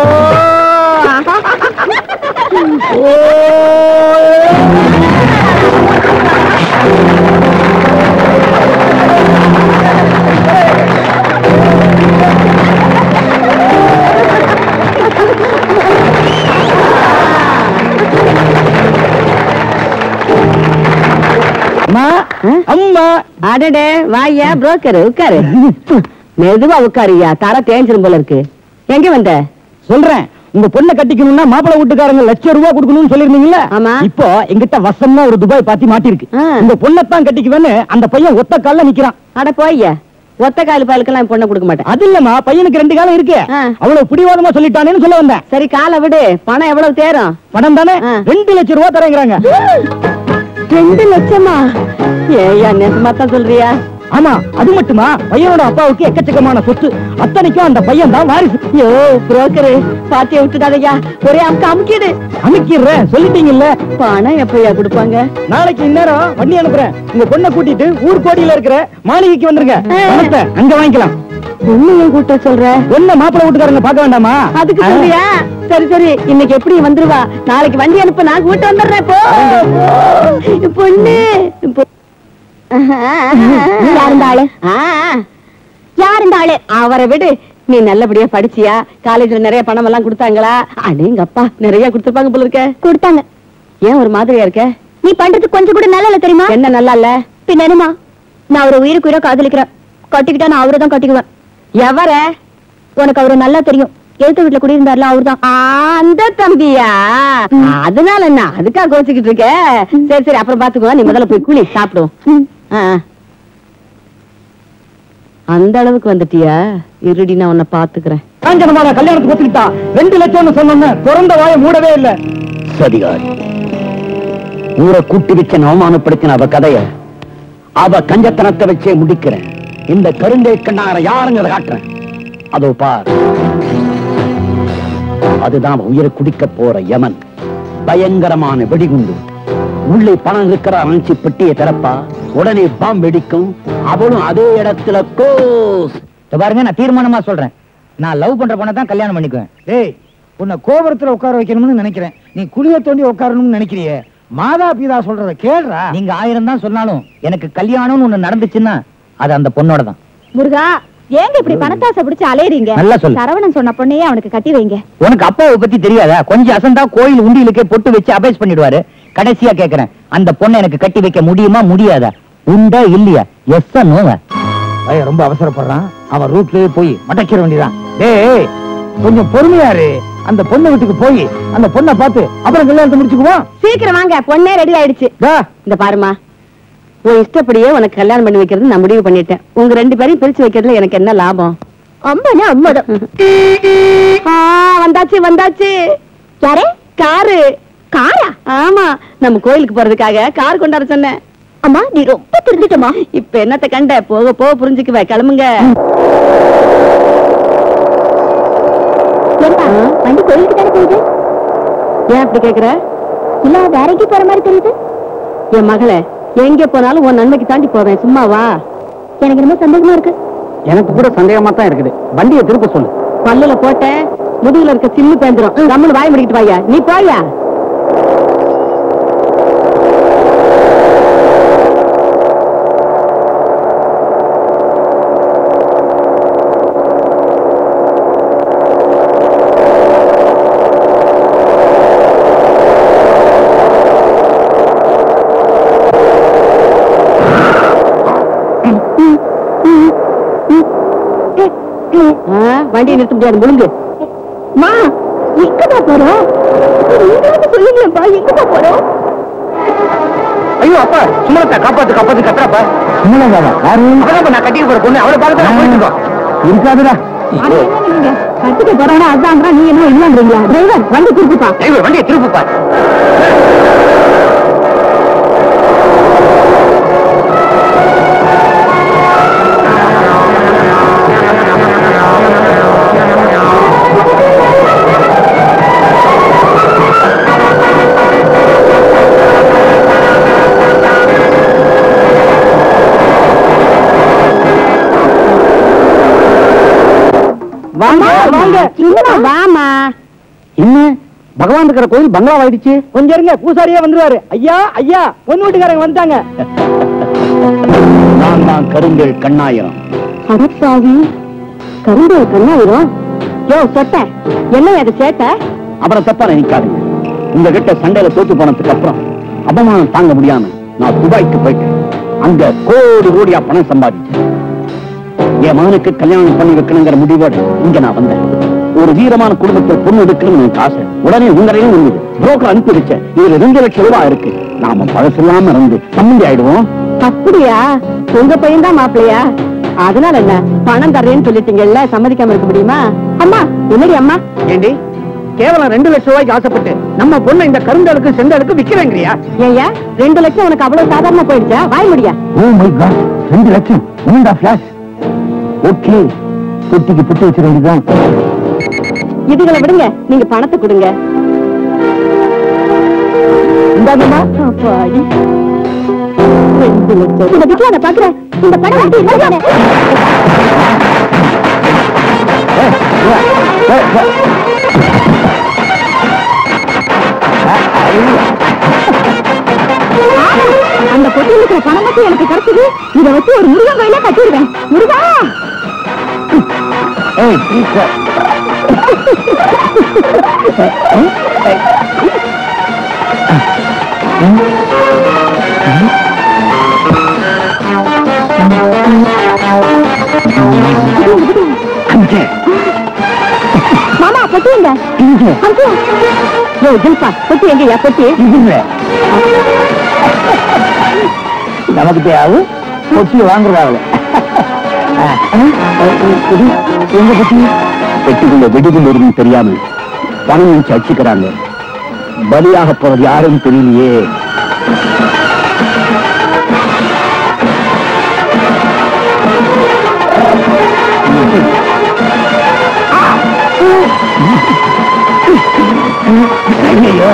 அம்மா அம்மா அடடே வாயா புரோக்கர் உட்காரு மெதுவா உட்காருயா தர தேஞ்சிரும் போல இருக்கு எங்க வந்த சொல்றேன் உங்க பொண்ணை கட்டிக்கணும்னா மாப்பிள்ளை வீட்டுக்காரங்க லட்சம் ரூபாய் கொடுக்கணும்னு சொல்லிருந்தீங்கல்ல ஆமா. இப்போ எங்கிட்ட வசமா ஒரு துபாய் பாத்தி மாட்டிருக்கு ஆ. உங்க பொண்ணத்தான் கட்டிக்குவேன்னு அந்த பையன் ஒத்த கால்ல நிக்கிறான் அட போய்யா ஒத்த கால் பயலுக்கெல்லாம் பொண்ணை கொடுக்க மாட்டேன் அது இல்லம்மா பையனுக்கு ரெண்டு காலம் இருக்கு ஆ. அவ்வளவு பிடிவாதமா சொல்லிட்டானேன்னு சொல்ல வந்தேன் சரி காலை விடு பணம் எவ்வளவு தேரும் பணம் தானே ஆ. ரெண்டு லட்சம் ரூபாய் தரேங்கிறாங்க ரெண்டு லட்சமா ஏய்யா நெசமா தான் சொல்றியா ஆமா அது மட்டுமா பையனோட அப்பாவுக்கு எக்கச்சக்கமான சொத்து அத்தனைக்கும் அந்த பையன் தான் வாரிசு ஐயோ புரோக்கரு பாத்திய விட்டுடாதயா ஒரே அமுக்கு அமுக்கிடு அமுக்கிடுறேன் சொல்லிட்டீங்கல்ல பணம் எப்பயா கொடுப்பாங்க நாளைக்கு இந்நேரம் வண்டி அனுப்புறேன் உங்க பொண்ணை கூட்டிட்டு ஊர் கோடியில இருக்கிற மாளிகைக்கு வந்துருங்க ஆ. பணத்தை அங்க வாங்கிக்கலாம் உண்மையும் கூட்ட சொல்ற என்ன மாப்பிள்ளை வீட்டுக்காரங்க பார்க்க வேண்டாமா அதுக்கு சொல்றியா சரி சரி இன்னைக்கு எப்படி வந்துருவா நாளைக்கு வண்டி அனுப்பு நான் கூட்டு வந்துடுறேன் போ போ. பொண்ணு பொ- யார் இந்த ஆளு ஆ, யார் இந்த ஆளு அவரை விடு நீ நல்லபடியா படிச்சியா காலேஜ்ல நிறைய பணம் எல்லாம் கொடுத்தாங்களா அடேங்க அப்பா நிறைய கொடுத்துருப்பாங்க போல இருக்க கொடுத்தாங்க ஏன் ஒரு மாதிரியா இருக்க நீ பண்றது கொஞ்சம் கூட நல்லா இல்ல தெரியுமா என்ன நல்லா இல்ல பின்ன என்னமா நான் அவரை உயிருக்கு உயிரை காதலிக்கிறேன் கட்டிக்கிட்டா நான் அவரை தான் கட்டிக்குவேன் எவர உனக்கு அவரை நல்லா தெரியும் எழுத்து வீட்டுல குடியிருந்தாருல அவர்தான் அந்த தம்பியா அதனால என்ன அதுக்கா கோச்சுக்கிட்டு இருக்க சரி சரி அப்புறம் பாத்துக்கோ நீ முதல்ல போய் குளி சாப்பிடுவோம் ம். ஆ, ஆ. அந்த அளவுக்கு வந்துட்டியா இருடி நான் உன்னை பாத்துக்கிறேன் காஞ்சனமான கல்யாணத்துக்கு ஒத்துக்கிட்டா ரெண்டு லட்சம்னு சொன்னோன்னு திறந்த வாய மூடவே இல்ல சதிகாரி ஊரை கூட்டி வச்சு அவமானப்படுத்தின அவ கதைய அவ கஞ்சத்தனத்தை வச்சே முடிக்கிறேன் இந்த கருண்டை கண்ணார யாருங்கிறத காட்டுறேன் அதோ பார் அதுதான் அவ உயிரை குடிக்க போற யமன் பயங்கரமான வெடிகுண்டு உள்ளே பணம் இருக்கிற அணைச்சி பெட்டியை திறப்பா உடனே பாம் வெடிக்கும் அவளும் அதே இடத்துல கோஸ் இத பாருங்க நான் தீர்மானமா சொல்றேன் நான் லவ் பண்ற பொண்ணை தான் கல்யாணம் பண்ணிக்குவேன் டேய் உன்னை கோபுரத்துல உட்கார வைக்கணும்னு நினைக்கிறேன் நீ குழிய தோண்டி உட்காரணும்னு நினைக்கிறியே மாதா பிதா சொல்றத கேள்றா நீங்க ஆயிரம் தான் சொன்னாலும் எனக்கு கல்யாணம்னு ஒண்ணு நடந்துச்சுன்னா அது அந்த பொண்ணோட தான் முருகா ஏங்க இப்படி பணத்தாசை பிடிச்சு அலையறீங்க நல்லா சொல்லு. சரவணன் சொன்ன பொண்ணையே அவனுக்கு கட்டி வைங்க உனக்கு அப்பாவை பத்தி தெரியாதா கொஞ்சம் அசந்தா கோயில் உண்டியலுக்கே பொட்டு வச்சு அபேஸ் பண்ணிடுவாரு கடைசியா கேக்குறேன் அந்த பொண்ணை எனக்கு கட்டி வைக்க முடியுமா முடியாதா உண்டா இல்லையா எஸ் நோவ பையன் ரொம்ப அவசரப்படுறான் அவன் ரூட்லயே போய் மடக்கிற வேண்டியதான் டேய் கொஞ்சம் பொறுமையாரு அந்த பொண்ணு வீட்டுக்கு போய் அந்த பொண்ணை பார்த்து அப்புறம் கல்யாணத்தை முடிச்சுக்குவோம் சீக்கிரம் வாங்க பொண்ணே ரெடி ஆயிடுச்சு டா, இந்த பாருமா உன் இஷ்டப்படியே உனக்கு கல்யாணம் பண்ணி வைக்கிறது நான் முடிவு பண்ணிட்டேன் உங்க ரெண்டு பேரையும் பிரிச்சு வைக்கிறதுல எனக்கு என்ன லாபம் அம்மானா அம்மாதான் ஆ, வந்தாச்சு வந்தாச்சு யாரே காரு காரா ஆமா நம்ம கோயிலுக்கு போறதுக்காக கார் கொண்டாட சொன்னேன் அம்மா நீ ரொம்ப திருந்துட்டமா இப்ப என்னத்த கண்ட போக போக புரிஞ்சுக்குவ கிளம்புங்க ஏன்பா வண்டி கோயிலுக்கு தானே போகுது ஏன் அப்படி கேக்குற இல்ல வேற எங்கேயும் போற மாதிரி தெரியுது என் மகளே எங்க போனாலும் உன் நன்மைக்கு தாண்டி போவேன் சும்மா வா எனக்கு ரொம்ப சந்தோஷமா இருக்கு எனக்கு கூட சந்தேகமா தான் இருக்குது வண்டியை திருப்ப சொல்லு பல்லுல போட்ட முதுகுல இருக்க சில்லு பேந்துரும் நம்மள வாய் முடிக்கிட்டு வாயா நீ போயா ஆ, வண்டியை நிறுத்த முடியாது முழுங்கு மா எங்கதான் போறோம் நீங்க சொல்லுங்களேப்பா எங்கதான் போறோம் ஐயோ அப்பா சுமலத்தை காப்பாத்து காப்பாத்து கத்துறப்பா சுமலதாவா யாரு அப்பதான் நான் கட்டிக்க போற பொண்ணு அவளை பார்த்து நான் போயிட்டு இருக்கோம் இருக்காதுடா ஆனா என்ன நீங்க கட்டிக்க போறாங்க அதான் நீ என்ன இல்லன்றீங்களா டிரைவர் வண்டி திருப்பிப்பா டிரைவர் வண்டியை திருப்புப்பா வாங்க வாங்க சும்மா வாமா இன்னும் பகவான் இருக்கிற கோயில் பங்களா ஆயிடுச்சு கொஞ்சம் இருங்க பூசாரியே வந்துருவாரு ஐயா ஐயா பொண்ணு வீட்டுக்காரங்க வந்துட்டாங்க நான் தான் கருங்கல் கண்ணாயிரம் அடப்பாவி கரும்பு கண்ணாயிரம் யோ சொட்ட என்ன அது சேட்ட அப்புறம் தப்பா நினைக்காதீங்க உங்ககிட்ட சண்டையில தோத்து போனதுக்கு அப்புறம் அபமானம் தாங்க முடியாம நான் துபாய்க்கு போயிட்டேன் அங்க கோடி கோடியா பணம் சம்பாதிச்சேன் என் மகனுக்கு கல்யாணம் பண்ணி வைக்கணுங்கிற முடிவோட இங்க நான் வந்தேன் ஒரு வீரமான குடும்பத்தில் பொண்ணு எடுக்கணும்னு எனக்கு ஆசை உடனே உங்களையும் இருந்தது புரோக்கர் அனுப்பி வச்சேன் இதுல ரெண்டு லட்சம் ரூபாய் இருக்கு நாம பழசில்லாம இருந்து சம்மந்தி ஆயிடுவோம் அப்படியா உங்க பையன் தான் மாப்பிள்ளையா அதனால என்ன பணம் தர்றேன்னு சொல்லிட்டீங்கல்ல சம்மதிக்காம இருக்க முடியுமா அம்மா என்னடி அம்மா ஏண்டி கேவலம் ரெண்டு லட்சம் ரூபாய்க்கு ஆசைப்பட்டு நம்ம பொண்ணு இந்த கருங்கலுக்கு செங்கலுக்கு விக்கிறேங்கிறியா ஏய்யா ரெண்டு லட்சம் உனக்கு அவ்வளவு சாதாரணமா போயிடுச்சா வாய் முடியா ஓ மை காட் ரெண்டு லட்சம் என்னடா பிளாஷ் ஓகே பொட்டிக்கு புட்டு வச்சிட வேண்டியதுதான் இதுகளை விடுங்க நீங்க பணத்தை கொடுங்க இந்தாங்கம்மா அப்பாடி ரெண்டு லட்சம் இந்த வீட்டுல நான் பாக்குறேன் இந்த பணம் வந்து இல்லதானே அந்த பொட்டியில் இருக்கிற பணம் மட்டும் எனக்கு கிடைச்சது இதை வச்சு ஒரு முருகன் கோயில கட்டிடுவேன் முருகா ஏய் ப்ளீஸ் சார் அங்கே மாமா பொட்டி எங்க இங்கே அங்கே யோ ஜில்பா பொட்டி எங்கயா பொட்டி இதுல நமக்கு தேவை பொட்டி வாங்குறாங்களே எங்க பொட்டி பெட்டிக்குள்ள வெடிகுள்ள இருந்து தெரியாம பணம் வச்சு அச்சுக்கிறாங்க பலியாக போறது யாரும் தெரியலையே ஐயோ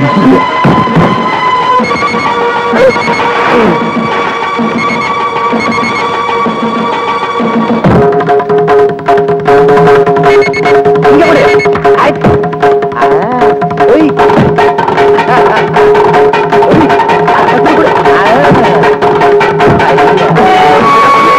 இங்க போடு. ஐ. ஆ. ஒய். ஒய். அப்படி கொடு. ஆ. ஐயோ.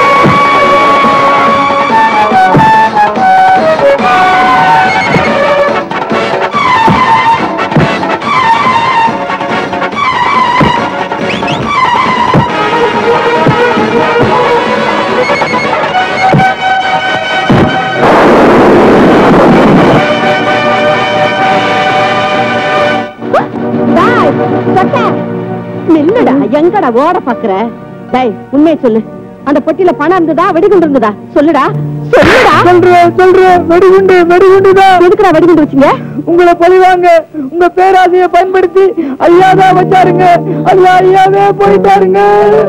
டேய், சொட்ட. நில்லுடா எங்கடா ஓட பாக்குற டேய் உண்மையை சொல்லு அந்த பொட்டியில பணம் இருந்ததா வெடிகுண்டு இருந்ததா சொல்லுடா சொல்லுடா சொல்றேன் சொல்றேன் வெடிகுண்டு வெடிகுண்டுதான் எதுக்குடா வெடிகுண்டு வச்சீங்க உங்களை பழிவாங்க உங்க பேராசையை பயன்படுத்தி ஐயாதான் வச்சாருங்க ஐயா ஐயாவே போயிட்டாருங்க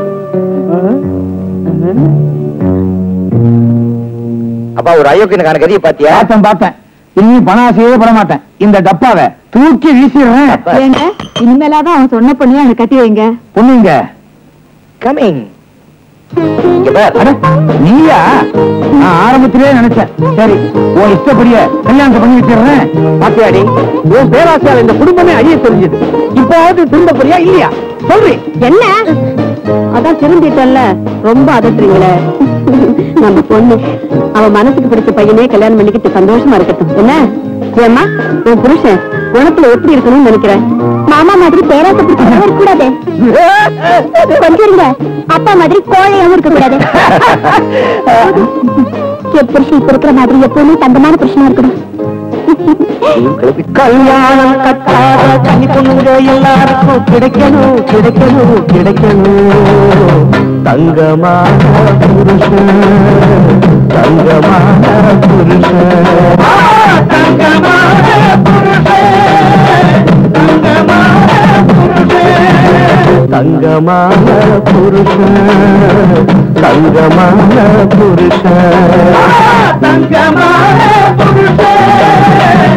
அப்பா ஒரு அயோக்கியனுக்கான கதியை பாத்தியா பார்த்தேன் பார்த்தேன் இனி பணாசையே பட மாட்டேன் இந்த டப்பாவை தூக்கி வீசிடுறேன் ஏங்க இனிமேலாதான் அவன் சொன்ன பொண்ணையும் அவனை கட்டி வைங்க பொண்ணுங்க கமிங் இங்க பார் அட, நீயா நான் ஆரம்பத்திலே நினைச்சேன் சரி உன் இஷ்டப்படியே கல்யாணத்தை பண்ணி வச்சிடுறேன் பாத்தியாடி உன் பேராசையால் இந்த குடும்பமே அழிய தெரிஞ்சது இப்போவது திரும்ப போறியா இல்லையா சொல்றி என்ன அதான் திரும்பிட்டல்ல ரொம்ப அதட்டுறீங்களே நம்ம பொண்ணு அவ மனசுக்கு பிடிச்ச பையனே கல்யாணம் பண்ணிக்கிட்டு சந்தோஷமா இருக்கட்டும் என்ன ஏம்மா உன் புருஷன் குணத்துல எப்படி இருக்கணும்னு நினைக்கிறேன் மாமா மாதிரி பேராசை பிடிச்சவங்க இருக்க கூடாது கொஞ்சம் இருங்க அப்பா மாதிரி கோழையாவும் இருக்க கூடாது என் புருஷன் இப்ப இருக்கிற மாதிரி எப்பவுமே தங்கமான புருஷனா இருக்கணும் கல்யாணம் கட்டாத கனி பொண்ணுங்க எல்லாருக்கும் கிடைக்கணும் கிடைக்கணும் கிடைக்கணும் தங்கமான புருஷன் தங்கமான புருஷன் தங்கமான தங்கமான புருஷன் தங்கமான புருஷன் தங்கமான புருஷன்